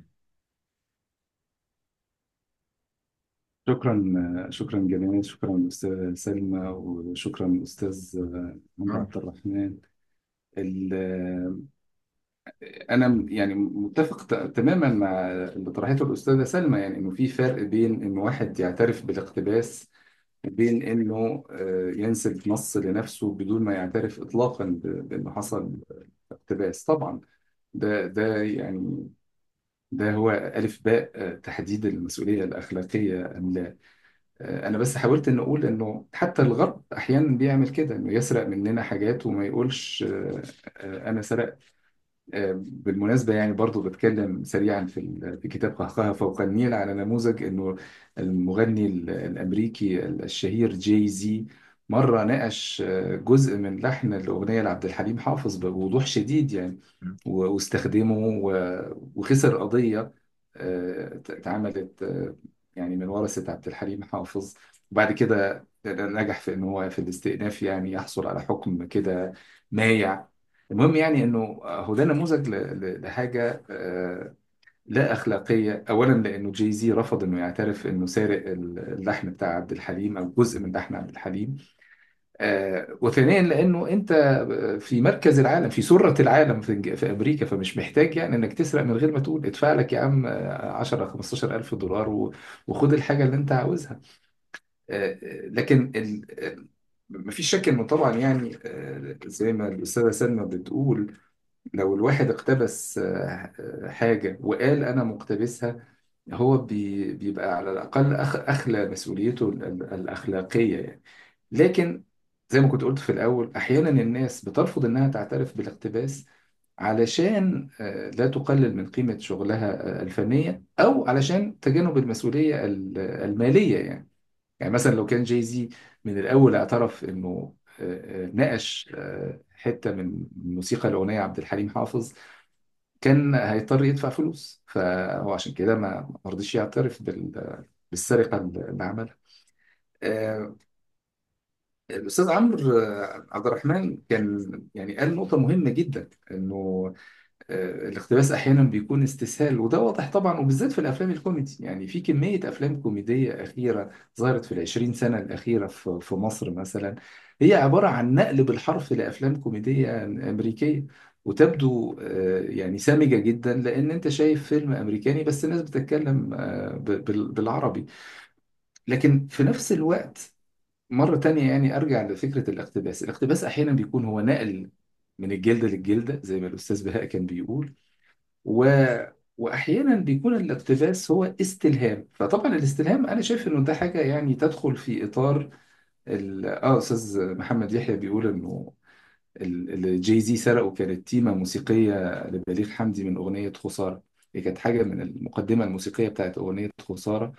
شكرا شكرا جميل شكرا أستاذ سلمى وشكرا أستاذ عمرو آه. عبد الرحمن ال- أنا يعني متفق ت- تماما مع اللي طرحته الأستاذة سلمى يعني إنه في فرق بين إنه واحد يعترف بالاقتباس وبين إنه آه، ينسب نص لنفسه بدون ما يعترف إطلاقا ب- بإنه حصل اقتباس طبعا ده ده يعني ده هو ألف باء آه، تحديد المسؤولية الأخلاقية أم لا آه، أنا بس حاولت إن أقول إنه حتى الغرب أحيانا بيعمل كده إنه يسرق مننا حاجات وما يقولش آه، آه، أنا سرقت آه، بالمناسبة يعني برضو بتكلم سريعا في ال- في كتاب قهقه فوق النيل على نموذج إنه المغني ال- الأمريكي الشهير جاي زي مرة ناقش آه، جزء من لحن الأغنية لعبد الحليم حافظ بوضوح شديد يعني و- واستخدمه و- وخسر قضية آه، ت- اتعملت آه، يعني من ورثة عبد الحليم حافظ وبعد كده نجح في ان هو في الاستئناف يعني يحصل على حكم كده مايع المهم يعني انه هو ده نموذج ل- ل- لحاجة آه، لا أخلاقية أولا لأنه جاي زي رفض إنه يعترف إنه سارق اللحن بتاع عبد الحليم أو جزء من لحن عبد الحليم آه، وثانيا لانه انت في مركز العالم في سرة العالم في في امريكا فمش محتاج يعني انك تسرق من غير ما تقول ادفع لك يا عم آه، 10 15 الف دولار و- وخد الحاجة اللي انت عاوزها آه، آه، لكن ال- ال- مفيش شك انه طبعا يعني آه، زي ما الاستاذة سلمى بتقول لو الواحد اقتبس آه، آه، حاجة وقال انا مقتبسها هو بي- بيبقى على الاقل أخ- اخلى مسؤوليته ال- ال- الاخلاقية يعني لكن زي ما كنت قلت في الأول أحيانا الناس بترفض إنها تعترف بالاقتباس علشان آه، لا تقلل من قيمة شغلها آه، الفنية أو علشان تجنب المسؤولية ال- المالية يعني يعني مثلا لو كان جاي زي من الأول اعترف إنه آه، آه، ناقش آه، حتة من موسيقى الأغنية عبد الحليم حافظ كان هيضطر يدفع فلوس فهو عشان كده ما ما رضيش يعترف بال- بالسرقة اللي عملها آه، الأستاذ عمرو آه، عبد الرحمن كان يعني قال نقطة مهمة جدا إنه آه، الاقتباس أحيانا بيكون استسهال وده واضح طبعا وبالذات في الأفلام الكوميدي يعني في كمية أفلام كوميدية أخيرة ظهرت في العشرين سنة الأخيرة في في مصر مثلا هي عبارة عن نقل بالحرف لأفلام كوميدية أمريكية وتبدو آه، يعني سامجة جدا لأن أنت شايف فيلم أمريكاني بس الناس بتتكلم آه، ب- بال- بالعربي لكن في نفس الوقت مرة تانية يعني أرجع لفكرة الاقتباس الاقتباس أحيانا بيكون هو نقل من الجلدة للجلدة زي ما الأستاذ بهاء كان بيقول و... وأحيانا بيكون الاقتباس هو استلهام فطبعا الاستلهام أنا شايف إنه ده حاجة يعني تدخل في إطار ال... آه أستاذ محمد يحيى بيقول إنه ال- اللي جاي زي سرقه كانت تيمة موسيقية لبليغ حمدي من أغنية خسارة هي كانت حاجة من المقدمة الموسيقية بتاعت أغنية خسارة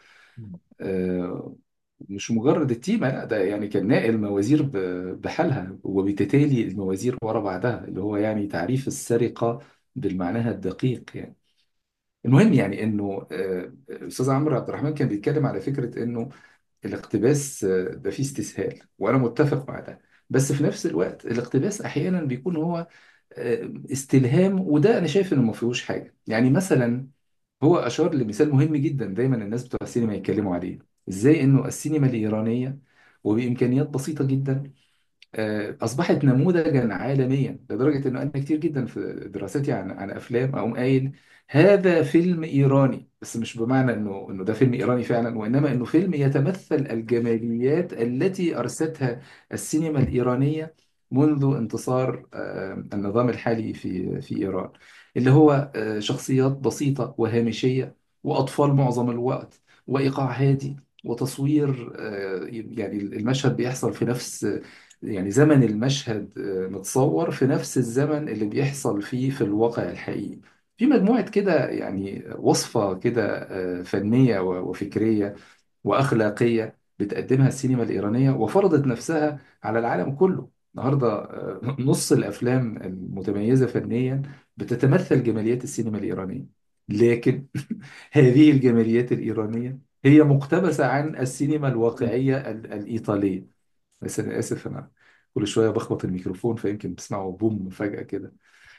آه، مش مجرد التيمة لا ده يعني كان ناقل موازير ب- بحالها وبتتالي الموازير ورا بعضها اللي هو يعني تعريف السرقة بالمعناها الدقيق يعني المهم يعني انه آه، الاستاذ عمرو عبد الرحمن كان بيتكلم على فكرة انه الاقتباس آه، ده فيه استسهال وانا متفق مع ده بس في نفس الوقت الاقتباس احيانا بيكون هو آه، استلهام وده انا شايف انه ما فيهوش حاجة يعني مثلا هو أشار لمثال مهم جدا دايما الناس بتوع السينما يتكلموا عليه إزاي إنه السينما الإيرانية وبإمكانيات بسيطة جدا آه، أصبحت نموذجا عالميا لدرجة إنه أنا كتير جدا في دراساتي عن عن أفلام أقوم قايل هذا فيلم إيراني بس مش بمعنى إنه إنه ده فيلم إيراني فعلا وإنما إنه فيلم يتمثل الجماليات التي أرستها السينما الإيرانية منذ انتصار آه، النظام الحالي في في إيران اللي هو آه، شخصيات بسيطة وهامشية وأطفال معظم الوقت وإيقاع هادي وتصوير آه، يعني المشهد بيحصل في نفس يعني زمن المشهد آه، متصور في نفس الزمن اللي بيحصل فيه في الواقع الحقيقي في مجموعة كده يعني وصفة كده آه، فنية و- وفكرية وأخلاقية بتقدمها السينما الإيرانية وفرضت نفسها على العالم كله النهاردة آه، نص الأفلام المتميزة فنيا بتتمثل جماليات السينما الإيرانية لكن هذه الجماليات الإيرانية هي مقتبسة عن السينما الواقعية ال- الإيطالية بس أنا آسف أنا كل شوية بخبط الميكروفون فيمكن بتسمعوا بوم فجأة كده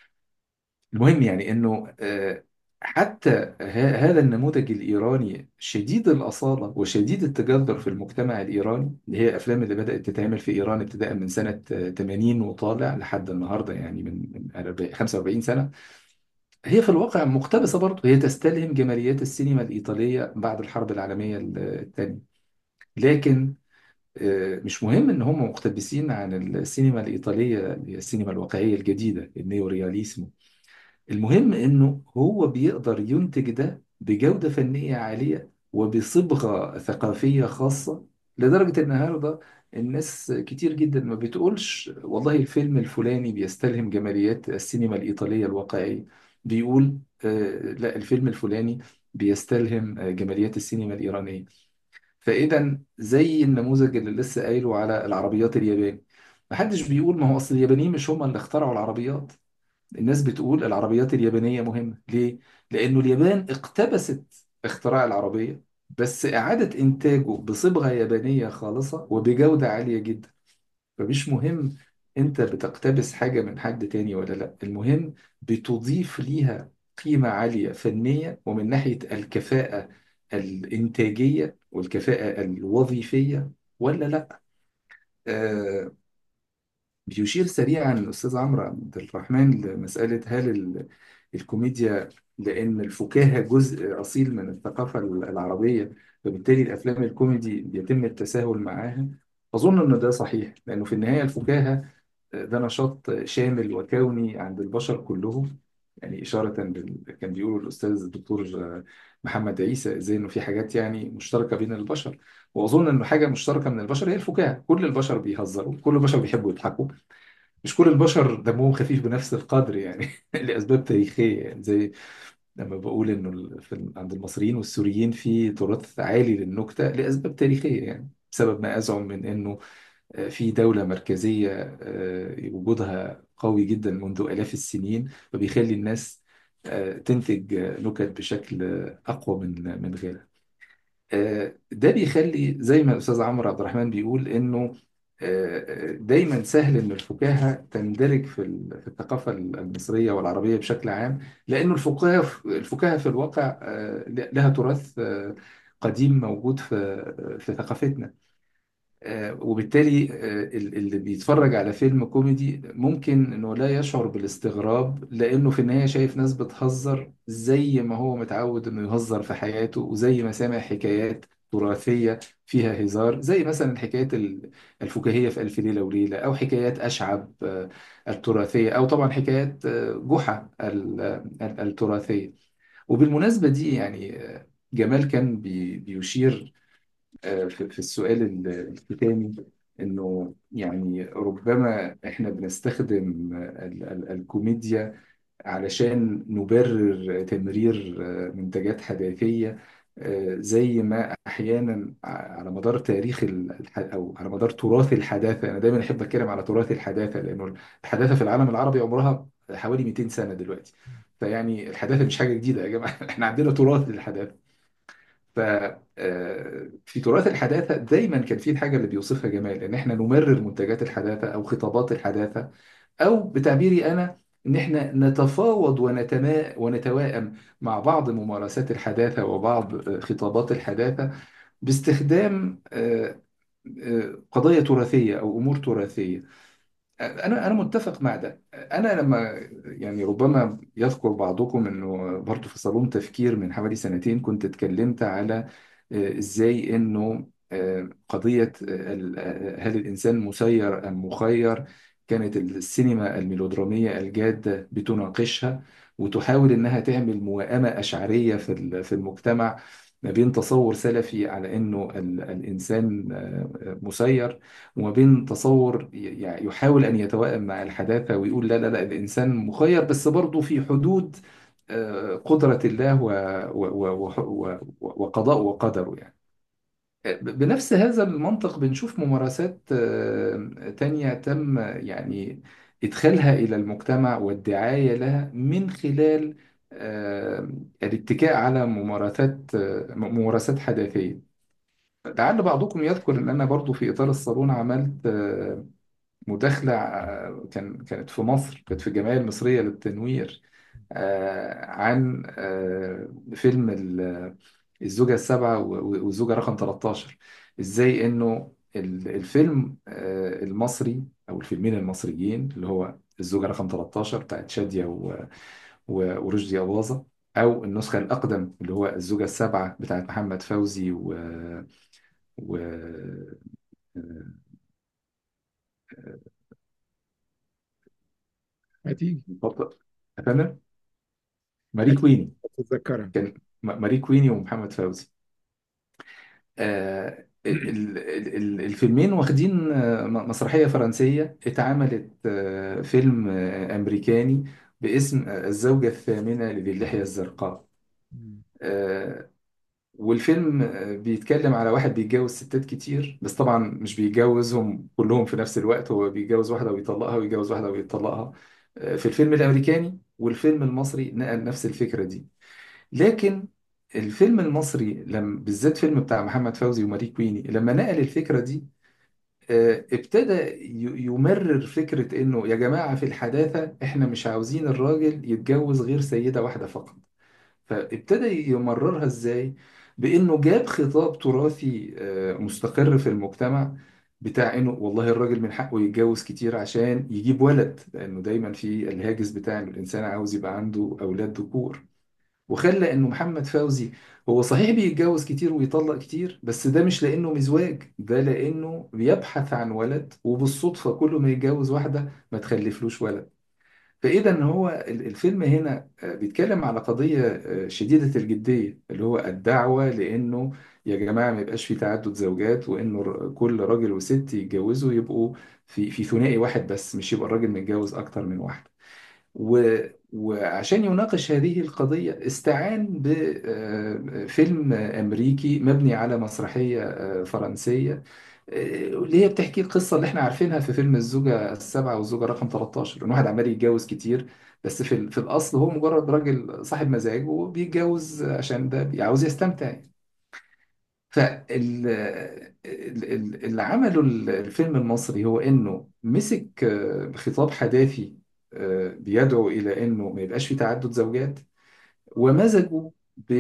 المهم يعني إنه آه، حتى ه- هذا النموذج الإيراني شديد الأصالة وشديد التجذر في المجتمع الإيراني اللي هي الأفلام اللي بدأت تتعمل في إيران ابتداء من سنة آه، 80 وطالع لحد النهاردة يعني من من 40 45 سنة هي في الواقع مقتبسة برضه هي تستلهم جماليات السينما الإيطالية بعد الحرب العالمية الثانية لكن آه، مش مهم ان هم مقتبسين عن السينما الايطاليه اللي هي السينما الواقعيه الجديده النيورياليسمو المهم انه هو بيقدر ينتج ده بجوده فنيه عاليه وبصبغه ثقافيه خاصه لدرجه ان النهارده الناس كتير جدا ما بتقولش والله الفيلم الفلاني بيستلهم جماليات السينما الايطاليه الواقعيه بيقول آه، لا الفيلم الفلاني بيستلهم آه، جماليات السينما الايرانيه فإذا زي النموذج اللي لسه قايله على العربيات الياباني محدش بيقول ما هو أصل اليابانيين مش هم اللي اخترعوا العربيات الناس بتقول العربيات اليابانية مهمة ليه؟ لأنه اليابان اقتبست اختراع العربية بس إعادة إنتاجه بصبغة يابانية خالصة وبجودة عالية جدا فمش مهم أنت بتقتبس حاجة من حد تاني ولا لأ المهم بتضيف ليها قيمة عالية فنية ومن ناحية الكفاءة الإنتاجية والكفاءة الوظيفية ولا لأ آه، بيشير سريعا الأستاذ عمرو عبد الرحمن لمسألة هل ال- الكوميديا لأن الفكاهة جزء أصيل من الثقافة العربية فبالتالي الأفلام الكوميدي بيتم التساهل معاها أظن إن ده صحيح لأنه في النهاية الفكاهة ده نشاط شامل وكوني عند البشر كلهم يعني إشارة بال... كان بيقول الأستاذ الدكتور محمد عيسى إزاي إنه في حاجات يعني مشتركة بين البشر وأظن إنه حاجة مشتركة من البشر هي الفكاهة كل البشر بيهزروا كل البشر بيحبوا يضحكوا مش كل البشر دمهم خفيف بنفس القدر يعني لأسباب تاريخية يعني زي لما بقول إنه ال- في ال- عند المصريين والسوريين في تراث عالي للنكتة لأسباب تاريخية يعني بسبب ما أزعم من إنه آه، في دولة مركزية آه، وجودها قوي جدا منذ آلاف السنين فبيخلي الناس آه، تنتج آه، نكت بشكل آه، أقوى من من غيرها آه، ده بيخلي زي ما الأستاذ عمرو عبد الرحمن بيقول إنه آه، دايما سهل إن الفكاهة تندرج في ال- في الثقافة المصرية والعربية بشكل عام لأنه الفكاهة الفكاهة في الواقع آه، لها تراث آه، قديم موجود في في ثقافتنا آه، وبالتالي آه، ال- اللي بيتفرج على فيلم كوميدي ممكن انه لا يشعر بالاستغراب لانه في النهاية شايف ناس بتهزر زي ما هو متعود انه يهزر في حياته وزي ما سامع حكايات تراثية فيها هزار زي مثلا الحكايات ال- الفكاهية في ألف ليلة وليلة أو حكايات أشعب آه، التراثية أو طبعا حكايات آه، جحا ال- ال- التراثية وبالمناسبة دي يعني آه، جمال كان بي- بيشير آه، في في السؤال ال- الختامي انه يعني ربما احنا بنستخدم ال- ال- الكوميديا علشان نبرر تمرير آه، منتجات حداثية آه، زي ما احيانا ع- على مدار تاريخ ال- الح- او على مدار تراث الحداثة انا دايما احب اتكلم على تراث الحداثة لانه الحداثة في العالم العربي عمرها حوالي 200 سنة دلوقتي فيعني الحداثة مش حاجة جديدة يا جماعة احنا عندنا تراث للحداثة ف آه، في تراث الحداثة دايما كان في الحاجة اللي بيوصفها جمال ان احنا نمرر منتجات الحداثة او خطابات الحداثة او بتعبيري انا ان احنا نتفاوض ونتما ونتوائم مع بعض ممارسات الحداثة وبعض آه، خطابات الحداثة باستخدام آه، آه، قضايا تراثية او امور تراثية انا انا متفق مع ده انا لما يعني ربما يذكر بعضكم انه برضه في صالون تفكير من حوالي سنتين كنت اتكلمت على آه، ازاي انه آه، قضية آه، ال- آه، هل الانسان مسير ام مخير كانت السينما الميلودرامية الجادة بتناقشها وتحاول انها تعمل موائمة اشعرية في ال- في المجتمع ما بين تصور سلفي على انه ال- الانسان آه، مسير وما بين تصور ي- يعني يحاول أن يتوائم مع الحداثة ويقول لا لا لا الإنسان مخير بس برضه في حدود آه، قدرة الله و- و- و- و- وقضاء وقدره يعني ب- بنفس هذا المنطق بنشوف ممارسات آه، تانية تم يعني إدخالها إلى المجتمع والدعاية لها من خلال آه، الاتكاء على ممارسات آه، ممارسات حداثية لعل بعضكم يذكر ان انا برضو في اطار الصالون عملت آه، مداخله آه، كان كانت في مصر كانت في الجمعيه المصريه للتنوير آه، عن آه، فيلم ال- الزوجه السابعه و- والزوجه رقم 13 ازاي انه ال- الفيلم آه، المصري او الفيلمين المصريين اللي هو الزوجه رقم 13 بتاعت شاديه و- و- ورشدي أباظة أو النسخة الأقدم اللي هو الزوجة السابعة بتاعت محمد فوزي و... و... هتيجي بطل أفهم ماري هتيجي كويني تتذكرها كان م- ماري كويني ومحمد فوزي آه ال- ال- ال- الفيلمين واخدين آه، م- مسرحية فرنسية اتعملت آه، فيلم آه، أمريكاني باسم آه، الزوجة الثامنة لذي اللحية الزرقاء مم. آه، والفيلم آه، بيتكلم على واحد بيتجوز ستات كتير بس طبعا مش بيتجوزهم كلهم في نفس الوقت هو بيتجوز واحدة ويطلقها ويتجوز واحدة ويطلقها آه، في الفيلم الأمريكاني والفيلم المصري نقل نفس الفكرة دي لكن الفيلم المصري لما بالذات فيلم بتاع محمد فوزي وماري كويني لما نقل الفكرة دي آه، ابتدى ي- يمرر فكرة انه يا جماعة في الحداثة احنا مش عاوزين الراجل يتجوز غير سيدة واحدة فقط فابتدى يمررها ازاي بانه جاب خطاب تراثي آه، مستقر في المجتمع بتاع انه والله الراجل من حقه يتجوز كتير عشان يجيب ولد لانه دايما في الهاجس بتاع انه الانسان عاوز يبقى عنده اولاد ذكور وخلى انه محمد فوزي هو صحيح بيتجوز كتير ويطلق كتير بس ده مش لانه مزواج ده لانه بيبحث عن ولد وبالصدفة كل ما يتجوز واحدة ما تخلفلوش ولد فإذا هو ال- الفيلم هنا آه، بيتكلم على قضية آه، شديدة الجدية اللي هو الدعوة لأنه يا جماعة ما يبقاش في تعدد زوجات وإنه ر- كل راجل وست يتجوزوا يبقوا في في ثنائي واحد بس مش يبقى الراجل متجوز أكتر من واحدة و وعشان يناقش هذه القضية استعان بفيلم أمريكي مبني على مسرحية آه، فرنسية آه، اللي هي بتحكي القصة اللي احنا عارفينها في فيلم الزوجة السبعة والزوجة رقم 13 ان واحد عمال يتجوز كتير بس في ال- في الأصل هو مجرد راجل صاحب مزاج وبيتجوز عشان ده عاوز يستمتع فاللي عمله الفيلم المصري هو انه مسك آه، خطاب حداثي آه، بيدعو الى انه ما يبقاش في تعدد زوجات ومزجه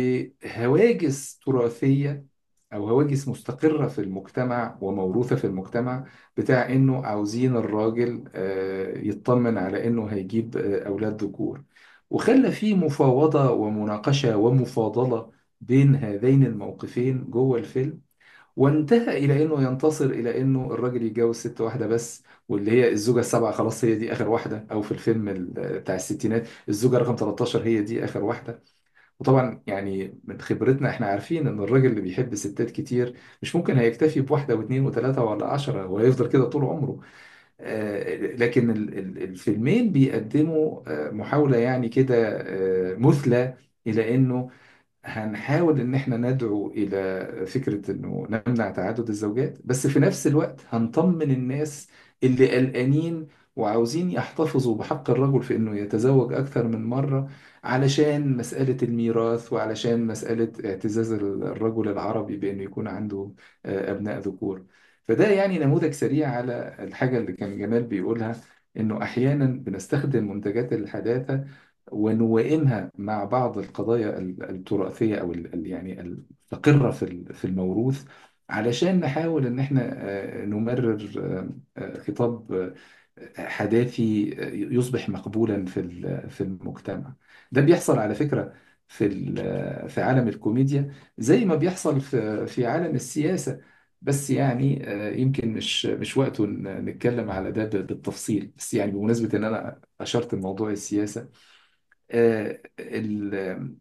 بهواجس تراثية أو هواجس مستقرة في المجتمع وموروثة في المجتمع بتاع إنه عاوزين الراجل آه، يطمن على إنه هيجيب آه، أولاد ذكور وخلى فيه مفاوضة ومناقشة ومفاضلة بين هذين الموقفين جوه الفيلم وانتهى إلى إنه ينتصر إلى إنه الراجل يتجوز ست واحدة بس واللي هي الزوجة السابعة خلاص هي دي آخر واحدة أو في الفيلم ال- بتاع الستينات الزوجة رقم 13 هي دي آخر واحدة وطبعا يعني من خبرتنا احنا عارفين ان الراجل اللي بيحب ستات كتير مش ممكن هيكتفي بواحدة واثنين وثلاثة ولا عشرة وهيفضل كده طول عمره آه، لكن ال- ال- الفيلمين بيقدموا آه، محاولة يعني كده آه، مثلى إلى إنه هنحاول ان احنا ندعو الى فكرة انه نمنع تعدد الزوجات بس في نفس الوقت هنطمن الناس اللي قلقانين وعاوزين يحتفظوا بحق الرجل في انه يتزوج اكثر من مرة علشان مسألة الميراث وعلشان مسألة اعتزاز الرجل العربي بانه يكون عنده آه، ابناء ذكور فده يعني نموذج سريع على الحاجة اللي كان جمال بيقولها انه احيانا بنستخدم منتجات الحداثة ونوائمها مع بعض القضايا ال- التراثية أو ال- ال- يعني المستقرة في ال- في الموروث علشان نحاول إن إحنا آه، نمرر آه، آه، خطاب آه، حداثي آه، يصبح مقبولا في ال- في المجتمع ده بيحصل على فكرة في ال- في عالم الكوميديا زي ما بيحصل في في عالم السياسة بس يعني آه، يمكن مش مش وقته ن- نتكلم على ده ب- بالتفصيل بس يعني بمناسبة إن أنا أشرت لموضوع السياسة آه، ال-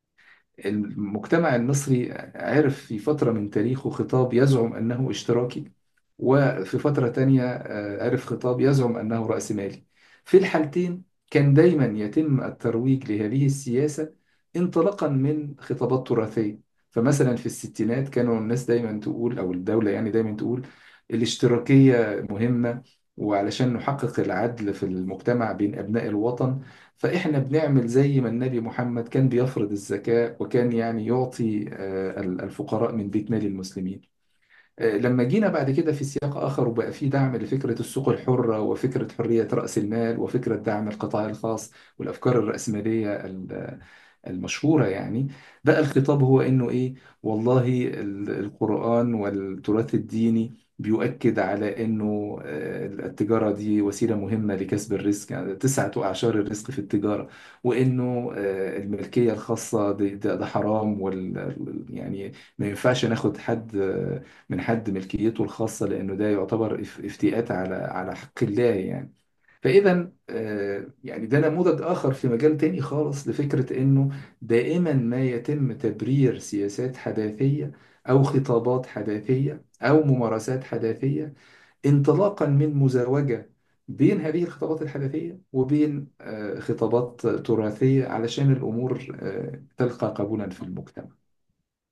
المجتمع المصري عرف في فترة من تاريخه خطاب يزعم أنه اشتراكي وفي فترة تانية آه، عرف خطاب يزعم أنه رأسمالي في الحالتين كان دايما يتم الترويج لهذه السياسة انطلاقا من خطابات تراثية فمثلا في الستينات كانوا الناس دايما تقول أو الدولة يعني دايما تقول الاشتراكية مهمة وعلشان نحقق العدل في المجتمع بين أبناء الوطن فإحنا بنعمل زي ما النبي محمد كان بيفرض الزكاة وكان يعني يعطي آه، الفقراء من بيت مال المسلمين آه، لما جينا بعد كده في سياق آخر وبقى في دعم لفكرة السوق الحرة وفكرة حرية رأس المال وفكرة دعم القطاع الخاص والأفكار الرأسمالية ال- المشهورة يعني بقى الخطاب هو إنه إيه والله ال- القرآن والتراث الديني بيؤكد على إنه آه، التجارة دي وسيلة مهمة لكسب الرزق يعني تسعة أعشار الرزق في التجارة وإنه آه، الملكية الخاصة دي- ده ده حرام وال يعني ما ينفعش ناخد حد آه، من حد ملكيته الخاصة لأنه ده يعتبر اف- افتئات على على حق الله يعني فإذا آه، يعني ده نموذج آخر في مجال تاني خالص لفكرة إنه دائما ما يتم تبرير سياسات حداثية أو خطابات حداثية أو ممارسات حداثية انطلاقا من مزاوجة بين هذه الخطابات الحداثية وبين آه، خطابات تراثية علشان الأمور آه، تلقى قبولا في المجتمع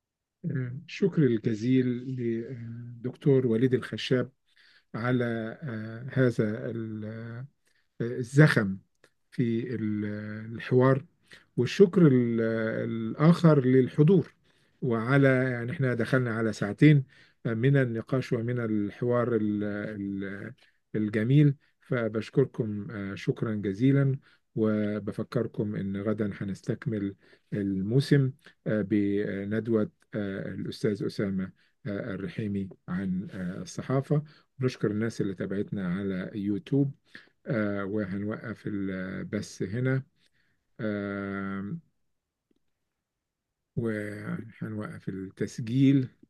الشكر الجزيل للدكتور وليد الخشاب على آه، هذا ال- آه، الزخم في ال- الحوار والشكر ال- الآخر للحضور وعلى يعني احنا دخلنا على ساعتين من النقاش ومن الحوار ال- ال- الجميل فبشكركم آه، شكرا جزيلا وبفكركم ان غدا هنستكمل الموسم آه، بندوة آه، الأستاذ أسامة آه، الرحيمي عن آه، الصحافة ونشكر الناس اللي تابعتنا على يوتيوب آه، وهنوقف البث هنا آم، وهنوقف التسجيل